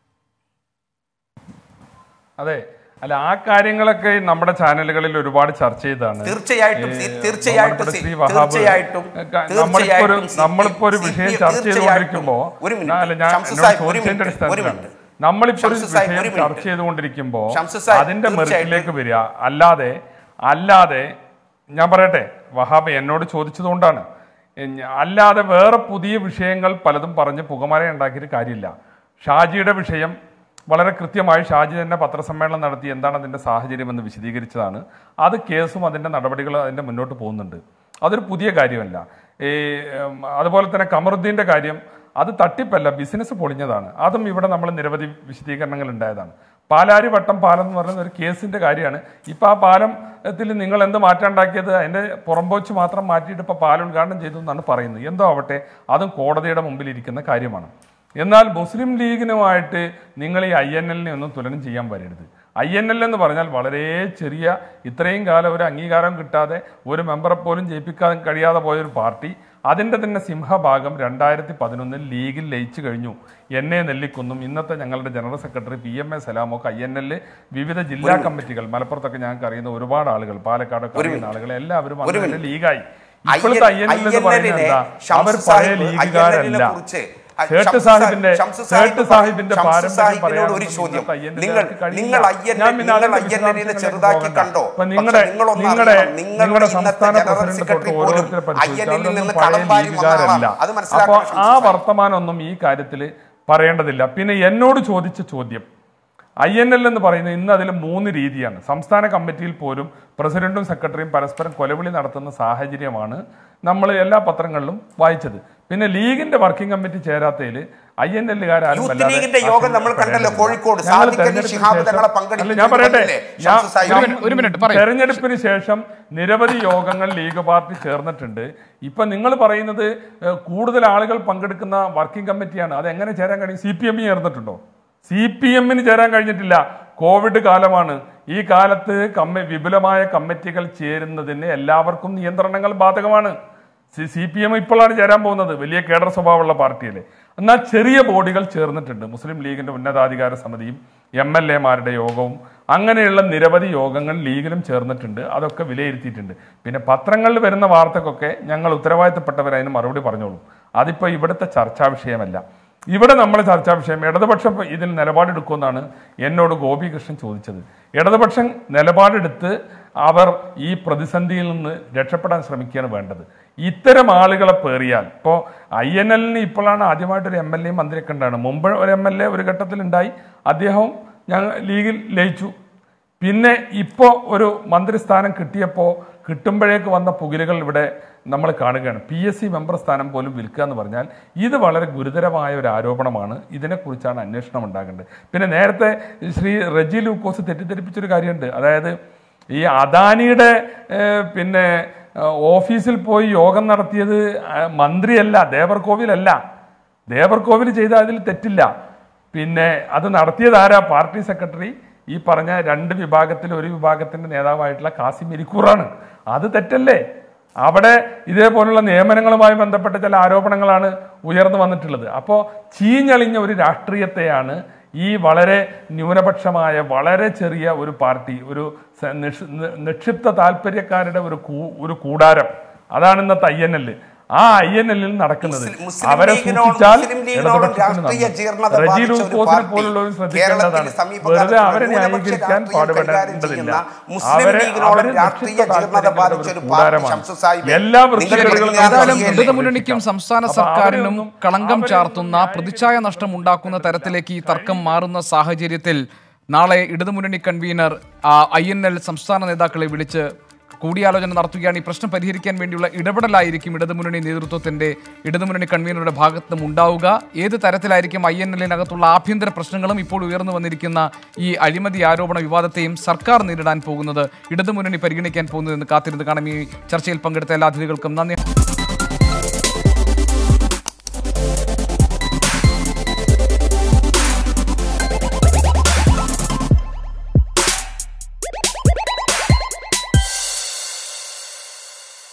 അതെ അല്ല ആ കാര്യങ്ങളൊക്കെ നമ്മുടെ ചാനലുകളിൽ ഒരുപാട് ചർച്ച ചെയ്താണ് തീർച്ചയായിട്ടും, ഈ തീർച്ചയായിട്ടും, ബഹുമാനപ്പെട്ട ശ്രീ തീ- വഹാബ് തീർച്ചയായിട്ടും, ക- നമ്മളിപ്പോ ഒരു തീർച്ചയായിട്ടും, നമ്മളിപ്പോ ഒരു സി- വിഷയം സി- ചർച്ച തീർച്ചയായിട്ടും. ചെയ്തുകൊണ്ടിരിക്കുമ്പോ ഒരു മിനിറ്റ്. അല്ല ഞാൻ ഷംസ് എന്നോട് സാഹിബ്, ഒരു ചോദിച്ചതിന്റെ മിനിറ്റ്, ഒരു അടിസ്ഥാനത്തിലാണ് മിനിറ്റ്. നമ്മളിപ്പോ ഒരു ഷംസ് സാഹിബ്, വിഷയം ഒരു മിനിറ്റ്. ചർച്ച ചെയ്തുകൊണ്ടിരിക്കുമ്പോ ഷംസ് സാഹിബ്, അതിന്റെ തീർച്ചയായിട്ടും. മെറിറ്റിലേക്ക് വരിക അല്ലാതെ അല്ലാതെ ഞാൻ പറയട്ടെ വഹാബ് എന്നോട് ചോദിച്ചതുകൊണ്ടാണ് എ, ഞ- അല്ലാതെ വേറെ പുതിയ വിഷയങ്ങൾ പലതും പറഞ്ഞ് പുകമര ഉണ്ടാക്കിയിട്ട് കാര്യമില്ല ഷാജിയുടെ വിഷയം വളരെ കൃത്യമായി ഷാജി തന്നെ പത്രസമ്മേളനം നടത്തി എന്താണ് അതിൻ്റെ സാഹചര്യം എന്ന് വിശദീകരിച്ചതാണ് അത് കേസും അതിൻ്റെ നടപടികളും അതിൻ്റെ മുന്നോട്ട് പോകുന്നുണ്ട് അതൊരു പുതിയ കാര്യമല്ല ഈ ഉം, അതുപോലെ തന്നെ കമറുദ്ദീൻ്റെ കാര്യം അത് തട്ടിപ്പല്ല ബിസിനസ് പൊളിഞ്ഞതാണ് അതും ഇവിടെ നമ്മൾ നിരവധി വിശദീകരണങ്ങൾ ഉണ്ടായതാണ് പാലാരി വട്ടം പാലം എന്ന് പറയുന്ന ഒരു കേസിന്റെ കാര്യമാണ് ഇപ്പൊ ആ പാലത്തിൽ നിങ്ങൾ എന്ത് മാറ്റം ഉണ്ടാക്കിയത് അതിന്റെ പുറമ്പോച്ച് മാത്രം മാറ്റിയിട്ട് ഇപ്പൊ പാലം ഉദ്ഘാടനം ചെയ്തു എന്നാണ് പറയുന്നത് എന്തോ ആവട്ടെ അതും കോടതിയുടെ മുമ്പിൽ ഇരിക്കുന്ന കാര്യമാണ് എന്നാൽ മുസ്ലിം ലീഗിനുമായിട്ട് നിങ്ങൾ ഈ ഐ എൻ എല്ലിനെ ഒന്നും തുലനം ചെയ്യാൻ വരരുത് ഐ എൻ എൽ എന്ന് പറഞ്ഞാൽ വളരെ ചെറിയ ഇത്രയും കാലം ഒരു അംഗീകാരം കിട്ടാതെ ഒരു മെമ്പറെ പോലും ജയിപ്പിക്കാൻ കഴിയാതെ പോയൊരു പാർട്ടി അതിൻ്റെ തന്നെ സിംഹഭാഗം രണ്ടായിരത്തി പതിനൊന്നിൽ ലീഗിൽ ലയിച്ചു കഴിഞ്ഞു എന്നെ നെല്ലിക്കുന്നും ഇന്നത്തെ ഞങ്ങളുടെ general secretary P M A സലാമൊക്കെ ഐ എൻ എല്ലിൽ വിവിധ ജില്ലാ കമ്മിറ്റികൾ മലപ്പുറത്തൊക്കെ ഞങ്ങൾക്ക് അറിയുന്ന ഒരുപാട് ആളുകൾ പാലക്കാടൊക്കെ അറിയുന്ന ആളുകൾ എല്ലാവരും ഒരു അതിന്റെ മിനിറ്റ്. ലീഗായി ഇപ്പോഴത്തെ ഐ എൻ എൽ എന്ന് പറയുന്നത് എന്താ അവർ പഴയ ലീഗുകാരല്ല സേട്ട് സാഹിബിന്റെ സേട്ട് സാഹിബിന്റെ പാരമ്പര്യം പറയാൻ ഒരു ചോദ്യം ഇന്നത്തെ INL നിങ്ങൾ ക്ക് കഴിയില്ല. നിങ്ങൾ ഐ ഞാൻ പിന്നെ നിങ്ങൾ അതിന്റെ ഐ എൻ എല്ലിനെ വിശദാംശങ്ങളിലേക്ക് ചെറുതാക്കി പോകണ്ട. കണ്ടോ അപ്പൊ നിങ്ങളുടെ പക്ഷേ നിങ്ങളൊന്ന് നിങ്ങളുടെ അറിയണം, നിങ്ങളുടെ നിങ്ങളുടെ ഇന്നത്തെ സംസ്ഥാന ജനറൽ പ്രസിഡന്റ് സെക്രട്ടറി തൊട്ട് പോലും ഓരോരുത്തരെ ഐ പരിശോധിച്ചാൽ എൻ എല്ലിൽ അതൊന്നും നിന്ന് പഴയ കടം വാരി ലീഗുകാരല്ല വന്നതാണ് അത് അപ്പൊ മനസ്സിലാക്കണം ആ ഷംസ് സാഹിബ്. വർത്തമാനമൊന്നും ഈ കാര്യത്തിൽ പറയേണ്ടതില്ല പിന്നെ എന്നോട് ചോദിച്ച ചോദ്യം ഐ എൻ എൽ എന്ന് പറയുന്നത് ഇന്ന് അതിൽ മൂന്ന് രീതിയാണ് സംസ്ഥാന കമ്മിറ്റിയിൽ പോലും പ്രസിഡന്റും സെക്രട്ടറിയും പരസ്പരം കൊലവിളി നടത്തുന്ന സാഹചര്യമാണ് നമ്മൾ എല്ലാ പത്രങ്ങളിലും വായിച്ചത് പിന്നെ ലീഗിന്റെ വർക്കിംഗ് കമ്മിറ്റി ചേരാത്തതിൽ ഐ എൻ എല്ലുകാരും യൂത്ത് ലീഗിന്റെ യോഗം നമ്മൾ കണ്ടല്ലോ കോഴിക്കോട്. സാദിഖ് അലി ശിഹാബ് തങ്ങളെ പങ്കെടുപ്പിച്ചു ഞാൻ പറയട്ടെ കൊണ്ടല്ലേ? ഞാൻ- ഷംസ് സാഹിബ്. ഒരു മിനിറ്റ്, ഒരു മിനിറ്റ് പറയൂ. തെരഞ്ഞെടുപ്പിന് ശേഷം നിരവധി യോഗങ്ങൾ ലീഗ് പാർട്ടി ചേർന്നിട്ടുണ്ട് ഇപ്പൊ നിങ്ങൾ പറയുന്നത് ഏഹ്, കൂടുതൽ ആളുകൾ പങ്കെടുക്കുന്ന വർക്കിംഗ് കമ്മിറ്റിയാണ് അത് എങ്ങനെ ചേരാൻ കഴിയും സി പി എം ചേർന്നിട്ടുണ്ടോ സി പി എമ്മിന് ചേരാൻ കഴിഞ്ഞിട്ടില്ല കോവിഡ് കാലമാണ് ഈ കാലത്ത് കമ്മ വിപുലമായ കമ്മിറ്റികൾ ചേരുന്നതിന് എല്ലാവർക്കും നിയന്ത്രണങ്ങൾ ബാധകമാണ് സി പി എം ഇപ്പോഴാണ് ചേരാൻ പോകുന്നത് വലിയ കേഡർ സ്വഭാവമുള്ള പാർട്ടിയല്ലേ എന്നാൽ ചെറിയ ബോഡികൾ ചേർന്നിട്ടുണ്ട് മുസ്ലിം ലീഗിന്റെ ഉന്നതാധികാര സമിതിയും എം എൽ എമാരുടെ യോഗവും അങ്ങനെയുള്ള നിരവധി യോഗങ്ങൾ ലീഗിലും ചേർന്നിട്ടുണ്ട് അതൊക്കെ വിലയിരുത്തിയിട്ടുണ്ട് പിന്നെ പത്രങ്ങളിൽ വരുന്ന വാർത്തക്കൊക്കെ ഞങ്ങൾ ഉത്തരവാദിത്തപ്പെട്ടവരതിന് മറുപടി പറഞ്ഞോളൂ അതിപ്പോൾ ഇവിടുത്തെ ചർച്ചാ വിഷയമല്ല ഇവിടെ നമ്മൾ ചർച്ചാ വിഷയം ഇടതുപക്ഷം ഇതിൽ നിലപാടെടുക്കുമെന്നാണ് എന്നോട് ഗോപികൃഷ്ണൻ ചോദിച്ചത് ഇടതുപക്ഷം നിലപാടെടുത്ത് അവർ ഈ പ്രതിസന്ധിയിൽ നിന്ന് രക്ഷപ്പെടാൻ ശ്രമിക്കുകയാണ് വേണ്ടത് ഇത്തരം ആളുകളെ പേറിയാൽ ഇപ്പോൾ ഐ എൻ എല്ലിന് ഇപ്പോഴാണ് ആദ്യമായിട്ട് ഒരു എം എൽ എയും മന്ത്രിയൊക്കെ ഉണ്ടാണ് മുമ്പ് ഒരു എം എൽ എ ഒരു ഘട്ടത്തിലുണ്ടായി അദ്ദേഹവും ഞങ്ങൾ ലീഗിൽ ലയിച്ചു പിന്നെ ഇപ്പോൾ ഒരു മന്ത്രിസ്ഥാനം കിട്ടിയപ്പോൾ കിട്ടുമ്പോഴേക്ക് വന്ന പുകിലുകൾ ഇവിടെ നമ്മൾ കാണുകയാണ് പി എസ് സി മെമ്പർ സ്ഥാനം പോലും വിൽക്കുക എന്ന് പറഞ്ഞാൽ ഇത് വളരെ ഗുരുതരമായ ഒരു ആരോപണമാണ് ഇതിനെക്കുറിച്ചാണ് അന്വേഷണം ഉണ്ടാകേണ്ടത് പിന്നെ നേരത്തെ ശ്രീ റെജി ലൂക്കോസ് തെറ്റിദ്ധരിപ്പിച്ചൊരു കാര്യമുണ്ട് അതായത് ഈ അദാനിയുടെ ഏഹ്, പിന്നെ ഏഹ്, ഓഫീസിൽ പോയി യോഗം നടത്തിയത് ആ, മന്ത്രിയല്ല ദേവർകോവിലല്ല ദേവർകോവിൽ ചെയ്ത അതിൽ തെറ്റില്ല പിന്നെ അത് നടത്തിയത് ആരാ പാർട്ടി സെക്രട്ടറി ഈ പറഞ്ഞ രണ്ട് വിഭാഗത്തിൽ ഒരു വിഭാഗത്തിന്റെ നേതാവായിട്ടുള്ള കാസിം ഇരിക്കൂറാണ് അത് തെറ്റല്ലേ അവിടെ ഇതേപോലുള്ള നിയമനങ്ങളുമായി ബന്ധപ്പെട്ട ചില ആരോപണങ്ങളാണ് ഉയർന്നു വന്നിട്ടുള്ളത് അപ്പോൾ ചീഞ്ഞളിഞ്ഞ ഒരു രാഷ്ട്രീയത്തെയാണ് ഈ വളരെ ന്യൂനപക്ഷമായ വളരെ ചെറിയ ഒരു പാർട്ടി ഒരു സ- നിഷ്- നി- നിക്ഷിപ്ത താല്പര്യക്കാരുടെ ഒരു കൂ- ഒരു കൂടാരം അതാണ് ഇന്നത്തെ ഐ എൻ എൽ ആ ഐ എൻ എല്ലിൽ നടക്കുന്നത് മുസ്ലിം- മുസ്ലിം അവരെ ലീഗിനോടും സൂക്ഷിച്ചാൽ മുസ്ലിം ലീഗിനോടും ഇടതുപക്ഷത്തിന് രാഷ്ട്രീയ നന്ന്. ജീർണത റജി ബാധിച്ച ഒരു ലൂക്കോസിനെ പാർട്ടി പോലുള്ളവർ കേരളത്തിൽ ശ്രദ്ധിക്കേണ്ടതാണ് സമീപകാലത്ത് വെറുതെ അവരെ ന്യൂനപക്ഷ ന്യായീകരിക്കാൻ രാഷ്ട്രീയം കൈകാര്യം പാടുപെടേണ്ടതില്ല ചെയ്യുന്ന മുസ്ലിം അവരെ ലീഗിനോടും അവരെ രാഷ്ട്രീയ നിക്ഷിപ്ത ജീർണത ബാധിച്ച താല്പര്യങ്ങളുടെ ഒരു ഒരു പാർട്ടി കൂടാരമാണ് ഷംസു സാഹിബ് എല്ലാ നിങ്ങൾ വൃത്തികേടുകളും പറഞ്ഞ എന്തായാലും ശരിയല്ലേ? ഇടതുമുന്നണിക്കും സംസ്ഥാന അപ്പൊ സർക്കാരിനും അവരെയൊന്നും- കളങ്കം അവരെയൊന്നും ചാർത്തുന്ന ന്യായീകരിക്കാൻ പ്രതിച്ഛായ നഷ്ടം ഉണ്ടാക്കുന്ന തരത്തിലേക്ക് ഈ തർക്കം മാറുന്ന സാഹചര്യത്തിൽ നാളെ ഇടതുമുന്നണി കൺവീനർ ഐ എൻ എൽ സംസ്ഥാന നേതാക്കളെ വിളിച്ച് കൂടിയാലോചന നടത്തുകയാണ് ഈ പ്രശ്നം പരിഹരിക്കാൻ വേണ്ടിയുള്ള ഇടപെടലായിരിക്കും ഇടതുമുന്നണി നേതൃത്വത്തിന്റെ ഇടതുമുന്നണി കൺവീനറുടെ ഭാഗത്ത് നിന്നും ഉണ്ടാവുക ഏത് തരത്തിലായിരിക്കും ഐ എൻ എല്ലിനകത്തുള്ള ആഭ്യന്തര പ്രശ്നങ്ങളും ഇപ്പോൾ ഉയർന്നു വന്നിരിക്കുന്ന ഈ അഴിമതി ആരോപണ വിവാദത്തെയും സർക്കാർ നേരിടാൻ പോകുന്നത് ഇടതുമുന്നണി പരിഗണിക്കാൻ പോകുന്നതെന്ന് കാത്തിരുന്ന് കാണാം ഈ ചർച്ചയിൽ പങ്കെടുത്ത എല്ലാ അതിഥികൾക്കും നന്ദി